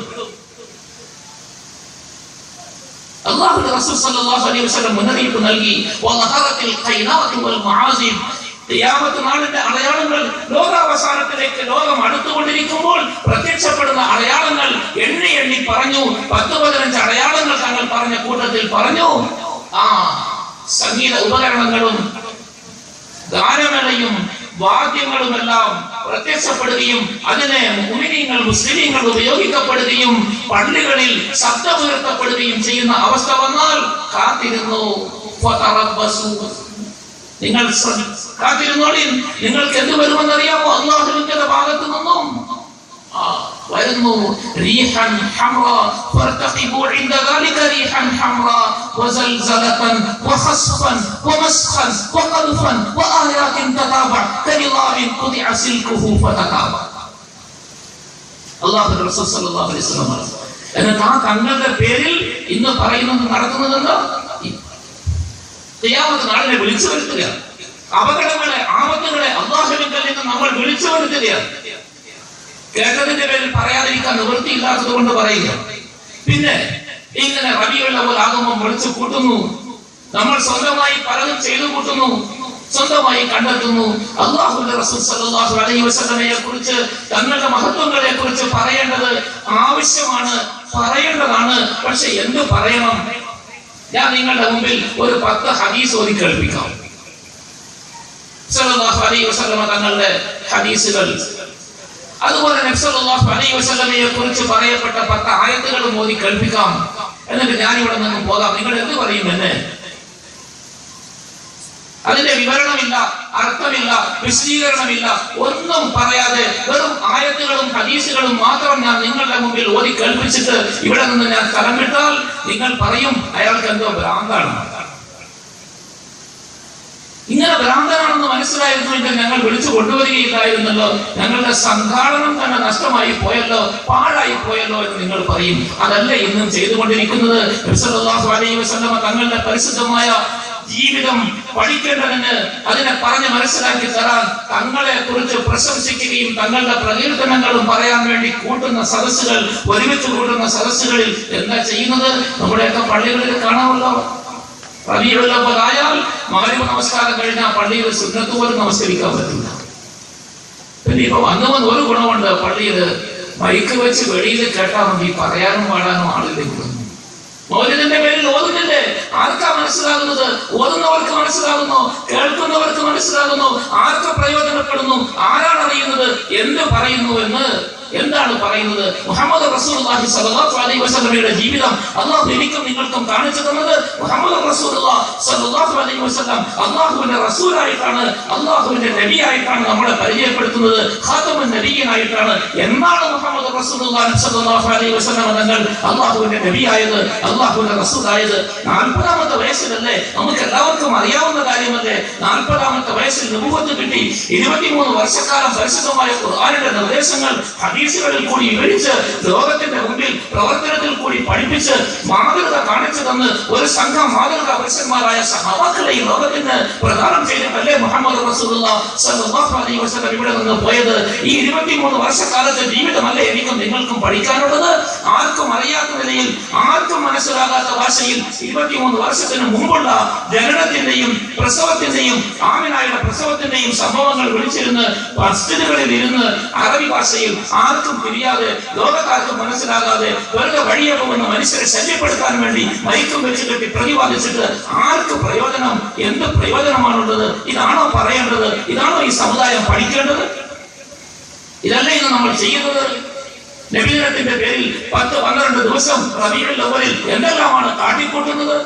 അള്ളാഹുവിന്റെ റസൂൽ സല്ലല്ലാഹു അലൈഹി വസല്ലം മുന്നറിയിപ്പ് നൽകി വലഹറത്തിൽ ഖൈനാത്തു വൽ മആസിം ഖിയാമത്ത് നാളിന്റെ അടയാളങ്ങൾ ലോകാവസാനത്തിലേക്ക് ലോകം അടുത്തുകൊണ്ടിരിക്കുമ്പോൾ പ്രത്യക്ഷപ്പെടുന്ന അടയാളങ്ങൾ എണ്ണി എണ്ണി പറഞ്ഞു പത്ത് പതിനഞ്ച് അടയാളങ്ങൾ തങ്ങൾ പറഞ്ഞ കൂട്ടത്തിൽ പറഞ്ഞു ആ സംഗീത ഉപകരണങ്ങളും ഗാനമേളയും വാദ്യങ്ങളുമെല്ലാം പ്രത്യക്ഷപ്പെടുകയും അതിനെ മുമിനീങ്ങൾ മുസ്ലിമീങ്ങൾ ഉപയോഗിക്കപ്പെടുകയും പള്ളികളിൽ ശബ്ദമുയർത്തപ്പെടുകയും ചെയ്യുന്ന അവസ്ഥ വന്നാൽ കാത്തിരുന്നു ഫതറബ്ബസു. നിങ്ങൾ ശ്രദ്ധ- കാത്തിരുന്നോളി നിങ്ങൾക്ക് എന്ത് വരുമെന്നറിയാമോ അള്ളാഹുവിന്റെ ഭാഗത്തു നിന്നും ആ, വരുന്നു റീഹൻ ഹംറ ഫർതഖിബു ഇൻദ ദാലിക റീഹൻ ഹംറ വസൽസലതൻ വഖസ്ഫൻ വമസ്ഖൻ വഖദ്ഫൻ വആയാത്തിൻ തതാബഅ കലിളാവിൻ ഖുദിഅ സിൽകുഹു ഫതതാബ അല്ലാഹു റസൂൽ സല്ലല്ലാഹു അലൈഹി വസല്ലം പറഞ്ഞു. എന്നിട്ട് ആ തങ്ങളുടെ പേരിൽ ഇന്ന് പറയുന്നത് നടക്കുന്നത് എന്താ ഖിയാമത്ത് നാളിനെ വിളിച്ചു വരുത്തുക അപകടങ്ങളെ ആപത്തുകളെ അള്ളാഹുവിന്റെ നിന്ന് നമ്മൾ വിളിച്ചു വരുത്തുകയാണ് കേട്ടതിന്റെ പേരിൽ പറയാതിരിക്കാൻ നിവൃത്തിയില്ലാത്തത് കൊണ്ട് പറയുക പിന്നെ ഇങ്ങനെ റബിയുള്ള പോലെ ആകുമ്പോൾ വിളിച്ചു കൂട്ടുന്നു നമ്മൾ സ്വന്തമായി പലതും ചെയ്തു കൂട്ടുന്നു സ്വന്തമായി കണ്ടെത്തുന്നു അള്ളാഹുന്റെ റസൂൽ സല്ലല്ലാഹു അലൈഹി വസല്ലമയെ കുറിച്ച് തങ്ങളുടെ മഹത്വങ്ങളെ കുറിച്ച് പറയേണ്ടത് ആവശ്യമാണ് പറയേണ്ടതാണ് പക്ഷെ എന്ത് പറയണം ഞാൻ നിങ്ങളുടെ മുമ്പിൽ ഒരു പത്ത് ഹദീസ് ഓതി കേൾപ്പിക്കാം സല്ലല്ലാഹു അലൈഹി വസല്ലമ തങ്ങളുടെ ഹദീസുകൾ അതുപോലെ നബ്സല്ലാഹു അലൈഹി വസല്ലമയെ കുറിച്ച് പറയപ്പെട്ട പത്ത് ആയത്തുകളും ഓതി കേൾപ്പിക്കാം എന്നിട്ട് ഞാൻ ഇവിടെ നിന്ന് പോകാം നിങ്ങൾ എന്ത് പറയും എന്നെ അതിന്റെ വിവരണമില്ല അർത്ഥമില്ല വിശദീകരണമില്ല ഒന്നും പറയാതെ വെറും ആയത്തുകളും ഹദീസുകളും മാത്രം ഞാൻ നിങ്ങളുടെ മുമ്പിൽ ഓതി കേൾപ്പിച്ചിട്ട് ഇവിടെ നിന്ന് ഞാൻ സ്ഥലം വിട്ടാൽ നിങ്ങൾ പറയും അയാൾക്ക് എന്തോ ഭ്രാന്താണ് ഇങ്ങനെ ഭ്രാന്തനാണെന്ന് മനസ്സിലായിരുന്നുവെങ്കിൽ ഞങ്ങൾ വിളിച്ചു കൊണ്ടുവരികയില്ലായിരുന്നല്ലോ ഞങ്ങളുടെ സംഘാടനം തന്നെ നഷ്ടമായി പോയല്ലോ പാഴായി പോയല്ലോ എന്ന് നിങ്ങൾ പറയും അതല്ല ഇന്നും ചെയ്തുകൊണ്ടിരിക്കുന്നത് നബിസല്ലല്ലാഹു അലൈഹി വസല്ലമ തങ്ങളുടെ പരിശുദ്ധമായ ജീവിതം പഠിക്കേണ്ടതിന് അതിനെ പറഞ്ഞ് മനസ്സിലാക്കി തരാൻ തങ്ങളെ കുറിച്ച് പ്രശംസിക്കുകയും തങ്ങളുടെ പ്രകീർത്തനങ്ങളും പറയാൻ വേണ്ടി കൂട്ടുന്ന സദസ്സുകൾ ഒരുമിച്ച് കൂട്ടുന്ന സദസ്സുകളിൽ എന്താ ചെയ്യുന്നത് നമ്മുടെയൊക്കെ പള്ളികളിൽ കാണാമല്ലോ റബിയുള്ളവരായാൽ മകരവ് നമസ്കാരം കഴിഞ്ഞാൽ പള്ളിയിൽ സുന്നത്ത് പോലും നമസ്കരിക്കാൻ പറ്റില്ല പിന്നെ ഇപ്പൊ വന്നു വന്ന് ഒരു ഗുണമുണ്ട് പള്ളിയിൽ മൈക്ക് വെച്ച് വെളിയിൽ കേട്ടാൽ മതി പറയാനും പാടാനും ആളില്ലെങ്കിൽ മൗലികന്റെ പേരിൽ ഓതുന്നില്ലേ ആർക്കാ മനസ്സിലാകുന്നത് ഓതുന്നവർക്ക് മനസ്സിലാകുന്നു കേൾക്കുന്നവർക്ക് മനസ്സിലാകുന്നു ആർക്ക് പ്രയോജനപ്പെടുന്നു ആരാണ് അറിയുന്നത് എന്ത് പറയുന്നു എന്ന് എന്താണ് പറയുന്നത് മുഹമ്മദ് റസൂലുള്ളാഹി സ്വല്ലല്ലാഹു അലൈഹി വസല്ലമയുടെ ജീവിതം അള്ളാഹു എനിക്കും നിങ്ങൾക്കും കാണിച്ചു തന്നത് മുഹമ്മദ് റസൂലുള്ളാഹി സ്വല്ലല്ലാഹു അലൈഹി വസല്ലം അള്ളാഹുവിന്റെ റസൂലായിട്ടാണ് അള്ളാഹുവിന്റെ നബിയായിട്ടാണ് നമ്മളെ പരിചയപ്പെടുത്തുന്നത് ഖാതമുൻ നബിയനായിട്ടാണ് എന്താണ് മുഹമ്മദ് റസൂലുള്ളാഹി സ്വല്ലല്ലാഹു അലൈഹി വസല്ലം തങ്ങൾ അള്ളാഹുവിന്റെ നബിയായത് അള്ളാഹുവിന്റെ റസൂലായത് നാൽപ്പതാമത്തെ വയസ്സിലല്ലേ നമുക്ക് എല്ലാവർക്കും അറിയാവുന്ന കാര്യമല്ലേ നാൽപ്പതാമത്തെ വയസ്സിൽ നുബുവത്ത് കിട്ടി ഇരുപത്തിമൂന്ന് വർഷക്കാലം പരിശുദ്ധമായ ഖുർആനിന്റെ നിർദ്ദേശങ്ങൾ ഹദീസുകളിൽ കൂടി വിവരിച്ച് ലോകത്തിന്റെ മുമ്പിൽ പ്രവർത്തനത്തിൽ കൂടി പഠിപ്പിച്ച് മാതൃക കാണിച്ചു തന്ന് ഒരു സംഘം മാതൃക പുരുഷന്മാരായ സഹാബാക്കളെ ഈ ലോകത്തിന് പ്രദാനം ചെയ്തിട്ടല്ലേ മുഹമ്മദ് റസൂലുള്ളാഹി സ്വല്ലല്ലാഹു അലൈഹി വസല്ലം ഇവിടെ നിന്ന് പോയത് ഈ ഇരുപത്തിമൂന്ന് വർഷക്കാലത്തെ ജീവിതമല്ലേ എനിക്കും നിങ്ങൾക്കും പഠിക്കാനുള്ളത് ആർക്കും അറിയാത്ത നിലയിൽ ആർക്കും മനസ്സിലാകാത്ത ഭാഷയിൽ ഇരുപത്തിമൂന്ന് വർഷത്തിന് മുമ്പുള്ള ജനനത്തിന്റെയും പ്രസവത്തിന്റെയും ആമിനായുടെ പ്രസവത്തിന്റെയും സംഭവങ്ങൾ വിളിച്ചിരുന്ന് മസ്ജിദുകളിൽ ഇരുന്ന് അറബി ഭാഷയിൽ ആർക്കും തിരിയാതെ ലോകക്കാർക്കും മനസ്സിലാകാതെ വെറുതെ വഴിയെ പോകുന്ന മനുഷ്യരെ ശല്യപ്പെടുത്താൻ വേണ്ടി മയക്കം വെച്ച് കെട്ടി പ്രതിപാദിച്ചിട്ട് ആർക്ക് പ്രയോജനം എന്ത് പ്രയോജനമാണുള്ളത് ഇതാണോ പറയേണ്ടത് ഇതാണോ ഈ സമുദായം പഠിക്കേണ്ടത് ഇതല്ലേ ഇന്ന് നമ്മൾ ചെയ്യുന്നത് നബിദിനത്തിന്റെ പേരിൽ പത്ത് പന്ത്രണ്ട് ദിവസം റബീഉൽ അവലിൽ എന്തെല്ലാമാണ് കാട്ടിക്കൂട്ടുന്നത്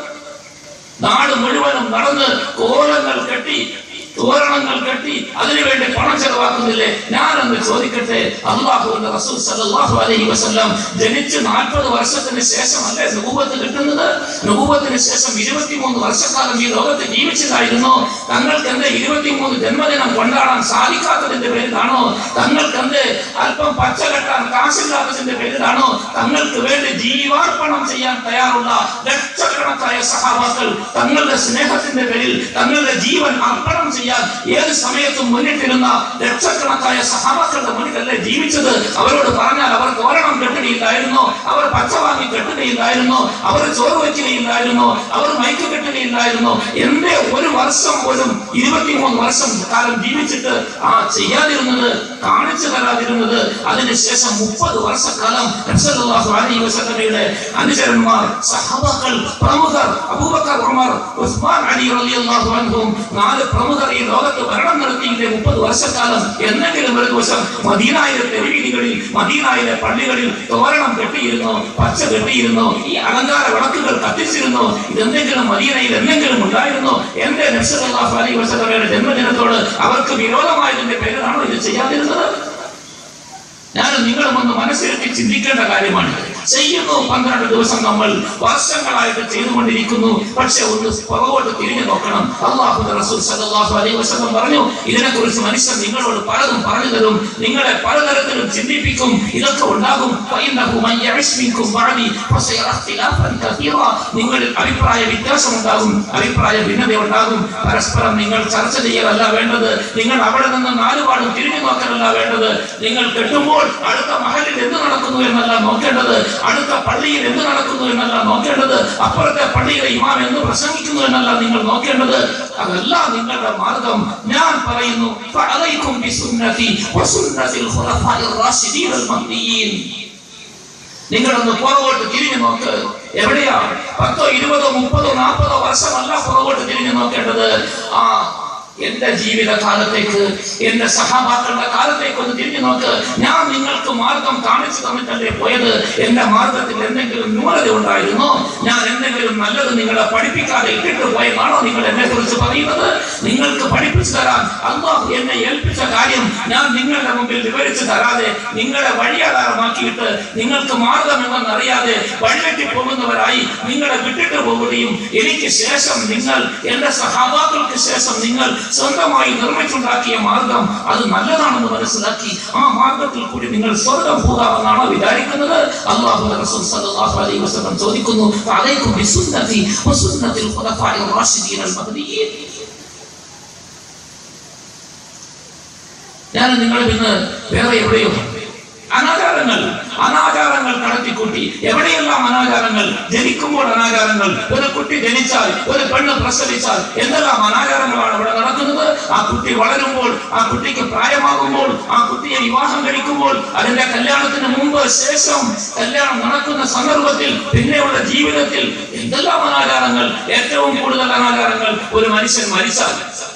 നാട് മുഴുവനും നടന്ന് കോലങ്ങൾ കെട്ടി തോരണങ്ങൾ കെട്ടി അതിനുവേണ്ടി പണം ചെലവാക്കുന്നില്ലേ ഞാനൊന്ന് ചോദിക്കട്ടെ അള്ളാഹുവിന്റെ റസൂൽ സല്ലല്ലാഹു അലൈഹി വസല്ലം ജനിച്ച് നാൽപ്പത് വർഷത്തിന് ശേഷമല്ലേ നുബൂവത്ത് കിട്ടുന്നത് നുബൂവത്തിന് ശേഷം ഇരുപത്തിമൂന്ന് വർഷക്കാലം ഈ ലോകത്ത് ജീവിച്ചതായിരുന്നു തങ്ങൾക്ക് എന്ത് ഇരുപത്തിമൂന്ന് ജന്മദിനം കൊണ്ടാടാൻ സാധിക്കാത്തതിന്റെ പേരിലാണോ തങ്ങൾക്ക് എന്ത് അല്പം പച്ച കെട്ടാൻ കാശില്ലാത്തതിന്റെ പേരിലാണോ തങ്ങൾക്ക് വേണ്ടി ജീവാർപ്പണം ചെയ്യാൻ തയ്യാറുള്ള ലക്ഷക്കണക്കായ സഹാബാക്കൾ തങ്ങളുടെ സ്നേഹത്തിന്റെ പേരിൽ തങ്ങളുടെ ജീവൻ അർപ്പണം ചെയ്യാൻ ഏത് സമയത്തും മുന്നിട്ടിരുന്ന ലക്ഷക്കണക്കായ സഹാബാക്കളുടെ മുന്നിലല്ലേ ജീവിച്ചത് അവരോട് പറഞ്ഞാൽ അവർ തോരണം കെട്ടി കെട്ടുകയില്ലായിരുന്നോ അവർ പച്ച വാങ്ങി കെട്ടുകയില്ലായിരുന്നോ അവർ ചോറ് വയ്ക്കുകയില്ലായിരുന്നോ അവർ മയക്ക് കെട്ടുകയില്ലായിരുന്നോ എന്റെ ഒരു വർഷം പോലും ഇരുപത്തിമൂന്ന് വർഷം കാലം ജീവിച്ചിട്ട് ആ ചെയ്യാതിരുന്നത് കാണിച്ചു തരാതിരുന്നത് അതിനുശേഷം മുപ്പത് വർഷക്കാലം നബ്സല്ലല്ലാഹു അലൈഹി വസല്ലമയുടെ അനുചരന്മാർ സഹബാക്കൾ പ്രമുഖർ അബൂബക്കർ ഉമർ ഉസ്മാൻ അലി റളിയല്ലാഹു അൻഹും നാല് പ്രമുഖർ ഈ ലോകത്ത് ഭരണം നടത്തിയില്ലേ മുപ്പത് വർഷക്കാലം എന്തെങ്കിലും ഒരു ദിവസം മദീനായിലെ തെരുവീതികളിൽ മദീനായിലെ പള്ളികളിൽ തോരണം കെട്ടിയിരുന്നു പച്ച കെട്ടിയിരുന്നു ഈ അലങ്കാര വിളക്കുകൾ കത്തിച്ചിരുന്നു ഇതെന്തെങ്കിലും മദീനയിൽ എന്തെങ്കിലും ഉണ്ടായിരുന്നോ എന്റെ നബ്സല്ലല്ലാഹു അലൈഹി വസല്ലമയുടെ ജന്മദിനത്തോട് അവർക്ക് വിരോധമായതിന്റെ പേരിലാണോ ഇത് ചെയ്യാതിരുന്നത് ഞാൻ നിങ്ങളും ഒന്ന് മനസ്സിലാക്കി ചിന്തിക്കേണ്ട കാര്യമാണ് ചെയ്യുന്നു പന്ത്രണ്ട് ദിവസം നമ്മൾ വർഷങ്ങളായിട്ട് ചെയ്തുകൊണ്ടിരിക്കുന്നു പക്ഷെ ഒന്ന് പുറകോട്ട് തിരിഞ്ഞു നോക്കണം അള്ളാഹു റസൂൽ സല്ലല്ലാഹു അലൈഹി വസല്ലം പറഞ്ഞു ഇതിനെക്കുറിച്ച് മനുഷ്യൻ നിങ്ങളോട് പലതും പറഞ്ഞു തരും നിങ്ങളെ പലതരത്തിലും ചിന്തിപ്പിക്കും ഇതൊക്കെ ഉണ്ടാകും ഫഇന്നഹു മൻ യഅ്ശ് മിൻകും ബഅദി ഫസയറ ഇഖ്തിലാഫൻ കസീറ നിങ്ങളിൽ അഭിപ്രായ വ്യത്യാസം ഉണ്ടാകും അഭിപ്രായ ഭിന്നത ഉണ്ടാകും പരസ്പരം നിങ്ങൾ ചർച്ച ചെയ്യലല്ല വേണ്ടത് നിങ്ങൾ അവിടെ നിന്ന് നാലുപാടും തിരിഞ്ഞു നോക്കലല്ല വേണ്ടത് നിങ്ങൾ കെട്ടുമ്പോൾ അടുത്ത മഹലിൽ എന്ത് നടക്കുന്നു എന്നല്ല നോക്കേണ്ടത് അടുത്ത പള്ളിയിൽ എന്ത് നടക്കുന്നു എന്നല്ല നോക്കേണ്ടത് അപ്പുറത്തെ പള്ളിയിലെ ഇമാം എന്ത് പ്രസംഗിക്കുന്നു എന്നല്ല നിങ്ങൾ നോക്കേണ്ടത് അതല്ല നിങ്ങളുടെ മാർഗം ഞാൻ പറയുന്നു ഫഅലൈക്കും ബിസുന്നതി വസുന്നതിൽ ഖുലഫാഇർ റാഷിദീനൽ മഹ്ദിയീൻ നിങ്ങളൊന്ന് പുറകോട്ട് തിരിഞ്ഞു നോക്ക് എവിടെയാ പത്തോ ഇരുപതോ മുപ്പതോ നാൽപ്പതോ വർഷമല്ല പുറകോട്ട് തിരിഞ്ഞു നോക്കേണ്ടത് ആ എന്റെ ജീവിത കാലത്തേക്ക് എന്റെ സഹപാക്കളുടെ കാലത്തേക്ക് ഒന്ന് തിരിഞ്ഞു നോക്ക് ഞാൻ നിങ്ങൾക്ക് മാർഗം കാണിച്ചു തന്നിട്ടല്ലേ പോയത് എന്റെ മാർഗത്തിൽ എന്തെങ്കിലും ന്യൂനത ഉണ്ടായിരുന്നോ ഞാൻ എന്തെങ്കിലും നല്ലത് നിങ്ങളെ പഠിപ്പിക്കാതെ ഇട്ടിട്ട് പോയതാണോ നിങ്ങൾ എന്നെ കുറിച്ച് പറയുന്നത് നിങ്ങൾക്ക് പഠിപ്പിച്ചു തരാൻ അള്ളാഹു എന്നെ ഏൽപ്പിച്ച കാര്യം ഞാൻ നിങ്ങളുടെ മുമ്പിൽ വിവരിച്ചു തരാതെ നിങ്ങളെ വഴിയാധാരമാക്കിയിട്ട് നിങ്ങൾക്ക് മാർഗമെന്ന് അറിയാതെ വഴിവെട്ടി പോകുന്നവരായി നിങ്ങളെ വിട്ടിട്ട് പോവുകയും എനിക്ക് ശേഷം നിങ്ങൾ എന്റെ സഹാബാക്കൾക്ക് ശേഷം നിങ്ങൾ സ്വന്തമായി നിർമ്മിച്ചുണ്ടാക്കിയ മാർഗം അത് നല്ലതാണെന്ന് മനസ്സിലാക്കി ആ മാർഗത്തിൽ കൂടി നിങ്ങൾ സ്വർഗം പോകാമെന്നാണോ വിചാരിക്കുന്നത് അള്ളാഹു റസൂൽ സല്ലല്ലാഹു അലൈഹി വസല്ലം ചോദിക്കുന്നു അലൈക്കും ബിസുന്നതി വസുന്നതിൽ ഖുലഫാഇർ റാഷിദീനൽ മഹ്ദിയീൻ ഞാൻ നിങ്ങൾ ഇന്ന് വേറെ എവിടെയോ അനാചാരങ്ങൾ അനാചാരങ്ങൾ നടത്തിക്കൂട്ടി എവിടെയെല്ലാം അനാചാരങ്ങൾ ജനിക്കുമ്പോൾ അനാചാരങ്ങൾ ഒരു കുട്ടി ജനിച്ചാൽ ഒരു പെണ്ണ് പ്രസവിച്ചാൽ എന്തെല്ലാം അനാചാരങ്ങളാണ് ഇവിടെ നടക്കുന്നത് ആ കുട്ടി വളരുമ്പോൾ ആ കുട്ടിക്ക് പ്രായമാകുമ്പോൾ ആ കുട്ടിയെ വിവാഹം കഴിക്കുമ്പോൾ അതിന്റെ കല്യാണത്തിന് മുമ്പ് ശേഷം കല്യാണം നടക്കുന്ന സന്ദർഭത്തിൽ പിന്നെയുള്ള ജീവിതത്തിൽ എന്തെല്ലാം അനാചാരങ്ങൾ ഏറ്റവും കൂടുതൽ അനാചാരങ്ങൾ ഒരു മനുഷ്യൻ മരിച്ചാൽ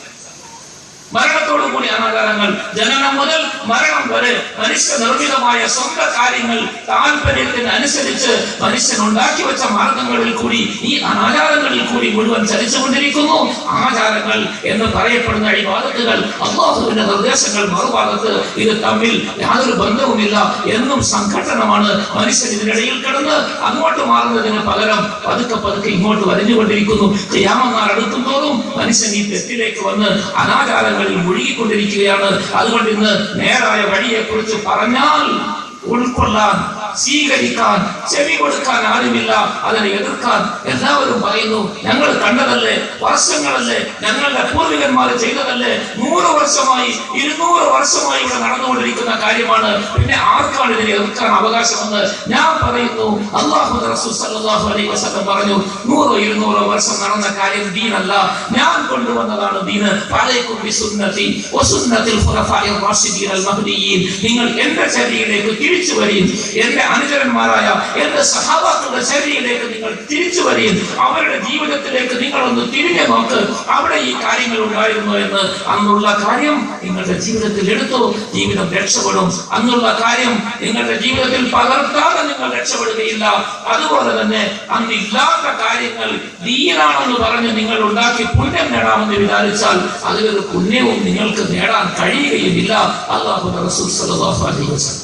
മരണത്തോടു കൂടി അനാചാരങ്ങൾ ജനനം മുതൽ മരണം വരെ മനുഷ്യ നിർമ്മിതമായ സ്വന്തം കാര്യങ്ങൾ താല്പര്യത്തിന് അനുസരിച്ച് മനുഷ്യൻ ഉണ്ടാക്കി വെച്ച മാർഗങ്ങളിൽ കൂടി ഈ അനാചാരങ്ങളിൽ കൂടി മുഴുവൻ ചലിച്ചുകൊണ്ടിരിക്കുന്നു ആചാരങ്ങൾ എന്ന് പറയപ്പെടുന്ന അഴിവാദത്തുകൾ അള്ളാഹുവിന്റെ നിർദ്ദേശങ്ങൾ മറുഭാഗത്ത് ഇത് തമ്മിൽ യാതൊരു ബന്ധവുമില്ല എന്നും സംഘട്ടനമാണ് മനുഷ്യൻ ഇതിനിടയിൽ കിടന്ന് അങ്ങോട്ട് മാറുന്നതിന് പകരം പതുക്കെ പതുക്കെ ഇങ്ങോട്ട് വരഞ്ഞുകൊണ്ടിരിക്കുന്നു ചെയ്യാമെന്നാൽ അടുത്തും തോറും മനുഷ്യൻ ഈ തെറ്റിലേക്ക് വന്ന് അനാചാരങ്ങളിൽ മുഴുകിക്കൊണ്ടിരിക്കുകയാണ് അതുകൊണ്ട് ഇന്ന് നേരായ വഴിയെ കുറിച്ച് പറഞ്ഞാൽ ഉൾക്കൊള്ളാൻ സ്വീകരിക്കാൻ ചെവി കൊടുക്കാൻ ആരുമില്ല അതിനെ എതിർക്കാൻ എല്ലാവരും പറയുന്നു ഞങ്ങൾ കണ്ടതല്ലേ വർഷങ്ങളല്ലേ ഞങ്ങളുടെ പൂർവികന്മാർ ചെയ്തതല്ലേ നൂറ് വർഷമായി ഇരുന്നൂറ് വർഷമായി ഇവിടെ നടന്നുകൊണ്ടിരിക്കുന്ന കാര്യമാണ് പിന്നെ ആർക്കാണ് ഇതിനെ എതിർക്കാൻ അവകാശമെന്ന് ഞാൻ പറയുന്നു അള്ളാഹു റസൂൽ സല്ലല്ലാഹു അലൈഹി വസല്ലം പറഞ്ഞു നൂറോ ഇരുന്നൂറോ വർഷം നടന്ന കാര്യം ദീനല്ല ഞാൻ കൊണ്ടുവന്നതാണ് ദീന് ഫലൈക്കും ബിസുന്നതി വസുന്നതിൽ ഖുലഫാഇർ റാഷിദീൻ അൽ മഹ്ദിയീൻ നിങ്ങൾ എന്റെ ചര്യയിലേക്ക് തിരിച്ചു വരീൻ എന്റെ അനുചരന്മാരായ എന്റെ സഹാബാക്കളുടെ ചര്യയിലേക്ക് നിങ്ങൾ തിരിച്ചു വരീൻ അവരുടെ ജീവിതത്തിലേക്ക് നിങ്ങൾ ഒന്ന് തിരിഞ്ഞു നോക്ക് അവിടെ ഈ കാര്യങ്ങൾ ഉണ്ടായിരുന്നു എന്ന് അന്നുള്ള കാര്യം നിങ്ങളുടെ ജീവിതത്തിൽ എടുത്തു ജീവിതം രക്ഷപ്പെടും അന്നുള്ള കാര്യം നിങ്ങളുടെ ജീവിതത്തിൽ പകർത്താതെ നിങ്ങൾ രക്ഷപ്പെടുകയില്ല അതുപോലെ തന്നെ അന്നില്ലാത്ത കാര്യങ്ങൾ ദീനാണെന്ന് പറഞ്ഞ് നിങ്ങൾ ഉണ്ടാക്കി പുണ്യം നേടാമെന്ന് വിചാരിച്ചാൽ അതിലൊരു പുണ്യവും നിങ്ങൾക്ക് നേടാൻ കഴിയുകയുമില്ല അള്ളാഹു റസൂൽ സല്ലല്ലാഹു അലൈഹി വസല്ലം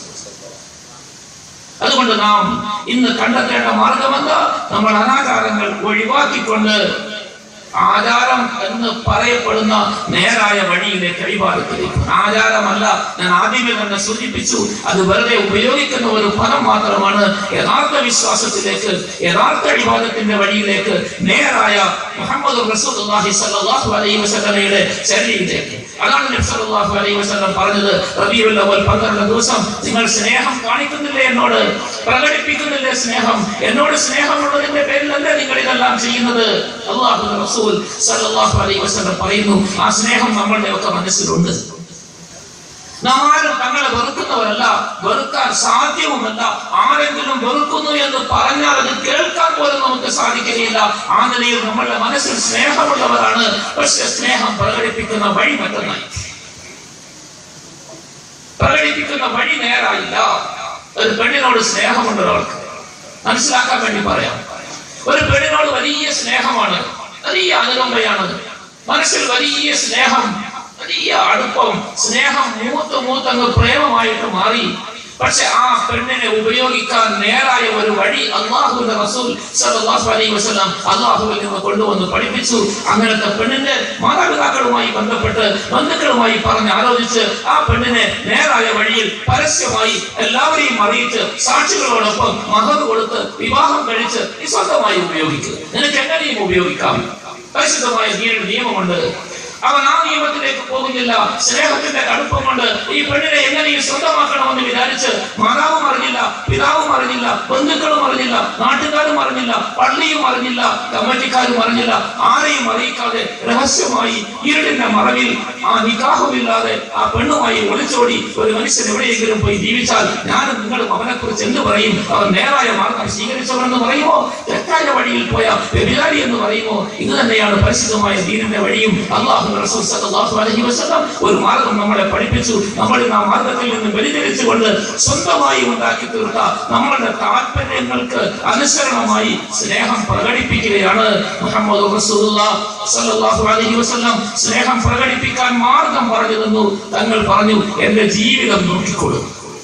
അതുകൊണ്ട് നാം ഇന്ന് കണ്ടെത്തേണ്ട മാർഗമെന്താ നമ്മൾ അനാചാരങ്ങൾ ഒഴിവാക്കിക്കൊണ്ട് ആചാരം എന്ന് പറയപ്പെടുന്ന നേരായ വഴിയിലേക്ക് അഴിവാദത്തിലേക്ക് ആചാരമല്ല ഞാൻ ആദ്യമേ തന്നെ സൂചിപ്പിച്ചു അത് വെറുതെ ഉപയോഗിക്കുന്ന ഒരു പദം മാത്രമാണ് യഥാർത്ഥ വിശ്വാസത്തിലേക്ക് യഥാർത്ഥ അഴിവാദത്തിന്റെ വഴിയിലേക്ക് നേരായ മുഹമ്മദ് റസൂലുള്ളാഹി സ്വല്ലല്ലാഹു അലൈഹി വസല്ലമയുടെ ചര്യയിലേക്ക് അതാണ് നബി സല്ലല്ലാഹു അലൈഹി വസല്ലം പറഞ്ഞത് റബീഉൽ അവൽ 12 ദിവസം നിങ്ങൾ സ്നേഹം കാണിക്കുന്നില്ലേ എന്നോട് പ്രകടിപ്പിക്കുന്നില്ലേ സ്നേഹം എന്നോട് സ്നേഹമുള്ളതിന്റെ പേരിലല്ല നിങ്ങൾ ഇതെല്ലാം ചെയ്യുന്നത് അള്ളാഹു റസൂൽ സല്ലല്ലാഹു അലൈഹി വസല്ലം പറയുന്നു ആ സ്നേഹം നമ്മളുടെ ഒക്കെ മനസ്സിലുണ്ട് നാം ആരും തങ്ങളെ വെറുക്കുന്നവരല്ല വെറുക്കാൻ സാധ്യവുമല്ല ആരെങ്കിലും വെറുക്കുന്നു എന്ന് പറഞ്ഞാൽ അത് കേൾക്കാൻ പോലും നമുക്ക് സാധിക്കുകയില്ല ആ നിലയിൽ നമ്മളുടെ മനസ്സിൽ സ്നേഹമുള്ളവരാണ് പക്ഷെ സ്നേഹം പ്രകടിപ്പിക്കുന്ന വഴി മറ്റൊന്നായി പ്രകടിപ്പിക്കുന്ന വഴി നേരായില്ല ഒരു പെണ്ണിനോട് സ്നേഹമുണ്ട് ഒരാൾക്ക് മനസ്സിലാക്കാൻ വേണ്ടി പറയാം ഒരു പെണ്ണിനോട് വലിയ സ്നേഹമാണ് വലിയ അനുകമ്പയാണ് മനസ്സിൽ വലിയ സ്നേഹം വലിയ അടുപ്പം സ്നേഹം മൂത്ത് മൂത്ത് അങ്ങ് പ്രേമമായിട്ട് മാറി പക്ഷെ ആ പെണ്ണിനെ ഉപയോഗിക്കാൻ നേരായ ഒരു വഴി അള്ളാഹുവിന്റെ റസൂൽ സല്ലല്ലാഹു അലൈഹി വസല്ലം അള്ളാഹുവിൽ നിന്ന് കൊണ്ടുവന്ന് പഠിപ്പിച്ചു അങ്ങനത്തെ പെണ്ണിന്റെ മാതാപിതാക്കളുമായി ബന്ധപ്പെട്ട് ബന്ധുക്കളുമായി പറഞ്ഞ് ആലോചിച്ച് ആ പെണ്ണിനെ നേരായ വഴിയിൽ പരസ്യമായി എല്ലാവരെയും അറിയിച്ച് സാക്ഷികളോടൊപ്പം മഹർ കൊടുത്ത് വിവാഹം കഴിച്ച് നീ സ്വന്തമായി ഉപയോഗിക്കുക നിനക്ക് എങ്ങനെയും ഉപയോഗിക്കാം പരിശുദ്ധമായ ദീനിന്റെ നിയമമുണ്ട് അവൻ ആ നിയമത്തിലേക്ക് പോകുന്നില്ല സ്നേഹത്തിന്റെ കടുപ്പം കൊണ്ട് ഈ പെണ്ണിനെ എങ്ങനെയും സ്വന്തമാക്കണമെന്ന് വിചാരിച്ച് മാതാവും അറിഞ്ഞില്ല പിതാവും അറിഞ്ഞില്ല ബന്ധുക്കളും അറിഞ്ഞില്ല നാട്ടുകാരും അറിഞ്ഞില്ല പള്ളിയും അറിഞ്ഞില്ല കമ്മിറ്റിക്കാരും അറിഞ്ഞില്ല ആരെയും അറിയിക്കാതെ രഹസ്യമായി ഇരുടിന്റെ മറവിൽ ആ നിക്കാഹുമില്ലാതെ ആ പെണ്ണുമായി ഒളിച്ചോടി ഒരു മനുഷ്യൻ എവിടെയെങ്കിലും പോയി ജീവിച്ചാൽ ഞാനും നിങ്ങളും അവനെ കുറിച്ച് എന്ത് പറയും അവൻ നേരായ മാർഗം സ്വീകരിച്ചവനെന്ന് പറയുമോ തെറ്റായ വഴിയിൽ പോയ വ്യഭിചാരി എന്ന് പറയുമോ ഇത് തന്നെയാണ് പരിശുദ്ധമായ ദീനിന്റെ വഴിയും അള്ളാഹു റസൂൽ സല്ലല്ലാഹു അലൈഹി വസല്ലം ഒരു മാർഗം നമ്മളെ പഠിപ്പിച്ചു നമ്മൾ ആ മാർഗത്തിൽ നിന്ന് വ്യതിചലിച്ചുകൊണ്ട് സ്വന്തമായി ഉണ്ടാക്കി തീർത്ത നമ്മളുടെ താല്പര്യങ്ങൾക്ക് അനുസരണമായി സ്നേഹം പ്രകടിപ്പിക്കുകയാണ് മുഹമ്മദ് റസൂലുള്ളാഹി സല്ലല്ലാഹു അലൈഹി വസല്ലം സ്നേഹം പ്രകടിപ്പിക്കാൻ മാർഗം പറഞ്ഞു തന്നു തങ്ങൾ പറഞ്ഞു എന്റെ ജീവിതം നോക്കിക്കൊള്ളു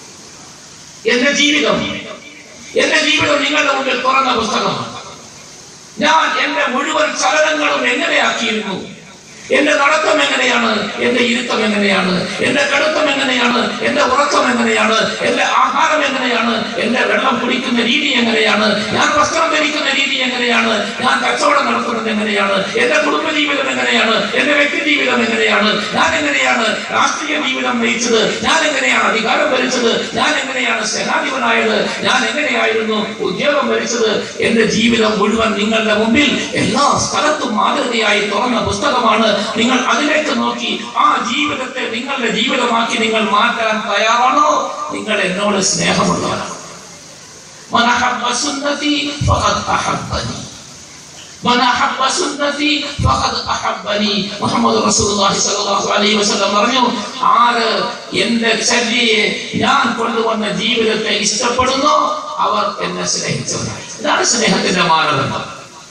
എന്റെ ജീവിതം എന്റെ ജീവിതം നിങ്ങളുടെ മുമ്പിൽ തുറന്ന പുസ്തകമാണ് ഞാൻ എന്റെ മുഴുവൻ ചലനങ്ങളും എങ്ങനെയാക്കിയിരുന്നു എന്റെ നടത്തം എങ്ങനെയാണ് എന്റെ ഇരുത്തം എങ്ങനെയാണ് എന്റെ കടുത്തം എങ്ങനെയാണ് എന്റെ ഉറക്കം എങ്ങനെയാണ് എന്റെ ആഹാരം എങ്ങനെയാണ് എന്റെ വെള്ളം കുടിക്കുന്ന രീതി എങ്ങനെയാണ് ഞാൻ വസ്ത്രം ധരിക്കുന്ന രീതി എങ്ങനെയാണ് ഞാൻ കച്ചവടം നടത്തുന്നത് എങ്ങനെയാണ് എന്റെ കുടുംബജീവിതം എങ്ങനെയാണ് എന്റെ വ്യക്തി ജീവിതം എങ്ങനെയാണ് ഞാൻ എങ്ങനെയാണ് രാഷ്ട്രീയ ജീവിതം നയിച്ചത് ഞാൻ എങ്ങനെയാണ് അധികാരം ഭരിച്ചത് ഞാൻ എങ്ങനെയാണ് സേനാധിപനായത് ഞാൻ എങ്ങനെയായിരുന്നു ഉദ്യോഗം ഭരിച്ചത് എന്റെ ജീവിതം മുഴുവൻ നിങ്ങളുടെ മുമ്പിൽ എല്ലാ സ്ഥലത്തും മാതൃകയായി തുറന്ന പുസ്തകമാണ് നിങ്ങൾ അതിലേക്ക് നോക്കി ആ ജീവിതത്തെ നിങ്ങളുടെ ജീവിതമാക്കി നിങ്ങൾ മാറ്റാൻ തയ്യാറാണോ നിങ്ങൾ എന്നോട് സ്നേഹമുള്ളവരാണ് من أحب سنتي فقد أحبني من أحب سنتي فقد أحبني മുഹമ്മദ് റസൂലുള്ളാഹി സ്വല്ലല്ലാഹു അലൈഹി വസല്ലം പറഞ്ഞു ആര് എന്റെ ചര്യയെ ഞാൻ കൊണ്ടുവന്ന ജീവിതത്തെ ഇഷ്ടപ്പെടുന്നോ അവർ എന്നെ സ്നേഹിച്ചവരാണ് ഇതാണ് സ്നേഹത്തിന്റെ മാനദണ്ഡം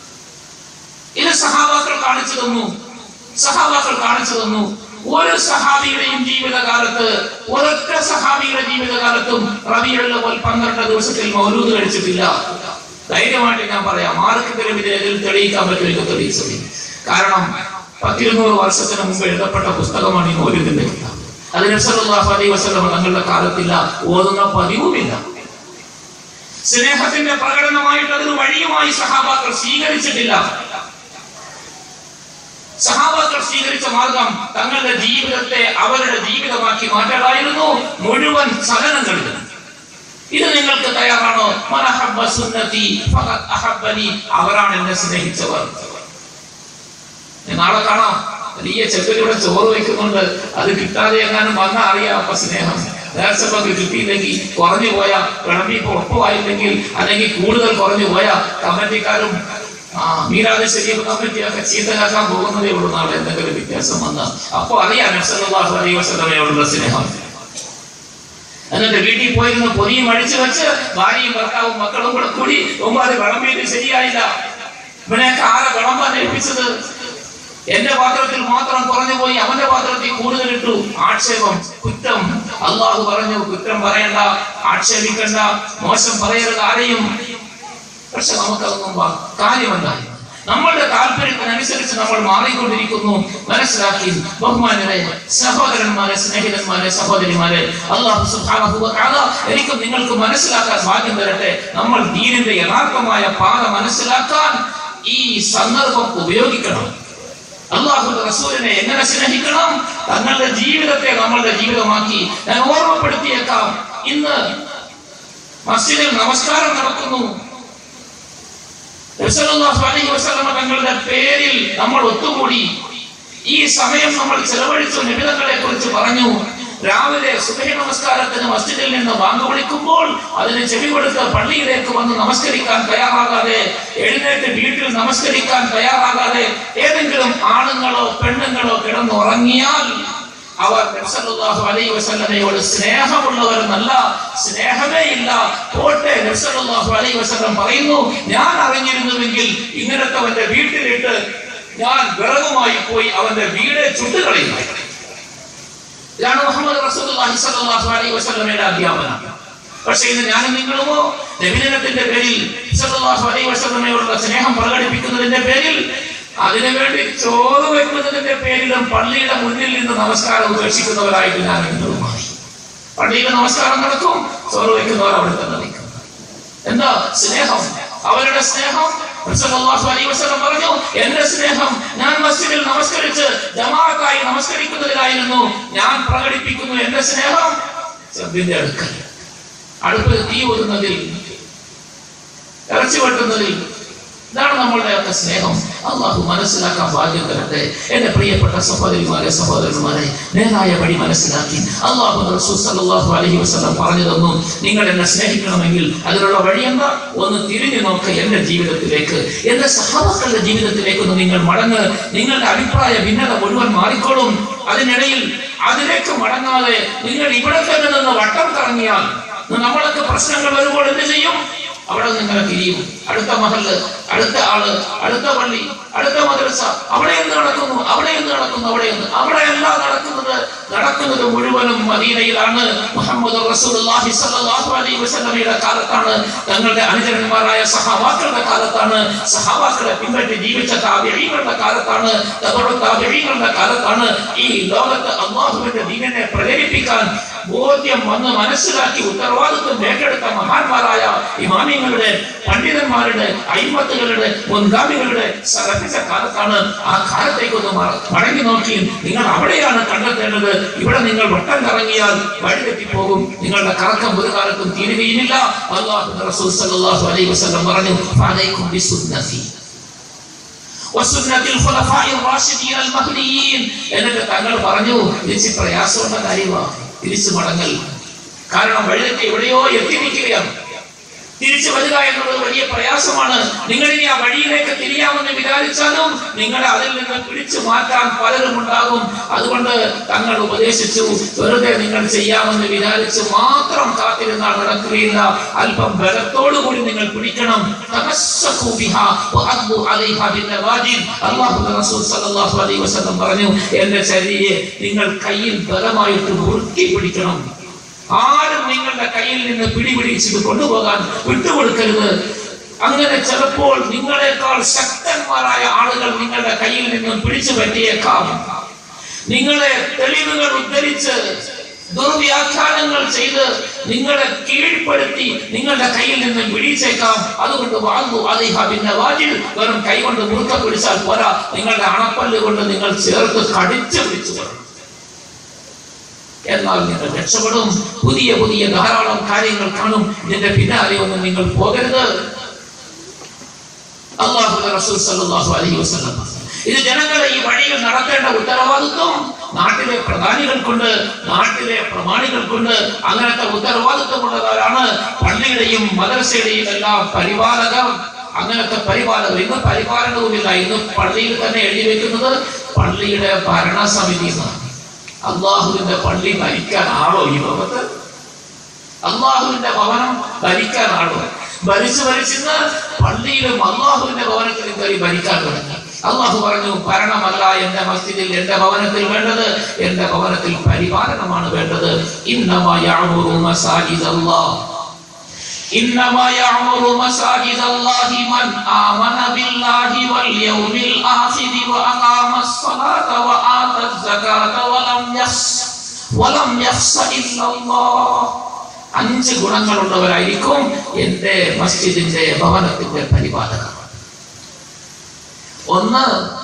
ഇത് സഹാബാക്കൾ കാണിച്ചു തന്നു സഹാബാക്കൾ കാണിച്ചു തന്നു ഒരു സഹാബിയുടെയും ജീവിതകാലത്ത് ഒരൊറ്റ സഹാബിയുടെ ജീവിതകാലത്തും റബിയുള്ള പന്ത്രണ്ട് ദിവസത്തിൽ മൗലൂദ് കഴിച്ചിട്ടില്ല ധൈര്യമായിട്ട് ഞാൻ പറയാം ആർക്കെങ്കിലും ഇതിൽ തെളിയിക്കാൻ പറ്റുമെങ്കിൽ തെളിയിച്ചത് കാരണം പത്തിരുന്നൂറ് വർഷത്തിന് മുമ്പ് എഴുതപ്പെട്ട പുസ്തകമാണ് ഈ മൗലൂദിന്റെ കിതാബ് അത് നബ്സല്ലാഹു അലൈഹി വസല്ലം തങ്ങളുടെ കാലത്തില്ല ഓതുന്ന പതിവുമില്ല സ്നേഹത്തിന്റെ പ്രകടനമായിട്ട് അതിന് വഴിയുമായി സഹാബാക്കൾ സ്വീകരിച്ചിട്ടില്ല സഹാബാക്കൾ സ്വീകരിച്ച മാർഗം തങ്ങളുടെ ജീവിതത്തെ അവരുടെ ജീവിതമാക്കി മാറ്റലായിരുന്നു മുഴുവൻ ചലനങ്ങളിലും ഇത് നിങ്ങൾക്ക് തയ്യാറാണോ മനഹബ്ബ സുന്നതി ഫഖദ് അഹബ്ബനി അവരാണ് എന്നെ സ്നേഹിച്ചവർ നാളെ കാണാം വലിയ ചെറുക്കിലൂടെ ചോറ് വെക്കുന്നുണ്ട് അത് കിട്ടാതെ എങ്ങാനും വന്നാൽ അറിയാം അപ്പൊ സ്നേഹം നേർച്ചപ്പം കിട്ടിയില്ലെങ്കിൽ കുറഞ്ഞു പോയ വിളമ്പിപ്പോ ഒപ്പമായില്ലെങ്കിൽ അല്ലെങ്കിൽ കൂടുതൽ കുറഞ്ഞു പോയ കമ്മിറ്റിക്കാരും ആ മീരാതെ ശരീരം കമ്മിറ്റിയൊക്കെ ചീത്തകാക്കാൻ പോകുന്നതേ ഉള്ളൂ നാളെ എന്തെങ്കിലും വ്യത്യാസം വന്ന് അപ്പൊ അറിയാം നബ്സല്ലാഹു അലൈഹി വസല്ലമയോടുള്ള സ്നേഹം എന്നിട്ട് വീട്ടിൽ പോയിരുന്ന് പൊതിയും അടിച്ചു വെച്ച് ഭാര്യയും ഭർത്താവും മക്കളും കൂടെ കൂടി ഒമ്പത് വിളമ്പിയത് ശരിയായില്ല ഇവനെയൊക്കെ ആരെ വിളമ്പാൻ ഏൽപ്പിച്ചത് എന്റെ പാത്രത്തിൽ മാത്രം കുറഞ്ഞു പോയി അവന്റെ പാത്രത്തിൽ കൂടുതൽ ഇട്ടു ആക്ഷേപം കുറ്റം അള്ളാഹു പറഞ്ഞു കുറ്റം പറയണ്ട ആക്ഷേപിക്കണ്ട മോശം പറയരുത് ആരെയും പക്ഷെ നമുക്കതൊന്നും വാ- കാര്യമെന്തായി നമ്മളുടെ താല്പര്യത്തിനനുസരിച്ച് നമ്മൾ മാറിക്കൊണ്ടിരിക്കുന്നു മനസ്സിലാക്കി ബഹുമാനരെ സഹോദരന്മാരെ സ്നേഹിതന്മാരെ സഹോദരിമാരെ അള്ളാഹു സുബ്ഹാനഹു വ തആല എനിക്കും നിങ്ങൾക്ക് മനസ്സിലാക്കാൻ ഭാഗ്യം തരട്ടെ നമ്മൾ ദീനിന്റെ യഥാർത്ഥമായ പാത മനസ്സിലാക്കാൻ ഈ സന്ദർഭം ഉപയോഗിക്കണം അള്ളാഹു റസൂലിനെ എങ്ങനെ സ്നേഹിക്കണം തങ്ങളുടെ ജീവിതത്തെ നമ്മളുടെ ജീവിതമാക്കി ഞാൻ ഓർമ്മപ്പെടുത്തിയേക്കാം ഇന്ന് മസ്ജിദിൽ നമസ്കാരം നടക്കുന്നു റസൂലുള്ളാഹി അലൈഹി വസല്ലമ തങ്ങളുടെ പേരിൽ നമ്മൾ ഒത്തുകൂടി ഈ സമയം നമ്മൾ ചെലവഴിച്ചു നിബിധങ്ങളെ കുറിച്ച് പറഞ്ഞു രാവിലെ സുബഹി നമസ്കാരത്തിന് മസ്ജിദിൽ നിന്ന് ബാങ്ക് വിളിക്കുമ്പോൾ അതിന് ചെവി കൊടുത്ത് പള്ളിയിലേക്ക് വന്ന് നമസ്കരിക്കാൻ തയ്യാറാകാതെ എഴുന്നേറ്റ് വീട്ടിൽ നമസ്കരിക്കാൻ തയ്യാറാകാതെ ഏതെങ്കിലും ആണുങ്ങളോ പെണ്ണുങ്ങളോ കിടന്നുറങ്ങിയാൽ അവർ നബ്സല്ലാഹു അലൈഹി വസല്ലമയോട് സ്നേഹമുള്ളവരെന്നല്ല സ്നേഹമേ ഇല്ല പോട്ടെ നബ്സല്ലാഹു അലൈഹി വസല്ലം പറയുന്നു ഞാൻ അറിഞ്ഞിരുന്നുവെങ്കിൽ ഇങ്ങനത്തെ വീട്ടിലിട്ട് ഞാൻ വിറകുമായി പോയി അവന്റെ വീട് ചുട്ടുകളയുന്നു ഇതാണ് മുഹമ്മദ് റസൂലുള്ളാഹി സ്വല്ലല്ലാഹു അലൈഹി വസല്ലമയുടെ അധ്യാപനം പക്ഷേ ഇന്ന് ഞാനും നിങ്ങളുമോ നബിദിനത്തിന്റെ പേരിൽ സല്ലല്ലാഹു അലൈഹി വസല്ലമയോടുള്ള സ്നേഹം പ്രകടിപ്പിക്കുന്നതിന്റെ പേരിൽ അതിനുവേണ്ടി ചോറ് വെക്കുന്നതിന്റെ പേരിലും പള്ളിയുടെ മുന്നിൽ നിന്ന് നമസ്കാരം ഉപേക്ഷിക്കുന്നവരായിട്ട് ഞാൻ നിങ്ങളും മാറി പള്ളിയിൽ നമസ്കാരം നടക്കും ചോറ് വെക്കുന്നവർ അവിടെ തന്നെ നിൽക്കും എന്താ സ്നേഹം അവരുടെ സ്നേഹം റസൂലുള്ളാഹി അലൈഹി വസല്ലം പറഞ്ഞു എന്റെ സ്നേഹം ഞാൻ മസ്ജിദിൽ നമസ്കരിച്ച് ജമാഅത്തായി നമസ്കരിക്കുന്നതിലായിരുന്നു ഞാൻ പ്രകടിപ്പിക്കുന്നു എന്റെ സ്നേഹം ചെമ്പിന്റെ അടുക്കൽ അടുപ്പിൽ തീ ഊതുന്നതിൽ ഇറച്ചി വെട്ടുന്നതിൽ ഇതാണ് നമ്മളുടെയൊക്കെ സ്നേഹം അള്ളാഹു മനസ്സിലാക്കാൻ ഭാഗ്യം തരട്ടെ എന്റെ പ്രിയപ്പെട്ട സഹോദരിമാരെ സഹോദരന്മാരെ നേരായ വഴി മനസ്സിലാക്കി അള്ളാഹു റസൂൽ സല്ലല്ലാഹു അലൈഹി വസല്ലം പറഞ്ഞു തന്നു നിങ്ങൾ എന്നെ സ്നേഹിക്കണമെങ്കിൽ അതിനുള്ള വഴി എന്താ ഒന്ന് തിരിഞ്ഞു നോക്ക് എന്റെ ജീവിതത്തിലേക്ക് എന്റെ സഹോദരങ്ങളുടെ ജീവിതത്തിലേക്ക് ഒന്ന് നിങ്ങൾ മടങ്ങ് നിങ്ങളുടെ അഭിപ്രായ ഭിന്നത മുഴുവൻ മാറിക്കോളും അതിനിടയിൽ അതിലേക്ക് മടങ്ങാതെ നിങ്ങൾ ഇവിടെ തന്നെ നിന്ന് വട്ടം കറങ്ങിയാൽ നമ്മളൊക്കെ പ്രശ്നങ്ങൾ വരുമ്പോൾ എന്ത് ചെയ്യും അവിടെ നിങ്ങൾ തിരിയും അടുത്ത മഹല് അടുത്ത ആള് അടുത്ത പള്ളി അടുത്ത മദ്രസ അവിടെ എന്ത് നടക്കുന്നു അവിടെ എന്ത് നടക്കുന്നു അവിടെ എന്ത് അവിടെയല്ല നടക്കുന്നത് നടക്കുന്നത് മുഴുവനും മദീനയിലാണ് മുഹമ്മദ് റസൂലുള്ളാഹി സ്വല്ലല്ലാഹു അലൈഹി വസല്ലമയുടെ കാലത്താണ് തങ്ങളുടെ അനുചരന്മാരായ സഹാബാക്കളുടെ കാലത്താണ് സഹാബാക്കളെ പിൻപറ്റി ജീവിച്ച താബിഈങ്ങളുടെ കാലത്താണ് തബറു താബിഈങ്ങളുടെ കാലത്താണ് ഈ ലോകത്ത് അള്ളാഹുവിന്റെ ദീനിനെ പ്രചരിപ്പിക്കാൻ ബോധ്യം വന്ന് മനസ്സിലാക്കി ഉത്തരവാദിത്വം ഏറ്റെടുത്ത മഹാന്മാരായ ഇമാമിങ്ങളുടെ പണ്ഡിതന്മാരുടെ അയിമത്തുകളുടെ മുൻഗാമികളുടെ സലഭിച്ച കാലത്താണ് ആ കാലത്തേക്ക് ഒന്ന് മ- മടങ്ങി നോക്കി നിങ്ങൾ അവിടെയാണ് കണ്ടെത്തേണ്ടത് ഇവിടെ നിങ്ങൾ വട്ടം കറങ്ങിയാൽ വഴി തെറ്റിപ്പോകും നിങ്ങളുടെ കറക്കം ഒരു കാലത്തും തീരുകയുമില്ല അള്ളാഹു റസൂൽ സല്ലല്ലാഹു അലൈഹി വസല്ലം പറഞ്ഞു ഫഅലൈക്കും ബിസുന്നതി വസുന്നത്തിൽ ഖുലഫാഇർ റാഷിദീൻ അൽ മഹ്ദിയീൻ എന്നിട്ട് തങ്ങൾ പറഞ്ഞു തിരിച്ച് പ്രയാസമുള്ള കാര്യമാണ് തിരിച്ചു മടങ്ങൽ കാരണം വഴിതെറ്റി എവിടെയോ എത്തി നിൽക്കുകയാണ് തിരിച്ചു വരിക എന്നുള്ളത് വലിയ പ്രയാസമാണ് നിങ്ങൾ ഇനി ആ വഴിയിലേക്ക് തിരിയാമെന്ന് വിചാരിച്ചാലും നിങ്ങളെ അതിൽ നിന്ന് പിടിച്ചു മാറ്റാൻ പലരും ഉണ്ടാകും അതുകൊണ്ട് തങ്ങൾ ഉപദേശിച്ചു വെറുതെ നിങ്ങൾ ചെയ്യാമെന്ന് വിചാരിച്ച് മാത്രം കാത്തിരുന്നാൽ നടക്കുകയില്ല അല്പം ബലത്തോടു കൂടി നിങ്ങൾ പിടിക്കണം തമസ്സഖു ബിഹാ വഅദ്ദു അലൈഹാ ബിന്നവാജിദ്. അല്ലാഹുവിന്റെ റസൂൽ സല്ലല്ലാഹു അലൈഹി വസല്ലം പറഞ്ഞു എന്റെ ശരീരെ നിങ്ങൾ കയ്യിൽ ബലമായിട്ട് മുറുക്കി പിടിക്കണം ആരും നിങ്ങളുടെ കയ്യിൽ നിന്ന് പിടിപിടിച്ചത് കൊണ്ടുപോകാൻ വിട്ടുകൊടുക്കരുത് അങ്ങനെ ചിലപ്പോൾ നിങ്ങളെക്കാൾ ശക്തന്മാരായ ആളുകൾ നിങ്ങളുടെ കയ്യിൽ നിന്നും പിടിച്ചു പറ്റിയേക്കാം നിങ്ങളെ തെളിവുകൾ ഉദ്ധരിച്ച് ദുർവ്യാഖ്യാനങ്ങൾ ചെയ്ത് നിങ്ങളെ കീഴ്പ്പെടുത്തി നിങ്ങളുടെ കയ്യിൽ നിന്ന് പിടിച്ചേക്കാം അതുകൊണ്ട് വാങ്ങു അതിഹ പിന്നെ വാജിൽ വെറും കൈ കൊണ്ട് മുറുക്ക പിടിച്ചാൽ പോരാ നിങ്ങളുടെ അണപ്പല്ല് കൊണ്ട് നിങ്ങൾ ചേർത്ത് കടിച്ചു പിടിച്ചു കൊള്ളണം എന്നാൽ നിങ്ങൾ രക്ഷപ്പെടും പുതിയ പുതിയ ധാരാളം കാര്യങ്ങൾ കാണും ഇതിന്റെ പിന്നാലെ ഒന്നും നിങ്ങൾ പോകരുത് അള്ളാഹു റസൂൽ സല്ലല്ലാഹു അലൈഹി വസല്ലം ഇത് ജനങ്ങളെ ഈ വഴിയിൽ നടത്തേണ്ട ഉത്തരവാദിത്വം നാട്ടിലെ പ്രധാനികൾക്കുണ്ട് നാട്ടിലെ പ്രമാണികൾക്കുണ്ട് അങ്ങനത്തെ ഉത്തരവാദിത്വമുള്ളവരാണ് പള്ളിയുടെയും മദ്രസയുടെയും എല്ലാം പരിപാലകർ അങ്ങനത്തെ പരിപാലകർ ഇന്ന് പരിപാലനവുമില്ല ഇന്ന് പള്ളിയിൽ തന്നെ എഴുതി വെക്കുന്നത് പള്ളിയുടെ ഭരണസമിതി എന്നാണ് അള്ളാഹുവിന്റെ പള്ളി ഭരിക്കാനാണോ ഈ ലോകത്ത് അള്ളാഹുവിന്റെ ഭവനം ഭരിക്കാനാണോ ഭരിച്ചു ഭരിച്ചിന്ന് പള്ളിയിലും അള്ളാഹുവിന്റെ ഭവനത്തിലും കയറി ഭരിക്കാൻ തുടങ്ങി അള്ളാഹു പറഞ്ഞു ഭരണമല്ല എന്റെ മസ്ജിദിൽ എന്റെ ഭവനത്തിൽ വേണ്ടത് എന്റെ ഭവനത്തിൽ പരിപാലനമാണ് വേണ്ടത് ഇന്നമായ إنما يعمر مساجد الله من آمن بالله واليوم الآخر وأقام الصلاة وآتى الزكاة ولم يخش ولم يخش إلا الله അഞ്ച് ഗുണങ്ങളുള്ളവരായിരിക്കും എന്റെ മസ്ജിദിന്റെ ഭവനത്തിന്റെ പരിപാലകർ ഒന്ന്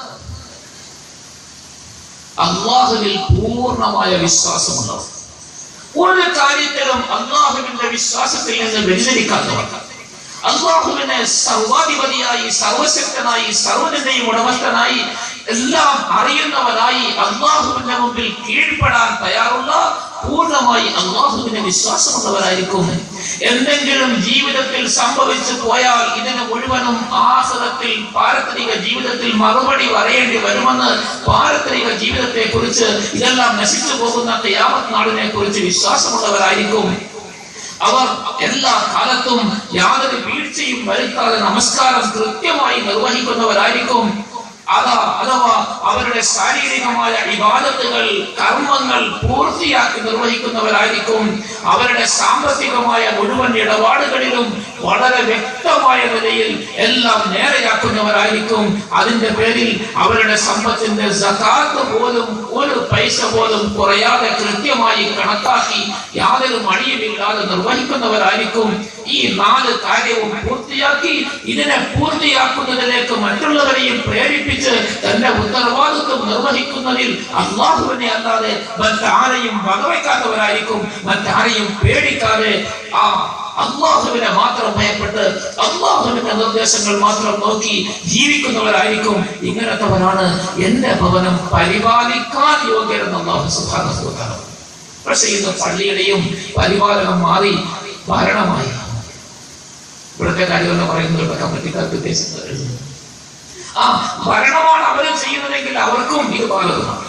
അള്ളാഹുവിൽ പൂർണ്ണമായ വിശ്വാസമുള്ളവർ ഒരു കാര്യത്തിലും അള്ളാഹുവിന്റെ വിശ്വാസത്തിൽ നിന്ന് വ്യതിചരിക്കാത്തവർ അള്ളാഹുവിനെ സർവാധിപതിയായി സർവശക്തനായി സർവ്വതിന്റെയും ഉടമസ്ഥനായി എല്ലാം അറിയുന്നവനായി അള്ളാഹുവിന്റെ മുമ്പിൽ കീഴ്പ്പെടാൻ തയ്യാറുള്ള പൂർണ്ണമായി അള്ളാഹുവിനെ വിശ്വാസമുള്ളവരായിരിക്കും എന്തെങ്കിലും ജീവിതത്തിൽ സംഭവിച്ചു പോയാൽ ഇതിന് മുഴുവനും ആഹ്ലത്തിൽ പാരത്രിക ജീവിതത്തിൽ മറുപടി പറയേണ്ടി വരുമെന്ന് പാരത്രിക ജീവിതത്തെ കുറിച്ച് ഇതെല്ലാം നശിച്ചു പോകുന്ന യാമത് നാടിനെ കുറിച്ച് വിശ്വാസമുള്ളവരായിരിക്കും അവർ എല്ലാ കാലത്തും യാതൊരു വീഴ്ചയും വരുത്താതെ നമസ്കാരം കൃത്യമായി നിർവഹിക്കുന്നവരായിരിക്കും അതാ അഥവാ അവരുടെ ശാരീരികമായ ഇബാദത്തുകൾ കർമ്മങ്ങൾ പൂർത്തിയാക്കി നിർവഹിക്കുന്നവരായിരിക്കും അവരുടെ സാമ്പത്തികമായ മുഴുവൻ ഇടപാടുകളിലും വളരെ വ്യക്തമായ നിലയിൽ എല്ലാം നേരെയാക്കുന്നവരായിരിക്കും അതിന്റെ പേരിൽ അവരുടെ സമ്പത്തിന്റെ സകാത്ത് പോലും ഒരു പൈസ പോലും കുറയാതെ കൃത്യമായി കണക്കാക്കി യാതൊരു മടിയുമില്ലാതെ നിർവഹിക്കുന്നവരായിരിക്കും ഈ നാല് കാര്യവും പൂർത്തിയാക്കി ഇതിനെ പൂർത്തിയാക്കുന്നതിലേക്ക് മറ്റുള്ളവരെയും പ്രേരിപ്പിച്ച് തന്റെ ഉത്തരവാദിത്വം നിർവഹിക്കുന്നതിൽ അള്ളാഹുവിനെ അല്ലാതെ മറ്റാരെയും വകവയ്ക്കാത്തവരായിരിക്കും മറ്റാരെയും പേടിക്കാതെ ആ അള്ളാഹുവിനെ മാത്രം ഭയപ്പെട്ട് അള്ളാഹുവിന്റെ നിർദ്ദേശങ്ങൾ മാത്രം നോക്കി ജീവിക്കുന്നവരായിരിക്കും ഇങ്ങനത്തെവരാണ് എന്റെ ഭവനം പരിപാലിക്കാൻ യോഗ്യരെന്ന് അള്ളാഹു സുഖാനുഭവത്താണ് പക്ഷേ ഇന്ന് പള്ളിയുടെയും പരിപാലനം മാറി ഭരണമായി ഇവിടുത്തെ കാര്യമെന്ന് പറയുന്നത് ഇവിടെ കമ്മിറ്റിക്കാർക്ക് ഉദ്ദേശിക്കുന്നത് ആ ഭരണമാണ് അവർ ചെയ്യുന്നതെങ്കിൽ അവർക്കും ഇത് ബാധകമാണ്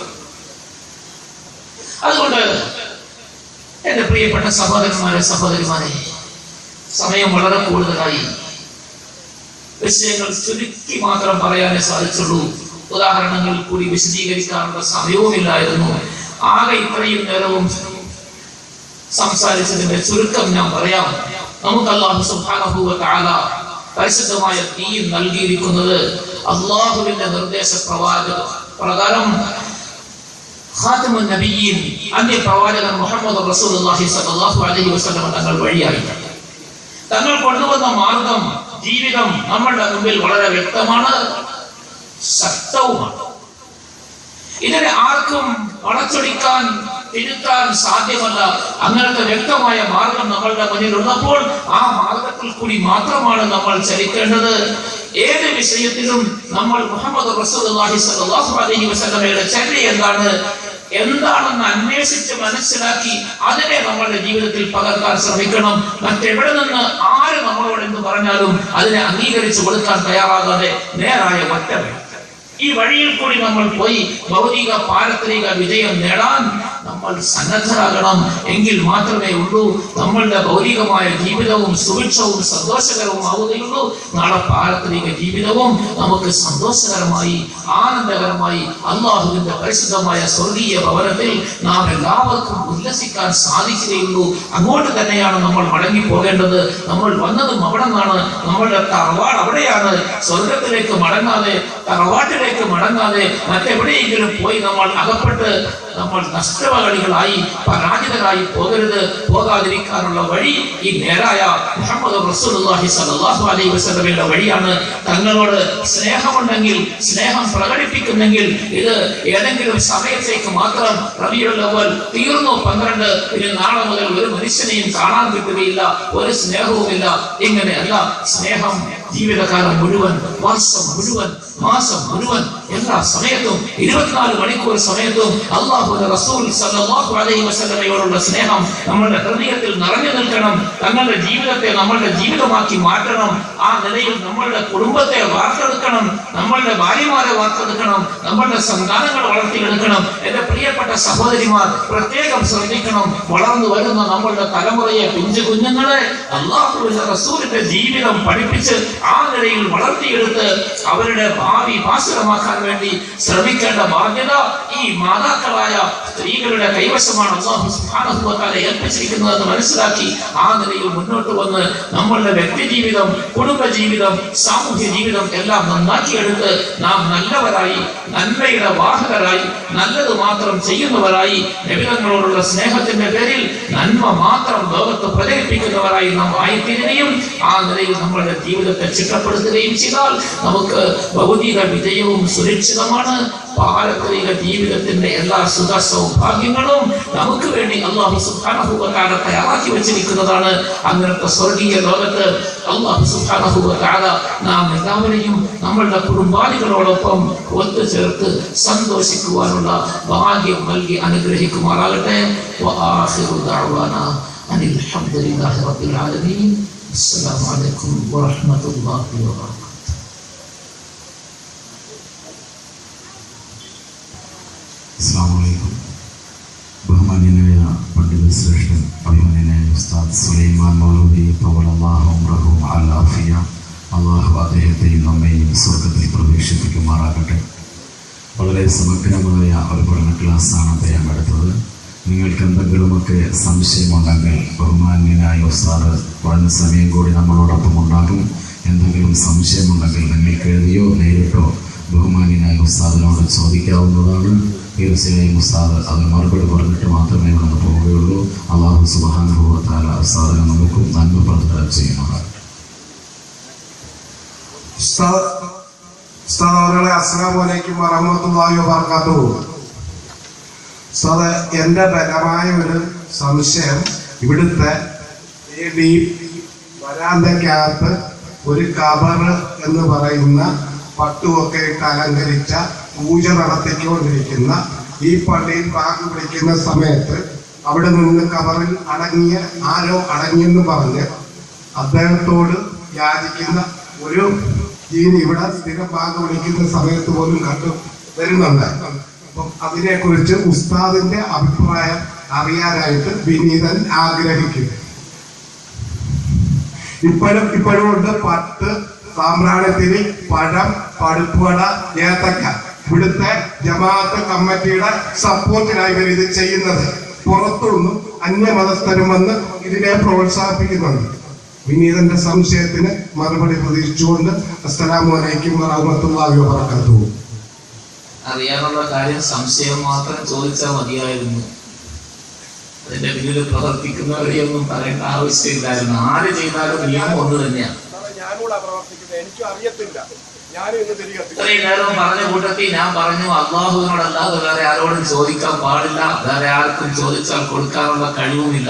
അതുകൊണ്ട് എന്റെ പ്രിയപ്പെട്ട സഹോദരന്മാരെ സഹോദരിമാരെ സമയം വളരെ കൂടുതലായി വിഷയങ്ങൾ ചുരുക്കി മാത്രം പറയാനേ സാധിച്ചുള്ളൂ ഉദാഹരണങ്ങൾ കൂടി വിശദീകരിക്കാനുള്ള സമയവുമില്ലായിരുന്നു ആകെ ഇത്രയും നേരവും സംസാരിച്ചതിന്റെ ചുരുക്കം ഞാൻ പറയാം നമുക്ക് അള്ളാഹു സുബ്ഹാനഹു വ തആല പരിശുദ്ധമായ ദീൻ നൽകിയിരിക്കുന്നത് അള്ളാഹുവിന്റെ നിർദ്ദേശ പ്രവാചക പ്രകാരം ഖാത്തമുൻ നബിയീൻ അന്ത്യ പ്രവാചകൻ മുഹമ്മദ് റസൂലുള്ളാഹി സ്വല്ലല്ലാഹു അലൈഹി വസല്ലം തങ്ങൾ വഴിയായിട്ടാണ് തങ്ങൾ കൊണ്ടുവന്ന മാർഗം ജീവിതം നമ്മളുടെ മുമ്പിൽ വളരെ വ്യക്തമാണ് ശക്തവുമാണ് ഇതിനെ ആർക്കും വളച്ചൊടിക്കാൻ തിരുത്താൻ സാധ്യമല്ല അങ്ങനത്തെ വ്യക്തമായ മാർഗം നമ്മളുടെ മുന്നിൽ ഉള്ളപ്പോൾ ആ മാർഗത്തിൽ കൂടി മാത്രമാണ് നമ്മൾ ചലിക്കേണ്ടത് ഏത് വിഷയത്തിലും നമ്മൾ മുഹമ്മദ് റസൂലുള്ളാഹി സ്വല്ലല്ലാഹു അലൈഹി വസല്ലമയുടെ ചര്യ എന്താണ് എന്താണെന്ന് അന്വേഷിച്ച് മനസ്സിലാക്കി അതിനെ നമ്മളുടെ ജീവിതത്തിൽ പകർത്താൻ ശ്രമിക്കണം മറ്റെവിടെ നിന്ന് ആര് നമ്മളോട് എന്ത് പറഞ്ഞാലും അതിനെ അംഗീകരിച്ചു കൊടുക്കാൻ തയ്യാറാകാതെ നേരായ ഒറ്റ വഴി. ഈ വഴിയിൽ കൂടി നമ്മൾ പോയി ഭൗതിക പാരത്രിക വിജയം നേടാൻ നമ്മൾ സന്നദ്ധരാകണം എങ്കിൽ മാത്രമേ ഉള്ളൂ നമ്മളുടെ ഭൗതികമായ ജീവിതവും സുഭിക്ഷവും സന്തോഷകരവും ആവുകയുള്ളൂ നാളെ പാരത്രിക ജീവിതവും നമുക്ക് സന്തോഷകരമായി ആനന്ദകരമായി അള്ളാഹുവിന്റെ പരിശുദ്ധമായ സ്വർഗീയ ഭവനത്തിൽ നാം എല്ലാവർക്കും ഉല്ലസിക്കാൻ സാധിക്കുകയുള്ളൂ അങ്ങോട്ട് തന്നെയാണ് നമ്മൾ മടങ്ങി പോകേണ്ടത് നമ്മൾ വന്നതും അവിടെ നിന്നാണ് നമ്മളുടെ തറവാട് അവിടെയാണ് സ്വർഗത്തിലേക്ക് മടങ്ങാതെ തറവാട്ടിലേക്ക് മടങ്ങാതെ മറ്റെവിടെയെങ്കിലും പോയി നമ്മൾ അകപ്പെട്ട് നമ്മൾ നഷ്ടവകളികളായി പരാജിതരായി പോകരുത് പോകാതിരിക്കാനുള്ള വഴി ഈ നേരായ മുഹമ്മദ് റസൂലുള്ളാഹി സ്വല്ലല്ലാഹു അലൈഹി വസല്ലമയുടെ വഴിയാണ് തങ്ങളോട് സ്നേഹമുണ്ടെങ്കിൽ സ്നേഹം പ്രകടിപ്പിക്കുന്നെങ്കിൽ ഇത് ഏതെങ്കിലും സമയത്തേക്ക് മാത്രം റബിയുൽ അവൽ തീർന്നു പന്ത്രണ്ട് ഇനി നാളെ മുതൽ ഒരു മനുഷ്യനെയും കാണാൻ കിട്ടുകയില്ല ഒരു സ്നേഹവുമില്ല ഇങ്ങനെയല്ല സ്നേഹം ജീവിതകാലം മുഴുവൻ വർഷം മുഴുവൻ മാസം മുഴുവൻ എല്ലാ സമയത്തും ഇരുപത്തിനാല് മണിക്കൂർ സമയത്തും അള്ളാഹുവിന്റെ റസൂൽ സല്ലല്ലാഹു അലൈഹി വസല്ലമയോടുള്ള സ്നേഹം നമ്മളുടെ ഹൃദയത്തിൽ നിറഞ്ഞു നിൽക്കണം തങ്ങളുടെ ജീവിതത്തെ നമ്മളുടെ ജീവിതമാക്കി മാറ്റണം ആ നിലയിൽ നമ്മളുടെ കുടുംബത്തെ വാർത്തെടുക്കണം നമ്മളുടെ ഭാര്യമാരെ വാർത്തെടുക്കണം നമ്മളുടെ സന്താനങ്ങൾ വളർത്തിയെടുക്കണം എന്റെ പ്രിയപ്പെട്ട സഹോദരിമാർ പ്രത്യേകം ശ്രദ്ധിക്കണം വളർന്നു വരുന്ന നമ്മളുടെ തലമുറയെ പിഞ്ചു കുഞ്ഞുങ്ങളെ അള്ളാഹുവിന്റെ റസൂലിന്റെ ജീവിതം പഠിപ്പിച്ച് ആ നിലയിൽ വളർത്തിയെടുത്ത് അവരുടെ ഭാവി ഭാസുരമാക്കാൻ വേണ്ടി ശ്രമിക്കേണ്ട ബാധ്യത ഈ മാതാക്കളായ സ്ത്രീകളുടെ കൈവശമാണ് അള്ളാഹു സുബ്ഹാനഹു വ തആല ഏൽപ്പിച്ചിരിക്കുന്നതെന്ന് മനസ്സിലാക്കി ആ നിലയിൽ മുന്നോട്ട് വന്ന് നമ്മളുടെ വ്യക്തി ജീവിതം കുടുംബ ജീവിതം സാമൂഹ്യ ജീവിതം എല്ലാം നന്നാക്കിയെടുത്ത് നാം നല്ലവരായി നന്മയുടെ വാഹകരായി നല്ലത് മാത്രം ചെയ്യുന്നവരായി നബിതങ്ങളോടുള്ള സ്നേഹത്തിന്റെ പേരിൽ നന്മ മാത്രം ലോകത്ത് പ്രചരിപ്പിക്കുന്നവരായി നാം ആയിത്തീരുകയും ആ നിലയിൽ നമ്മളുടെ ജീവിതത്തെ ചിട്ടപ്പെടുത്തുകയും ചെയ്താൽ നമുക്ക് ഭൗതിക വിജയവും സുരക്ഷിതമാണ് പാരത്രിക ജീവിതത്തിന്റെ എല്ലാ സുഖ സൗഭാഗ്യങ്ങളും നമുക്ക് വേണ്ടി അള്ളാഹു സുഖാനഹുബാല തയ്യാറാക്കി വെച്ചിരിക്കുന്നതാണ് അങ്ങനത്തെ സ്വർഗീയ ലോകത്ത് അള്ളാഹു സുഖാനഹുബാല നാം എല്ലാവരെയും നമ്മളുടെ കുടുംബാദികളോടൊപ്പം ഒത്തുചേർത്ത് സന്തോഷിക്കുവാനുള്ള ഭാഗ്യം നൽകി അനുഗ്രഹിക്കുമാറാകട്ടെ وآخر دعوانا أن الحمد لله رب العالمين السلام عليكم ورحمة الله وبركاته അസ്സാമലൈക്കും ബഹുമാന്യനായ പണ്ഡിത ശ്രേഷ്ഠൻ അഭിമാന്യനായ ഉസ്താദ് സുലൈമാൻ മൗലവി പ്രബലല്ലാഹും അലാഫിയ അള്ളാഹു അദ്ദേഹത്തെയും നമ്മെയും സ്വർഗത്തിൽ പ്രവേശിപ്പിക്കുമാറാകട്ടെ വളരെ സമഗ്രമായ ഒരു പഠന ക്ലാസ്സാണ് അദ്ദേഹം എടുത്തത് നിങ്ങൾക്ക് എന്തെങ്കിലുമൊക്കെ സംശയമുണ്ടെങ്കിൽ ബഹുമാന്യനായ ഉസ്താദ് കുറഞ്ഞ സമയം കൂടി നമ്മളോടൊപ്പം ഉണ്ടാകും എന്തെങ്കിലും സംശയമുണ്ടെങ്കിൽ നിങ്ങൾക്ക് എഴുതിയോ നേരിട്ടോ ബഹുമാന്യനായ ഉസ്താദിനോട് ചോദിക്കാവുന്നതാണ് തീർച്ചയായും ഉസ്താദ് അത് മറുപടി പറഞ്ഞിട്ട് മാത്രമേ ഇവിടെ പോവുകയുള്ളൂ അള്ളാഹു സുബാനുഭവത്താല ഉസ്താദിനെ നമുക്കും നന്മ പ്രദാനം ചെയ്യുന്നതാണ് ഉസ്താദ് ഉസ്താദ് അവരുടെ അസ്സലാമു അലൈക്കും വറഹ്മത്തുള്ളാഹി വബറകാതുഹു ഉസ്താദ് എൻ്റെ ബലമായ ഒരു സംശയം ഇവിടുത്തെ ഈ വരാന്തക്കകത്ത് ഒരു കബർ എന്ന് പറയുന്ന പട്ടുമൊക്കെ ഇട്ട് അലങ്കരിച്ച പൂജ നടത്തിക്കൊണ്ടിരിക്കുന്ന ഈ പള്ളിയിൽ ബാങ്ക് പിടിക്കുന്ന സമയത്ത് അവിടെ നിന്ന് കബറിൽ അടങ്ങിയ ആരോ അടങ്ങിയെന്ന് പറഞ്ഞ് അദ്ദേഹത്തോട് യാചിക്കുന്ന ഒരു ജീൻ ഇവിടെ സ്ഥിരം ബാങ്ക് വിളിക്കുന്ന സമയത്ത് പോലും കണ്ടു വരുന്നുണ്ട് അപ്പം അതിനെക്കുറിച്ച് ഉസ്താദിന്റെ അഭിപ്രായം അറിയാനായിട്ട് വിനീതൻ ആഗ്രഹിക്കുന്നു ഇപ്പോഴും ഇപ്പോഴും ഉണ്ട് പട്ട് സാമ്പ്രാണത്തിരി പഴം പടുപ്പുവട ഏത്തക്ക ഇവിടുത്തെ ജമാഅത്ത് കമ്മിറ്റിയുടെ സപ്പോർട്ടിനായി ഇവർ ഇത് ചെയ്യുന്നത് പുറത്തുനിന്നും അന്യമതസ്ഥരും വന്ന് ഇതിനെ പ്രോത്സാഹിപ്പിക്കുന്നുണ്ട് വിനീതന്റെ സംശയത്തിന് മറുപടി പ്രതീക്ഷിച്ചുകൊണ്ട് അസ്സലാമു അലൈക്കും വറഹ്മത്തുള്ളാഹി വബറകാതുഹു അറിയാനുള്ള കാര്യം സംശയം മാത്രം ചോദിച്ചാൽ മതിയായിരുന്നു അതിന്റെ പിന്നിൽ പ്രവർത്തിക്കുന്നവരെയൊന്നും പറയേണ്ട ആവശ്യമില്ലായിരുന്നു ആര് ചെയ്താലും നിയമം ഒന്ന് തന്നെയാണ് സാറേ, ഞാനിവിടെ പ്രവർത്തിക്കുന്നത് എനിക്കും അറിയത്തില്ല ഞാനും ഇന്ന് തിരികെ ഇത്രയും നേരം പറഞ്ഞ കൂട്ടത്തിൽ ഞാൻ പറഞ്ഞു അള്ളാഹുവിനോടല്ലാതെ വേറെ ആരോടും ചോദിക്കാൻ പാടില്ല വേറെ ആർക്കും ചോദിച്ചാൽ കൊടുക്കാനുള്ള കഴിവുമില്ല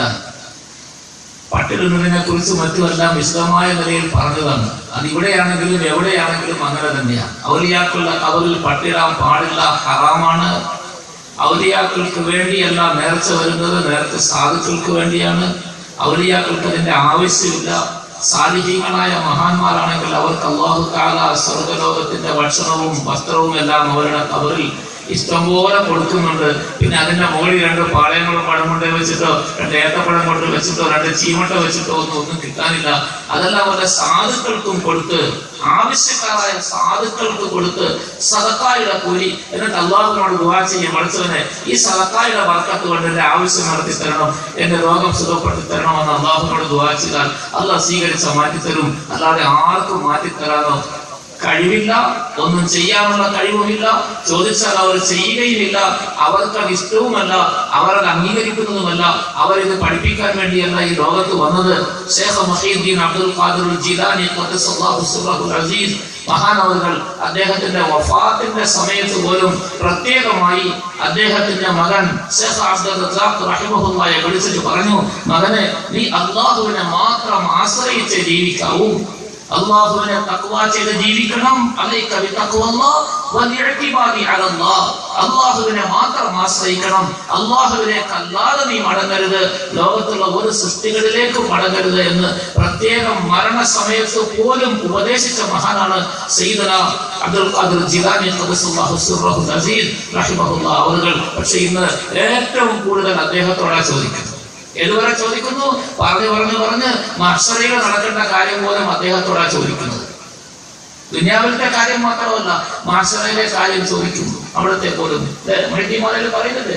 പട്ടിടുന്നതിനെ കുറിച്ച് മറ്റുമെല്ലാം വിശദമായ നിലയിൽ പറഞ്ഞതാണ് അത് ഇവിടെയാണെങ്കിലും എവിടെയാണെങ്കിലും അങ്ങനെ തന്നെയാണ് ഔലിയാക്കളുടെ കവറിൽ പട്ടിടാൻ പാടില്ല ഹറാമാണ് ഔലിയാക്കൾക്ക് വേണ്ടിയല്ല നേർച്ച വരുന്നത് നേർച്ച സാധുക്കൾക്ക് വേണ്ടിയാണ് ഔലിയാക്കൾക്ക് അതിന്റെ ആവശ്യമില്ല സാലിഹീങ്ങളായ മഹാന്മാരാണെങ്കിൽ അവർക്ക് അള്ളാഹു കാല സ്വർഗലോകത്തിന്റെ ഭക്ഷണവും വസ്ത്രവും എല്ലാം അവരുടെ കവറിൽ ഇഷ്ടംപോലെ കൊടുക്കുന്നുണ്ട് പിന്നെ അതിന്റെ മുകളിൽ രണ്ട് പാളയങ്ങളും പഴം കൊണ്ട് വെച്ചിട്ടോ രണ്ട് ഏത്തപ്പഴം കൊണ്ട് വെച്ചിട്ടോ രണ്ട് ചീമട്ട വെച്ചിട്ടോ ഒന്നും ഒന്നും കിട്ടാനില്ല അതെല്ലാം അവരുടെ സാധുക്കൾക്കും കൊടുത്ത് ആവശ്യക്കാരായ സാധുക്കൾക്ക് കൊടുത്ത് സദക്കായുടെ കൂലി എന്നിട്ട് അള്ളാഹുവിനോട് ദുവാ ചെയ്യും പഠിച്ചവനെ ഈ സദക്കായുടെ വർക്കത്ത് കൊണ്ട് എന്റെ ആവശ്യം നടത്തി തരണം എന്റെ രോഗം സുഖപ്പെടുത്തി തരണമെന്ന് അള്ളാഹുവിനോട് ദുവാ ചെയ്താൽ അള്ളാഹ് സ്വീകരിച്ച മാറ്റിത്തരും അല്ലാതെ ആർക്കും മാറ്റിത്തരാനോ കഴിവില്ല ഒന്നും ചെയ്യാനുള്ള കഴിവുമില്ല ചോദിച്ചാൽ അവർ ചെയ്യുകയുമില്ല അവർക്ക് അത് ഇഷ്ടവുമല്ല അവരത് അംഗീകരിക്കുന്നതുമല്ല അവരിത് പഠിപ്പിക്കാൻ വേണ്ടിയല്ല ഈ ലോകത്ത് വന്നത് ഷേഖ് മഹീദ്ദീൻ അബ്ദുൽ ഖാദിർ ജീലാനി ഖദ്ദസല്ലാഹു സിർറഹുൽ അസീസ് മഹാനവറുകൾ അദ്ദേഹത്തിന്റെ വഫാത്തിന്റെ സമയത്ത് പോലും പ്രത്യേകമായി അദ്ദേഹത്തിന്റെ മകൻ ഷേഖ് അബ്ദുൽ റസാഖ് റഹിമഹുല്ലായെ വിളിച്ചിട്ട് പറഞ്ഞു മകനെ നീ അള്ളാഹുവിനെ മാത്രം ആശ്രയിച്ച് ജീവിക്കാവൂ അള്ളാഹുവിനെ തക്വ ചെയ്ത് ജീവിക്കണം അലൈക ബിത്തഖ്വല്ലാഹ് വൽഇഅ്തിബാദി അലല്ലാഹ് അള്ളാഹുവിനെ മാത്രം ആശ്രയിക്കണം അള്ളാഹുവിലേക്ക് അല്ലാതെ നീ മടങ്ങരുത് ലോകത്തുള്ള ഒരു സൃഷ്ടികളിലേക്കും മടങ്ങരുത് എന്ന് പ്രത്യേകം മരണസമയത്ത് പോലും ഉപദേശിച്ച മഹാനാണ് സയ്യിദന അബ്ദുൽ ഖാദിർ ജിലാനി ഖദ്ദസല്ലാഹു സിർറഹുൽ അസീസ് റഹിമഹുല്ലാഹ് അവர்கள் പക്ഷേ ഇന്ന് ഏറ്റവും കൂടുതൽ അദ്ദേഹത്തോടാ ചോദിക്കുന്നത് ഏതുവരെ ചോദിക്കുന്നു പറഞ്ഞു പറഞ്ഞു പറഞ്ഞ് മത്സരയിൽ നടക്കേണ്ട കാര്യം പോലും അദ്ദേഹത്തോടാ ചോദിക്കുന്നത് ദുനിയാവിലത്തെ കാര്യം മാത്രമല്ല മാഷറയിലെ കാര്യം ചോദിക്കുന്നു അവിടുത്തെ പോലും മഹിമാലയിൽ പറയുന്നത്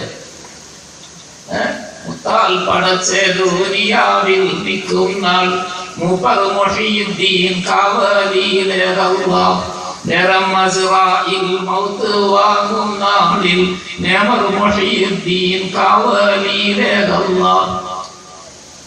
മുത്താൽ പടച്ചേ ദുനിയാവിൽ നിൽക്കും നാൾ മൂപ്പർ മൊഹിയുദ്ദീൻ കാവലിയിലേറ നേരം മസ്റായിൽ മൗത്ത് വാങ്ങും നാളിൽ നേമർ മൊഹിയുദ്ദീൻ കാവലിയിലേറ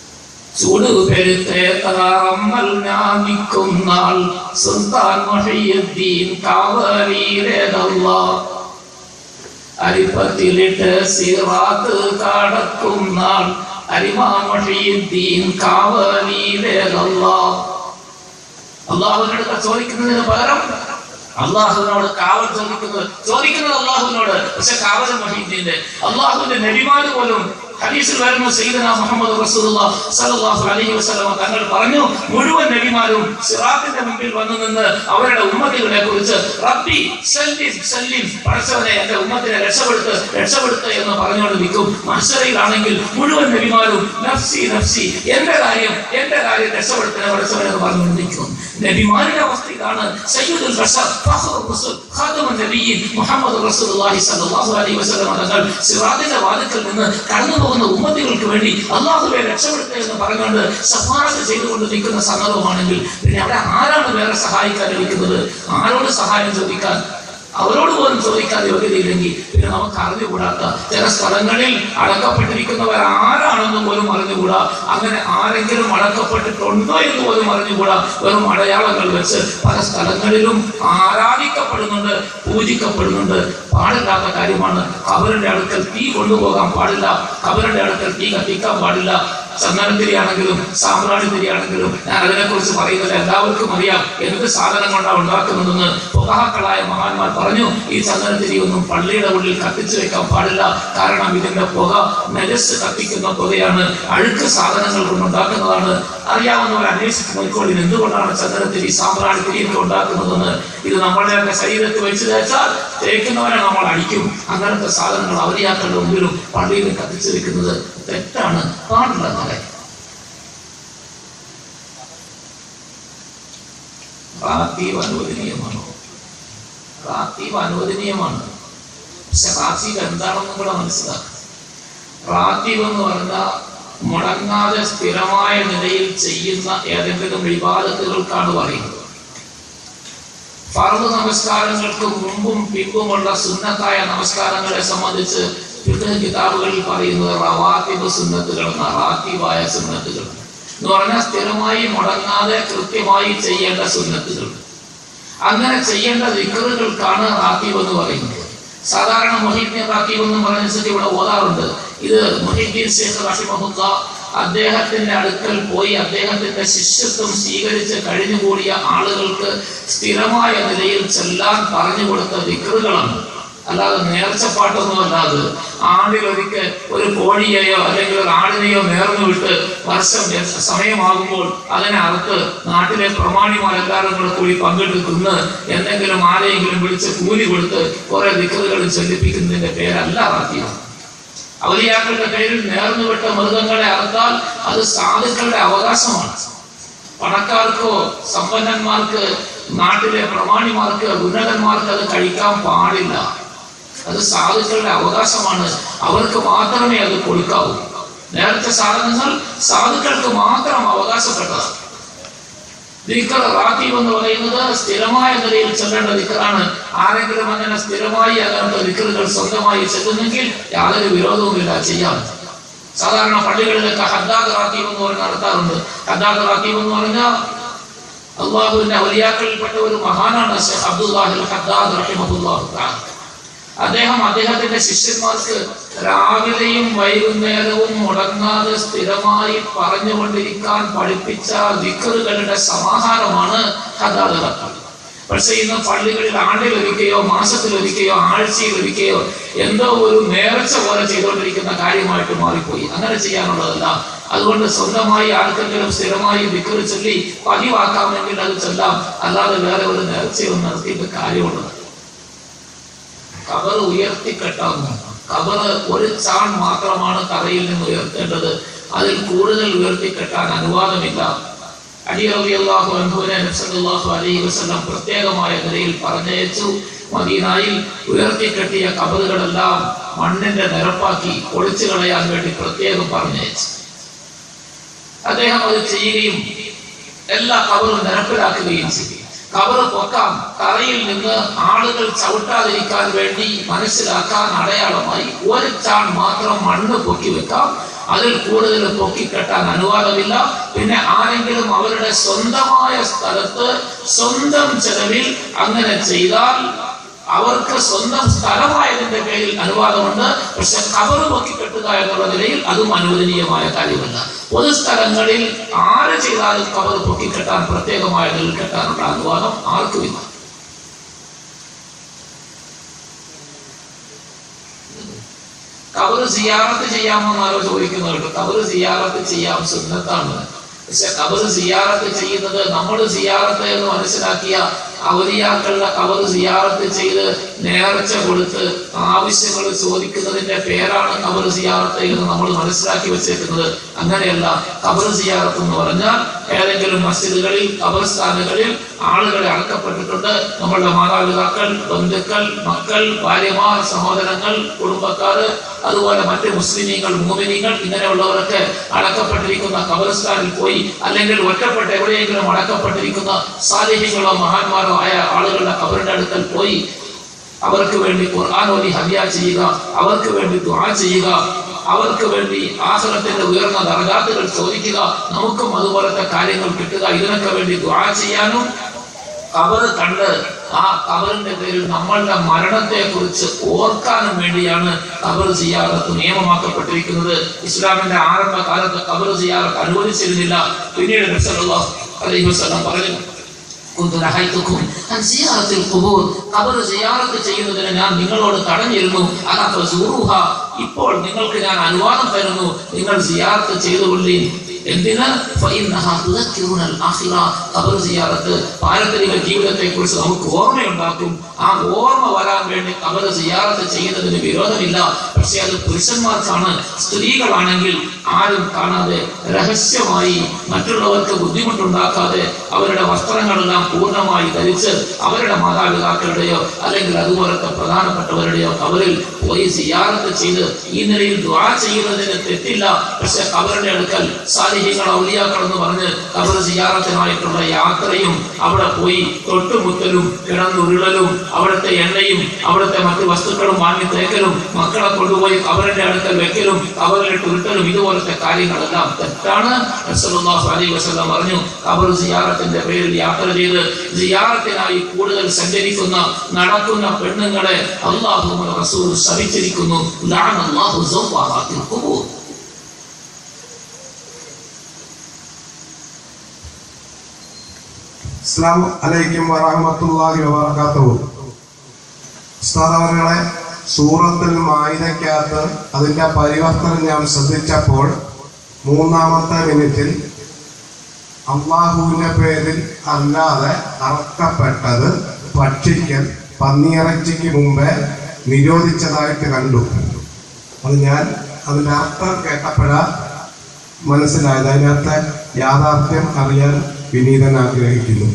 ചൂടുപെരുത്തേറമ്മൽ ഞാൻ നിൽക്കും നാൾ സുൽത്താൻ മൊഹയ്യുദ്ദീൻ കാവലിയിലേതല്ല അരിപ്പത്തിലിട്ട് സിറാത്ത് കടക്കും നാൾ അരിമാ മൊഹയ്യുദ്ദീൻ കാവലിയിലേതല്ല അള്ളാഹുവിനോട് ചോദിക്കുന്നതിന് പകരം അള്ളാഹുവിനോട് കാവൽ ചോദിക്കുന്നത് ചോദിക്കുന്നത് അള്ളാഹുവിനോട് പക്ഷെ കാവൽ മഹീദ്ദീന്റെ അള്ളാഹുവിന്റെ നബിമാര് പോലും ഹദീസിൽ വരുന്ന സയ്യിദന മുഹമ്മദ് റസൂലുള്ളാഹി സ്വല്ലല്ലാഹു അലൈഹി വസല്ലം തങ്ങൾ പറഞ്ഞു മുഴുവൻ നബിമാരും സിറാത്തിന്റെ മുമ്പിൽ വന്നു നിന്ന് അവരുടെ ഉമ്മത്തികളെ കുറിച്ച് റബ്ബി സല്ലിം സല്ലിം പടച്ചവനെ എന്റെ ഉമ്മത്തിനെ രക്ഷപ്പെടുത്ത് രക്ഷപ്പെടുത്ത് എന്ന് പറഞ്ഞുകൊണ്ട് നിൽക്കും മത്സരയിലാണെങ്കിൽ മുഴുവൻ നബിമാരും നഫ്സി നഫ്സി എന്റെ കാര്യം എന്റെ കാര്യം രക്ഷപ്പെടുത്തുന്ന പടച്ചവനെ എന്ന് പറഞ്ഞുകൊണ്ട് നിൽക്കും നബിമാരുടെ അവസ്ഥ ഇതാണ് സയ്യിദുൽ ബഷർ ഫഖ്റുർ റസൂൽ ഖാതമുൻ നബിയ്യീൻ മുഹമ്മദ് റസൂലുള്ളാഹി സ്വല്ലല്ലാഹു അലൈഹി വസല്ലം തങ്ങൾ സിറാത്തിന്റെ വാതിൽക്കൽ നിന്ന് കടന്നു പോകുന്ന ഉമ്മത്തികൾക്ക് വേണ്ടി അള്ളാഹുവെ രക്ഷപ്പെടുത്തുക എന്ന് പറഞ്ഞുകൊണ്ട് സഫാറത്ത് ചെയ്തുകൊണ്ട് നിൽക്കുന്ന സന്ദർഭമാണെങ്കിൽ പിന്നെ അവിടെ ആരാണ് വേറെ സഹായിക്കാൻ ഇരിക്കുന്നത് ആരോട് സഹായം ചോദിക്കാൻ അവരോട് പോലും ചോദിക്കാൻ യോഗ്യതയില്ലെങ്കിൽ പിന്നെ നമുക്ക് അറിഞ്ഞുകൂടാത്ത ചില സ്ഥലങ്ങളിൽ അടക്കപ്പെട്ടിരിക്കുന്നവർ ആരാണെന്ന് പോലും അറിഞ്ഞുകൂടാ അങ്ങനെ ആരെങ്കിലും അടക്കപ്പെട്ടിട്ടുണ്ടോ എന്ന് പോലും അറിഞ്ഞുകൂടാ വെറും അടയാളങ്ങൾ വെച്ച് പല സ്ഥലങ്ങളിലും ആരാധിക്കപ്പെടുന്നുണ്ട് പൂജിക്കപ്പെടുന്നുണ്ട് പാടില്ലാത്ത കാര്യമാണ് കബറിന്റെ അടുക്കൽ തീ കൊണ്ടുപോകാൻ പാടില്ല കബറിന്റെ അടുക്കൽ തീ കത്തിക്കാൻ പാടില്ല ചന്ദനത്തിരിയാണെങ്കിലും സാമ്പ്രാണിത്തിരിയാണെങ്കിലും ഞാൻ അതിനെക്കുറിച്ച് പറയുന്നില്ല എല്ലാവർക്കും അറിയാം എന്ത് സാധനം കൊണ്ടാണ് ഉണ്ടാക്കുന്നതെന്ന് പുകാക്കളായ മഹാന്മാർ പറഞ്ഞു ഈ ചന്ദനത്തിരി ഒന്നും പള്ളിയുടെ ഉള്ളിൽ കത്തിച്ചു വെക്കാൻ പാടില്ല കാരണം ഇതിന്റെ പുക നെജസ് കത്തിക്കുന്ന പുകയാണ് അഴുക്ക് സാധനങ്ങൾ കൊണ്ട് ഉണ്ടാക്കുന്നതാണ് അറിയാവുന്നവർ അന്വേഷിച്ച് നോക്കിക്കോളി എന്തുകൊണ്ടാണ് ചന്ദനത്തിരി സാമ്പ്രാണിത്തിരി ഒക്കെ ഉണ്ടാക്കുന്നതെന്ന് ഇത് നമ്മുടെയൊക്കെ ശരീരത്തിൽ വെച്ച് തേച്ചാൽ തേക്കുന്നവരെ നമ്മൾ അടിക്കും അങ്ങനത്തെ സാധനങ്ങൾ അവരിയാക്കളുടെ മുമ്പിലും പള്ളിയിലും കത്തിച്ചു വെക്കുന്നത് തെറ്റാണ് പാടില്ല നാളെ റാത്തീവ് അനുവദനീയമാണോ റാത്തീവ് അനുവദനീയമാണ് പക്ഷെ റാത്തീവ് എന്താണെന്നും കൂടെ മനസ്സിലാക്കുക റാത്തീവ് എന്ന് പറഞ്ഞാൽ മുടങ്ങാതെ സ്ഥിരമായ നിലയിൽ ചെയ്യുന്ന ഏതെങ്കിലും വിവാദത്തുകൾക്കാണ് പറയുന്നത് ഫർദ് നമസ്കാരങ്ങൾക്ക് മുമ്പും പിമ്പുമുള്ള സുന്നത്തായ നമസ്കാരങ്ങളെ സംബന്ധിച്ച് ഫിഖ് കിതാബുകളിൽ പറയുന്നത് റവാത്തിബ് സുന്നത്തുകൾ എന്ന റാത്തീവായ സുന്നത്തുകൾ എന്ന് പറഞ്ഞാൽ സ്ഥിരമായി മുടങ്ങാതെ കൃത്യമായി ചെയ്യേണ്ട സുന്നത്തുകൾ അങ്ങനെ ചെയ്യേണ്ട ദിക്കറുകൾക്കാണ് റാത്തീബ് എന്ന് പറയുന്നത് സാധാരണ മൊഹീദ്ദീൻ റാത്തീബ് എന്ന് പറഞ്ഞനുസരിച്ച് ഇവിടെ ഓതാറുണ്ട് ഇത് മൊഹീദ്ദീൻ ശേഖ് റഹിമഹുല്ല അദ്ദേഹത്തിന്റെ അടുക്കൽ പോയി അദ്ദേഹത്തിന്റെ ശിഷ്യത്വം സ്വീകരിച്ച് കഴിഞ്ഞുകൂടിയ ആളുകൾക്ക് സ്ഥിരമായ നിലയിൽ ചെല്ലാൻ പറഞ്ഞു കൊടുത്ത ദിക്കറുകളാണ് അല്ലാതെ നേർച്ചപ്പാട്ടൊന്നും അല്ലാതെ ആണ്ടിലൊരിക്കൽ ഒരു കോഴിയെയോ അല്ലെങ്കിൽ ഒരു ആടിനെയോ നേർന്നു വിട്ട് വർഷം എ- സമയമാകുമ്പോൾ അതിനെ അറുത്ത് നാട്ടിലെ പ്രമാണിമാരെല്ലാവരും കൂടെ കൂടി പങ്കിട്ട് തിന്ന് എന്തെങ്കിലും ആരെയെങ്കിലും വിളിച്ച് കൂലി കൊടുത്ത് കുറെ ദിക്കറുകളും ചൊല്ലിപ്പിക്കുന്നതിന്റെ പേരല്ല റാത്തീവ് അവലിയാക്കളുടെ പേരിൽ നേർന്നു വിട്ട മൃഗങ്ങളെ അറുത്താൽ അത് സാധുക്കളുടെ അവകാശമാണ് പണക്കാർക്കോ സമ്പന്നന്മാർക്ക് നാട്ടിലെ പ്രമാണിമാർക്ക് ഉന്നതന്മാർക്ക് അത് കഴിക്കാൻ പാടില്ല അത് സാധുക്കളുടെ അവകാശമാണ് അവർക്ക് മാത്രമേ അത് കൊടുക്കാവൂ നേരത്തെ സാധനങ്ങൾ സാധുക്കൾക്ക് മാത്രം അവകാശപ്പെട്ടതാണ് ദിക്കർ റാത്തീവ് എന്ന് പറയുന്നത് സ്ഥിരമായ നിലയിൽ ചെല്ലേണ്ട ദിക്കറാണ് ആരെങ്കിലും അങ്ങനെ സ്ഥിരമായി അങ്ങനത്തെ ദിക്കറുകൾ സ്വന്തമായി ചെല്ലുന്നെങ്കിൽ യാതൊരു വിരോധവുമില്ല ചെയ്യാം സാധാരണ പള്ളികളിലൊക്കെ ഹദ്ദാദ് റാത്തീവ് എന്ന് പറഞ്ഞ് നടത്താറുണ്ട് ഹദ്ദാദ് റാത്തീവ് എന്ന് പറഞ്ഞാൽ അള്ളാഹുവിന്റെ ഔലിയാക്കളിൽപ്പെട്ട ഒരു മഹാനാണ് ഷെയ്ഖ് അബ്ദുല്ലാഹിൽ ഹദ്ദാദ് റഹിമഹുല്ലാഹു തആല അദ്ദേഹം അദ്ദേഹത്തിന്റെ ശിഷ്യന്മാർക്ക് രാവിലെയും വൈകുന്നേരവും മുടങ്ങാതെ സ്ഥിരമായി പറഞ്ഞുകൊണ്ടിരിക്കാൻ പഠിപ്പിച്ച ദിക്കറുകളുടെ സമാഹാരമാണ് ഹദാദ് റാത്തീവ് പക്ഷെ ഇന്ന് പള്ളികളിൽ ആണ്ടിലൊരിക്കയോ മാസത്തിലൊരിക്കയോ ആഴ്ചയിലൊരിക്കയോ എന്തോ ഒരു നേർച്ച പോലെ ചെയ്തുകൊണ്ടിരിക്കുന്ന കാര്യമായിട്ട് മാറിപ്പോയി അങ്ങനെ ചെയ്യാനുള്ളതല്ല അതുകൊണ്ട് സ്വന്തമായി ആർക്കെങ്കിലും സ്ഥിരമായി വിക്കറി ചൊല്ലി പതിവാക്കാമെങ്കിൽ അത് ചൊല്ലാം അല്ലാതെ വേറെ ഒരു നേർച്ചയൊന്നും നടത്തിയിട്ട് കാര്യമുള്ളത് കബർ ഉയർത്തിക്കെട്ടാവുന്നു കബർ ഒരു ചാൺ മാത്രമാണ് തറയിൽ നിന്ന് ഉയർത്തേണ്ടത് അതിൽ കൂടുതൽ ഉയർത്തിക്കെട്ടാൻ അനുവാദമില്ല അലി റളിയല്ലാഹു അൻഹുവിനെ നബി സല്ലല്ലാഹു അലൈഹി വസല്ലം പ്രത്യേകമായ നിലയിൽ പറഞ്ഞയച്ചു മദീനായിൽ ഉയർത്തിക്കെട്ടിയ കബറുകളെല്ലാം മണ്ണിന്റെ നിരപ്പാക്കി ഒളിച്ചു കളയാൻ വേണ്ടി പ്രത്യേകം പറഞ്ഞയച്ചു അദ്ദേഹം അത് ചെയ്യുകയും എല്ലാ കബറും നിരപ്പിലാക്കുകയും ചെയ്തു കബറ് പൊക്കാം തറയിൽ നിന്ന് ആളുകൾ ചവിട്ടാതിരിക്കാൻ വേണ്ടി മനസ്സിലാക്കാൻ അടയാളമായി ഒരു ചാൺ മാത്രം മണ്ണ് പൊക്കി വെക്കാം അതിൽ കൂടുതൽ പൊക്കിക്കെട്ടാൻ അനുവാദമില്ല പിന്നെ ആരെങ്കിലും അവരുടെ സ്വന്തമായ സ്ഥലത്ത് സ്വന്തം ചെലവിൽ അങ്ങനെ ചെയ്താൽ അവർക്ക് സ്വന്തം സ്ഥലമായതിന്റെ പേരിൽ അനുവാദമുണ്ട് പക്ഷെ കബറ് പൊക്കിക്കെട്ടുക എന്നുള്ള നിലയിൽ അതും അനുവദനീയമായ കാര്യമല്ല പൊതുസ്ഥലങ്ങളിൽ ആര് ചെയ്താലും കബറ് പൊക്കിക്കെട്ടാൻ പ്രത്യേകമായ നിലയിൽ കെട്ടാനുള്ള അനുവാദം ആർക്കുമില്ല കബറ് സിയാറത്ത് ചെയ്യാമോ എന്നാരോ ചോദിക്കുന്നു കേട്ടോ കബറ് സിയാറത്ത് ചെയ്യാം സുന്നത്താണ് പക്ഷെ കബറ് സിയാറത്ത് ചെയ്യുന്നത് നമ്മൾ സിയാറത്ത് എന്ന് മനസ്സിലാക്കിയ അവലിയാക്കളുടെ കബറ് സിയാറത്ത് ചെയ്ത് നേർച്ച കൊടുത്ത് ആവശ്യങ്ങൾ ചോദിക്കുന്നതിന്റെ പേരാണ് കബറ് സിയാറത്ത് എന്ന് നമ്മൾ മനസ്സിലാക്കി വെച്ചേക്കുന്നത് അങ്ങനെയല്ല കബറ് സിയാറത്ത് എന്ന് പറഞ്ഞാൽ ഏതെങ്കിലും മസ്ജിദുകളിൽ കബർസ്ഥാനുകളിൽ ആളുകളെ അടക്കപ്പെട്ടിട്ടുണ്ട് നമ്മളുടെ മാതാപിതാക്കൾ ബന്ധുക്കൾ മക്കൾ ഭാര്യമാർ സഹോദരങ്ങൾ കുടുംബക്കാർ അതുപോലെ മറ്റ് മുസ്ലിമീങ്ങൾ മോമിനികൾ ഇങ്ങനെയുള്ളവരൊക്കെ അടക്കപ്പെട്ടിരിക്കുന്ന കബർസ്ഥാനിൽ പോയി അല്ലെങ്കിൽ ഒറ്റപ്പെട്ട് എവിടെയെങ്കിലും അടക്കപ്പെട്ടിരിക്കുന്ന സാലിഹ്യങ്ങളോ മഹാന്മാരോ ആയ ആളുകളുടെ കബറിന്റെ അടുക്കൽ പോയി അവർക്ക് വേണ്ടി ഖുർആൻ ഓതി ഹദിയ ചെയ്യുക അവർക്ക് വേണ്ടി ദുആ ചെയ്യുക അവർക്ക് വേണ്ടി ആഹ്റത്തിന്റെ ഉയർന്ന ദർഗാത്തുകൾ ചോദിക്കുക നമുക്കും അതുപോലത്തെ കാര്യങ്ങൾ കിട്ടുക ഇതിനൊക്കെ വേണ്ടി ദുആ ചെയ്യാനും കബറ് കണ്ട് ആ കബറിന്റെ പേരിൽ നമ്മളുടെ മരണത്തെ കുറിച്ച് ഓർക്കാനും വേണ്ടിയാണ് കബർ സിയാറത്ത് നിയമമാക്കപ്പെട്ടിരിക്കുന്നത് ഇസ്ലാമിന്റെ ആരംഭ കാലത്ത് കബർ സിയാറത്ത് അനുവദിച്ചിരുന്നില്ല പിന്നീട് നബി സല്ലല്ലാഹു അലൈഹി വസല്ലം പറഞ്ഞു കുന്തു നഹൈതുക്കും അൻ സിയാറത്തിൽ ഖുബൂർ ഖബർ സിയാറത്ത് ചെയ്യുന്നതിന് ഞാൻ നിങ്ങളോട് തടഞ്ഞിരുന്നു അലാ ഫസൂറുഹ ഇപ്പോൾ നിങ്ങൾക്ക് ഞാൻ അനുവാദം തരുന്നു നിങ്ങൾ സിയാറത്ത് ചെയ്തുകൊള്ളീൻ എന്തിന് ഫഇന്നഹാ തുദക്കിറുനൽ ആഖിറ ഖബർ സിയാറത്ത് പാരമ്പര്യ ജീവിതത്തെ കുറിച്ച് നമുക്ക് ഓർമ്മയുണ്ടാക്കും ആ ഓർമ്മ വരാൻ വേണ്ടി ഖബർ സിയാറത്ത് ചെയ്യുന്നതിന് വിരോധമില്ല പക്ഷേ അത് പുരുഷന്മാർക്കാണ് സ്ത്രീകളാണെങ്കിൽ ആരും കാണാതെ രഹസ്യമായി മറ്റുള്ളവർക്ക് ബുദ്ധിമുട്ടുണ്ടാക്കാതെ അവരുടെ വസ്ത്രങ്ങളെല്ലാം പൂർണ്ണമായി ധരിച്ച് അവരുടെ മാതാപിതാക്കളുടെയോ അല്ലെങ്കിൽ അതുപോലത്തെ പ്രധാനപ്പെട്ടവരുടെയോ കബറിൽ പോയി സിയാറത്ത് ചെയ്ത് ഈ നിലയിൽ ദ്വാ ചെയ്യുന്നതിന് തെറ്റില്ല പക്ഷെ കബറിന്റെ അടുക്കൽ സാലിഹ്യങ്ങൾ ഔലിയാക്കൾ എന്ന് പറഞ്ഞ് കബർ സിയാറത്തിനായിട്ടുള്ള യാത്രയും അവിടെ പോയി തൊട്ടുമുത്തലും കിടന്നുരുളലും അവിടുത്തെ എണ്ണയും അവിടുത്തെ മറ്റു വസ്തുക്കളും വാങ്ങി തേക്കലും മക്കളെ കൊണ്ടുപോയി കബറിന്റെ അടുക്കൽ വെക്കലും കബറിലിട്ട് ഉരുട്ടലും ഇതുപോലത്തെ കാര്യങ്ങളെല്ലാം തെറ്റാണ് റസൂലുള്ളാഹി അലൈഹി വസല്ലം പറഞ്ഞു കബർ സിയാറത്തിന്റെ പേരിൽ യാത്ര ചെയ്ത് സിയാറത്തിനായി കൂടുതൽ സഞ്ചരിക്കുന്ന നടക്കുന്ന പെണ്ണുങ്ങളെ അള്ളാഹു റസൂൽ ശപിച്ചിരിക്കുന്നു ലഅനല്ലാഹു സവ്വാറാത്തിൽ ഖുബൂർ അസ്സാം അലൈക്കും വറഹമത്തുള്ളാഹി വബറകാതുഹു ഉസ്താദ് അവരുടെ സൂറത്തുൽ മായിദക്കകത്ത് അതിന്റെ പരിവർത്തനം ഞാൻ ശ്രദ്ധിച്ചപ്പോൾ മൂന്നാമത്തെ മിനിറ്റിൽ അള്ളാഹുവിന്റെ പേരിൽ അല്ലാതെ അറക്കപ്പെട്ടത് ഭക്ഷിക്കൽ പന്നിയിറച്ചിക്ക് മുമ്പേ നിരോധിച്ചതായിട്ട് കണ്ടു അത് ഞാൻ അതിന്റെ അർത്ഥം കേട്ടപ്പോഴാ മനസ്സിലായത് അതിനകത്തെ യാഥാർത്ഥ്യം അറിയാൻ വിനീതൻ ആഗ്രഹിക്കുന്നു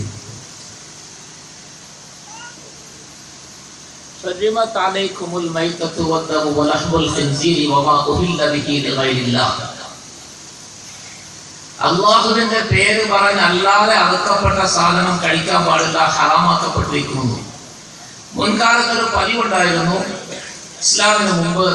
حرمت عليكم الميتة والدم ولحم الخنزير وما أهل به لغير الله അള്ളാഹുവിന്റെ പേര് പറഞ്ഞ് അല്ലാതെ അറുക്കപ്പെട്ട സാധനം കഴിക്കാൻ പാടില്ല ഹറാമാക്കപ്പെട്ടിരിക്കുന്നു മുൻകാലത്ത് ഒരു പതിവുണ്ടായിരുന്നു ഇസ്ലാമിന് മുമ്പ്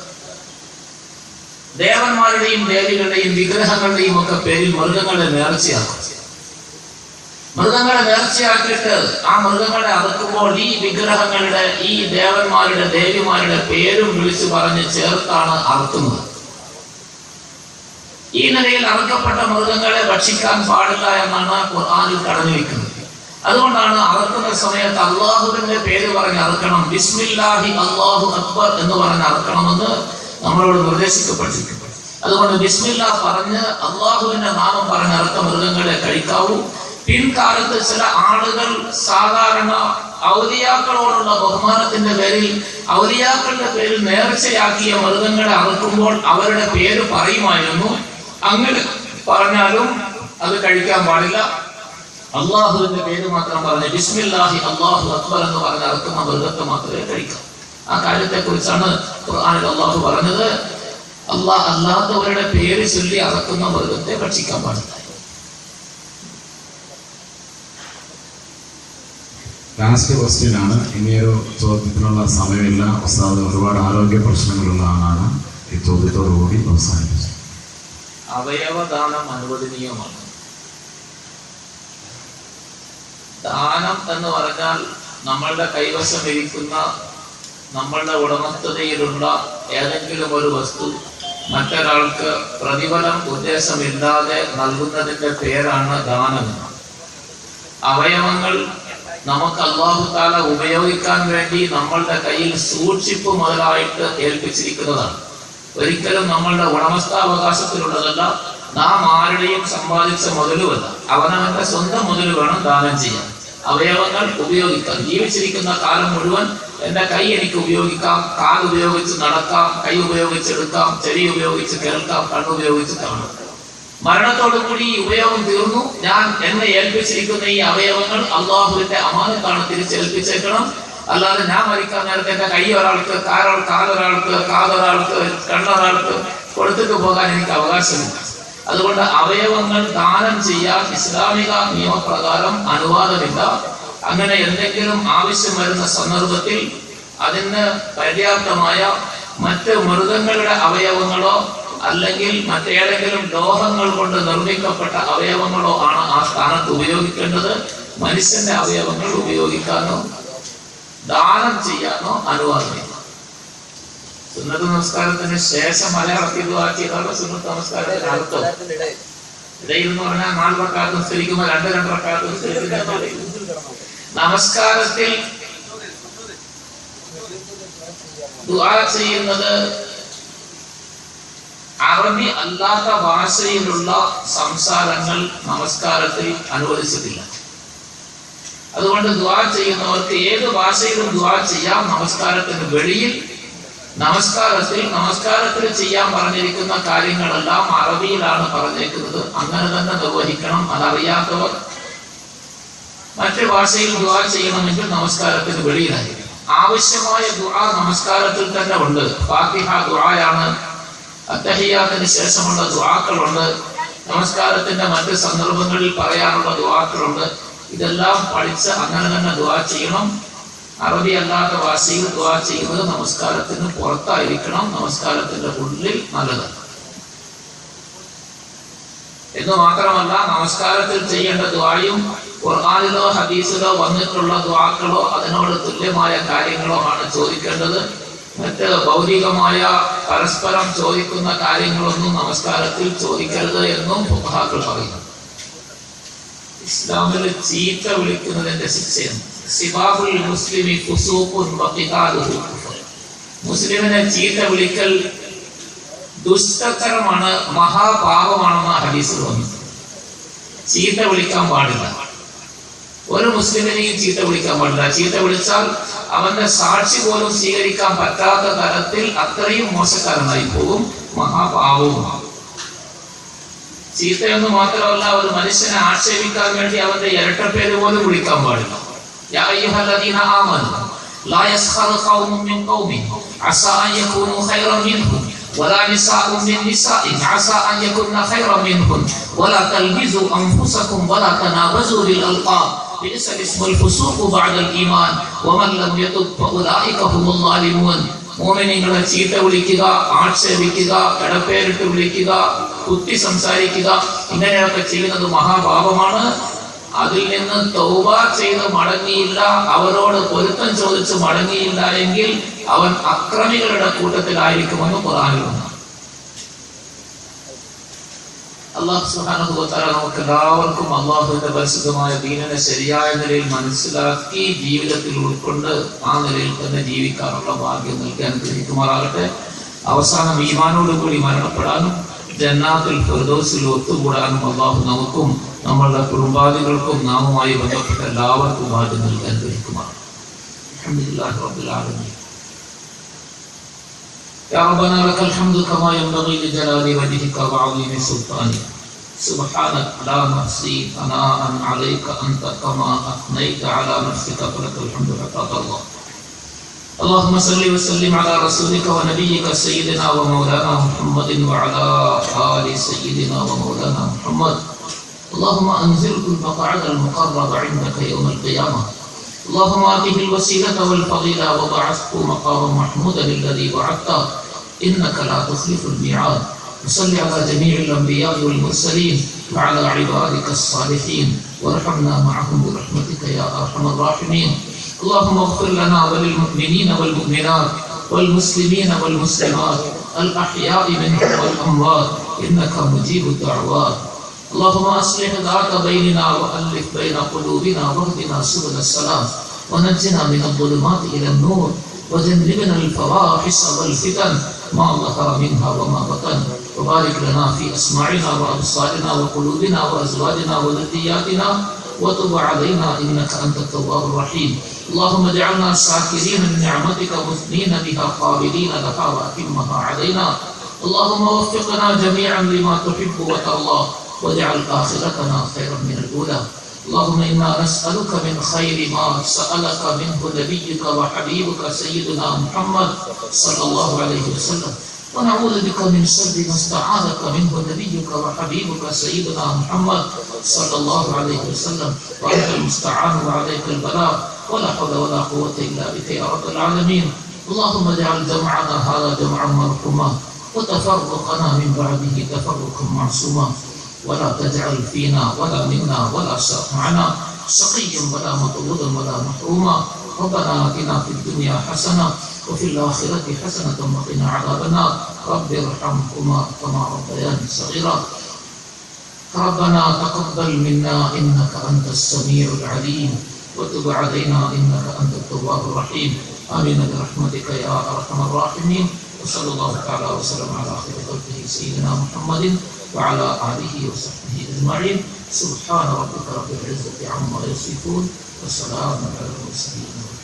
ദേവന്മാരുടെയും ദേവികളുടെയും വിഗ്രഹങ്ങളുടെയും ഒക്കെ പേരിൽ മൃഗങ്ങളെ നേർച്ചയാക്കും മൃഗങ്ങളെ നേർച്ചയാക്കിയിട്ട് ആ മൃഗങ്ങളെ അറുക്കുമ്പോൾ ഈ വിഗ്രഹങ്ങളുടെ ഈ ദേവന്മാരുടെ ദേവിമാരുടെ പേരും വിളിച്ചു പറഞ്ഞ് ചേർത്താണ് അറുക്കുന്നത് ഈ നിലയിൽ അറുക്കപ്പെട്ട മൃഗങ്ങളെ ഭക്ഷിക്കാൻ പാടില്ല എന്നാണ് ഖുർആാനിൽ കടന്നു വെക്കുന്നത് അതുകൊണ്ടാണ് അറുക്കുന്ന സമയത്ത് അള്ളാഹുവിന്റെ പേര് പറഞ്ഞ് അറുക്കണം ബിസ്മില്ലാഹി അള്ളാഹു അക്ബർ എന്ന് പറഞ്ഞ് അറുക്കണമെന്ന് നമ്മളോട് നിർദ്ദേശിക്കപ്പെട്ടിരിക്കുന്നു അതുകൊണ്ട് ബിസ്മില്ല പറഞ്ഞ് അള്ളാഹുവിന്റെ നാമം പറഞ്ഞ് അറുത്ത മൃഗങ്ങളെ കഴിക്കാവൂ പിൻകാലത്ത് ചില ആളുകൾ സാധാരണ ഔലിയാക്കളോടുള്ള ബഹുമാനത്തിന്റെ പേരിൽ ഔലിയാക്കളുടെ പേരിൽ നേർച്ചയാക്കിയ മൃഗങ്ങളെ അറുക്കുമ്പോൾ അവരുടെ പേര് പറയുമായിരുന്നു അങ്ങനെ പറഞ്ഞാലും അത് കഴിക്കാൻ പാടില്ല അള്ളാഹുവിന്റെ പേര് മാത്രം പറഞ്ഞ് ബിസ്മില്ലാഹി അള്ളാഹു അക്ബർ എന്ന് പറഞ്ഞ് അറുക്കുന്ന മൃഗത്തെ മാത്രമേ കഴിക്കാം ആ കാര്യത്തെ കുറിച്ചാണ് ഖുർആനിൽ അള്ളാഹു പറഞ്ഞത് അള്ളാഹ് അല്ലാത്തവരുടെ പേര് ചൊല്ലി അറക്കുന്ന മൃഗത്തെ ഭക്ഷിക്കാൻ പാടില്ല ലാസ്റ്റ് ക്വസ്റ്റ്യൻ ആണ് ഇനിയൊരു ചോദ്യത്തിനുള്ള സമയമില്ല ഉസ്താദ് ഒരുപാട് ആരോഗ്യ പ്രശ്നങ്ങളുള്ള ആളാണ് ഈ ചോദ്യത്തോടു കൂടി അവസാനിപ്പിച്ചു അവയവദാനം അനുവദനീയമാണ് ദാനം എന്ന് പറഞ്ഞാൽ നമ്മളുടെ കൈവശം ഇരിക്കുന്ന നമ്മളുടെ ഉടമസ്ഥതയിലുള്ള ഏതെങ്കിലും ഒരു വസ്തു മറ്റൊരാൾക്ക് പ്രതിഫലം ഉദ്ദേശമില്ലാതെ നൽകുന്നതിന്റെ പേരാണ് ദാനം അവയവങ്ങൾ നമുക്ക് അള്ളാഹു താല ഉപയോഗിക്കാൻ വേണ്ടി നമ്മളുടെ കയ്യിൽ സൂക്ഷിപ്പ് മുതലായിട്ട് ഏൽപ്പിച്ചിരിക്കുന്നതാണ് ഒരിക്കലും നമ്മളുടെ ഉടമസ്ഥാവകാശത്തിലുള്ളതല്ല നാം ആരുടെയും സമ്പാദിച്ച മുതലുമല്ല അവനവന്റെ സ്വന്തം മുതൽ വേണം ദാനം ചെയ്യാൻ അവയവങ്ങൾ ഉപയോഗിക്കാം ജീവിച്ചിരിക്കുന്ന കാലം മുഴുവൻ എന്റെ കൈ എനിക്ക് ഉപയോഗിക്കാം കാൽ ഉപയോഗിച്ച് നടക്കാം കൈ ഉപയോഗിച്ച് എടുക്കാം ചെവി ഉപയോഗിച്ച് കേൾക്കാം കണ്ണുപയോഗിച്ച് കാണാം മരണത്തോടു കൂടി ഈ ഉപയോഗം തീർന്നു ഞാൻ എന്നെ ഏൽപ്പിച്ചിരിക്കുന്ന ഈ അവയവങ്ങൾ അള്ളാഹുവിന്റെ അമാനത്താണ് തിരിച്ചേൽപ്പിച്ചേക്കണം അല്ലാതെ ഞാൻ മരിക്കാൻ നേരത്തെ എന്റെ കൈ ഒരാൾക്ക് കാലൊരാൾ കാലൊരാൾക്ക് കാതൊരാൾക്ക് കണ്ണൊരാൾക്ക് കൊടുത്തിട്ട് പോകാൻ എനിക്ക് അവകാശമില്ല അതുകൊണ്ട് അവയവങ്ങൾ ദാനം ചെയ്യാൻ ഇസ്ലാമിക നിയമപ്രകാരം അനുവാദമില്ല അങ്ങനെ എന്തെങ്കിലും ആവശ്യം വരുന്ന സന്ദർഭത്തിൽ അതിന് പര്യാപ്തമായ മറ്റ് മൃഗങ്ങളുടെ അവയവങ്ങളോ അല്ലെങ്കിൽ മറ്റേതെങ്കിലും ലോഹങ്ങൾ കൊണ്ട് നിർമ്മിക്കപ്പെട്ട അവയവങ്ങളോ ആണ് ആ സ്ഥാനത്ത് ഉപയോഗിക്കേണ്ടത് മനുഷ്യന്റെ അവയവങ്ങൾ ഉപയോഗിക്കാനോ ദാനം ചെയ്യാനോ അനുവാദമില്ല സുന്നത്ത് നമസ്കാരത്തിന് ശേഷം മലയാളത്തിൽ ആക്കിയതാണ് സുന്നത്ത് നമസ്കാരത്തിന് അർത്ഥം ഇടയിൽ എന്ന് പറഞ്ഞാൽ നാല് റക്കാത്ത് നിസ്കരിക്കുമ്പോൾ രണ്ട് രണ്ട് റക്കാത്ത് നിസ്കരിക്കുന്ന ഇടയിൽ. നമസ്കാരത്തിൽ ദുആ ചെയ്യുന്നത് അറബി അല്ലാത്ത ഭാഷയിലുള്ള സംസാരങ്ങൾ നമസ്കാരത്തിൽ അനുവദിച്ചിട്ടില്ല അതുകൊണ്ട് ദുആ ചെയ്യുന്നവർക്ക് ഏത് ഭാഷയിലും ദുആ ചെയ്യാം നമസ്കാരത്തിന് വെളിയിൽ നമസ്കാരത്തിൽ നമസ്കാരത്തിൽ ചെയ്യാൻ പറഞ്ഞിരിക്കുന്ന കാര്യങ്ങളെല്ലാം അറബിയിലാണ് പറഞ്ഞേക്കുന്നത് അങ്ങനെ തന്നെ നിർവഹിക്കണം അതറിയാത്തവർ മറ്റു ഭാഷയിൽ ദുആ ചെയ്യണമെങ്കിൽ നമസ്കാരത്തിന് വെളിയിലായിരിക്കും ആവശ്യമായ ദുആ നമസ്കാരത്തിൽ തന്നെ ഉണ്ട് ഫാത്തിഹ ദുആയാണ് അത്തഹിയാത്തിന് ശേഷമുള്ള ദുആക്കളുണ്ട് നമസ്കാരത്തിന്റെ മറ്റ് സന്ദർഭങ്ങളിൽ പറയാനുള്ള ദുആക്കളുണ്ട് ഇതെല്ലാം പഠിച്ച് അങ്ങനെ തന്നെ ദുആ ചെയ്യണം അറബി അല്ലാത്ത ഭാഷയിൽ ദുആ ചെയ്യുന്നത് നമസ്കാരത്തിന് പുറത്തായിരിക്കണം നമസ്കാരത്തിന്റെ ഉള്ളിൽ നല്ലതല്ല എന്ന് മാത്രമല്ല നമസ്കാരത്തിൽ ചെയ്യേണ്ട ദുആയും ഖുർആനിലോ ഹദീസിലോ വന്നിട്ടുള്ള ദുആക്കളോ അതിനോട് തുല്യമായ കാര്യങ്ങളോ ആണ് ചോദിക്കേണ്ടത് മറ്റ് ഭൗതികമായ പരസ്പരം ചോദിക്കുന്ന കാര്യങ്ങളൊന്നും നമസ്കാരത്തിൽ ചോദിക്കരുത് എന്നും ഫുഖഹാക്കൾ പറയുന്നു ഇസ്ലാമിൽ ചീത്ത വിളിക്കുന്നതിന്റെ ശിക്ഷയാണ് സിബാബുൽ മുസ്ലിമി ഫുസൂഖുൻ വഖിതാലുഹു കുഫർ. മുസ്ലിമിനെ ചീത്ത വിളിക്കൽ ദുഷ്ടകരമാണ് മഹാപാപമാണെന്ന് ഹദീസിൽ വന്നു ചീത്ത വിളിക്കാൻ പാടില്ല ഒരു മുസ്ലിമിനെയും ചീത്ത വിളിക്കാൻ പാടില്ല ചീത്ത വിളിച്ചാൽ അവന്റെ സാക്ഷി പോലും സ്വീകരിക്കാൻ പറ്റാത്ത തരത്തിൽ അത്രയും മോശക്കാരനായി പോകും മഹാപാപവുമാണ് ചീത്തയെന്ന് മാത്രമല്ല ഒരു മനുഷ്യനെ ആക്ഷേപിക്കാൻ വേണ്ടി അവന്റെ ഇരട്ടപ്പേര് പോലും വിളിക്കാൻ പാടില്ല യാ അയ്യുഹല്ലദീന ആമനു لا يسخر قوم من قوم عسى أن يكونوا خيرا منهم ولا نساء من نساء عسى أن يكن خيرا منهن ولا تلمزوا أنفسكم ولا تنابزوا بالألقاب بئس الاسم الفسوق بعد الإيمان ومن لم يتب فأولئك هم الظالمون മോമിനിങ്ങളെ ചീത്ത വിളിക്കുക ആക്ഷേപിക്കുക ഇടപ്പേരിട്ട് വിളിക്കുക കുത്തി സംസാരിക്കുക ഇങ്ങനെയൊക്കെ ചെയ്യുന്നത് മഹാപാപമാണ് അതിൽ നിന്ന് തൗബ ചെയ്ത് മടങ്ങിയില്ല അവരോട് പൊരുത്തം ചോദിച്ച് മടങ്ങിയില്ല എങ്കിൽ അവൻ അക്രമികളുടെ കൂട്ടത്തിലായിരിക്കുമെന്ന് ഖുറാനിലുണ്ട് അള്ളാഹു സുബ്ഹാനഹു വ തആല നമുക്ക് എല്ലാവർക്കും അള്ളാഹുവിന്റെ പരിശുദ്ധമായ ദീനിനെ ശരിയായ നിലയിൽ മനസ്സിലാക്കി ജീവിതത്തിൽ ഉൾക്കൊണ്ട് ആ നിലയിൽ തന്നെ ജീവിക്കാനുള്ള ഭാഗ്യം നൽകി അനുഗ്രഹിക്കുമാറാകട്ടെ അവസാനം ഈമാനോട് കൂടി മരണപ്പെടാനും ജന്നാത്തിൽ ഫിർദൗസിൽ ഒത്തുകൂടാനും അള്ളാഹു നമുക്കും നമ്മളുടെ കുടുംബാദികൾക്കും നാമുമായി ബന്ധപ്പെട്ട എല്ലാവർക്കും ഭാഗ്യം നൽകി അനുഗ്രഹിക്കുമാറാണ് അൽഹംദുലില്ലാഹി റബ്ബിൽ ആലമീൻ يا ربنا لك الحمد كما ينبغي لجلال وجهك وعظيم سلطانك سبحانك لا نحصي ثناء عليك انت كما اثنيت على نفسك فلك الحمد حتى ترضى اللهم صل وسلم على رسولك ونبيك سيدنا ومولانا محمد وعلى ال سيدنا ومولانا محمد اللهم انزله المقعد المقرب عندك يوم القيامه اللهم آته الوسيلة والفضيلة وبعثه مقاما محمودا الذي وعدته إنك لا تخلف الميعاد وصل على جميع الأنبياء والمرسلين وعلى عبادك الصالحين وارحمنا معهم برحمتك يا أرحم الراحمين اللهم اغفر لنا وللمؤمنين والمؤمنات والمسلمين والمسلمات الأحياء منهم والأموات إنك مجيب الدعوات اللهم أصلح ذات بيننا وألف بين قلوبنا واهدنا سبل السلام ونجنا من الظلمات إلى النور وجنبنا الفواحش والفتن ما ظهر منها وما بطن وبارك لنا في أسماعنا وأبصارنا وقلوبنا وأزواجنا وذرياتنا وتب علينا إنك أنت التواب الرحيم اللهم اجعلنا ساكرين لنعمتك مثنين بها قابلين لها وأتمها علينا اللهم وفقنا جميعا لما تحب وترضى واجعل آخرتنا خيرا من الأولى اللهم إنا نسألك من خير ما سألك منه نبيك وحبيبك سيدنا محمد صلى الله عليه وسلم ونعوذ بك من شر ما استعاذك منه نبيك وحبيبك سيدنا محمد صلى الله عليه وسلم وأنت المستعان وعليك البلاء ولا حول ولا قوة إلا بك يا رب العالمين اللهم اجعل جمعنا هذا جمعا مرحوما وتفرقنا من بعده تفرقا معصوما ولا تجعل فينا ولا منا ولا معنا شقيا ولا مطرودا ولا محروما ربنا اتنا في الدنيا حسنه وفي الاخره حسنه وقنا عذاب النار رب ارحمهما كما ربياني صغيرا ربنا تقبل منا انك انت السميع العليم وتب علينا انك انت التواب الرحيم امين برحمتك يا ارحم الراحمين وصلى الله تعالى وسلم على خير خلقه سيدنا محمد وعلى آله وصحبه أجمعين سبحان ربك رب العزة عما يصفون وسلام على المرسلين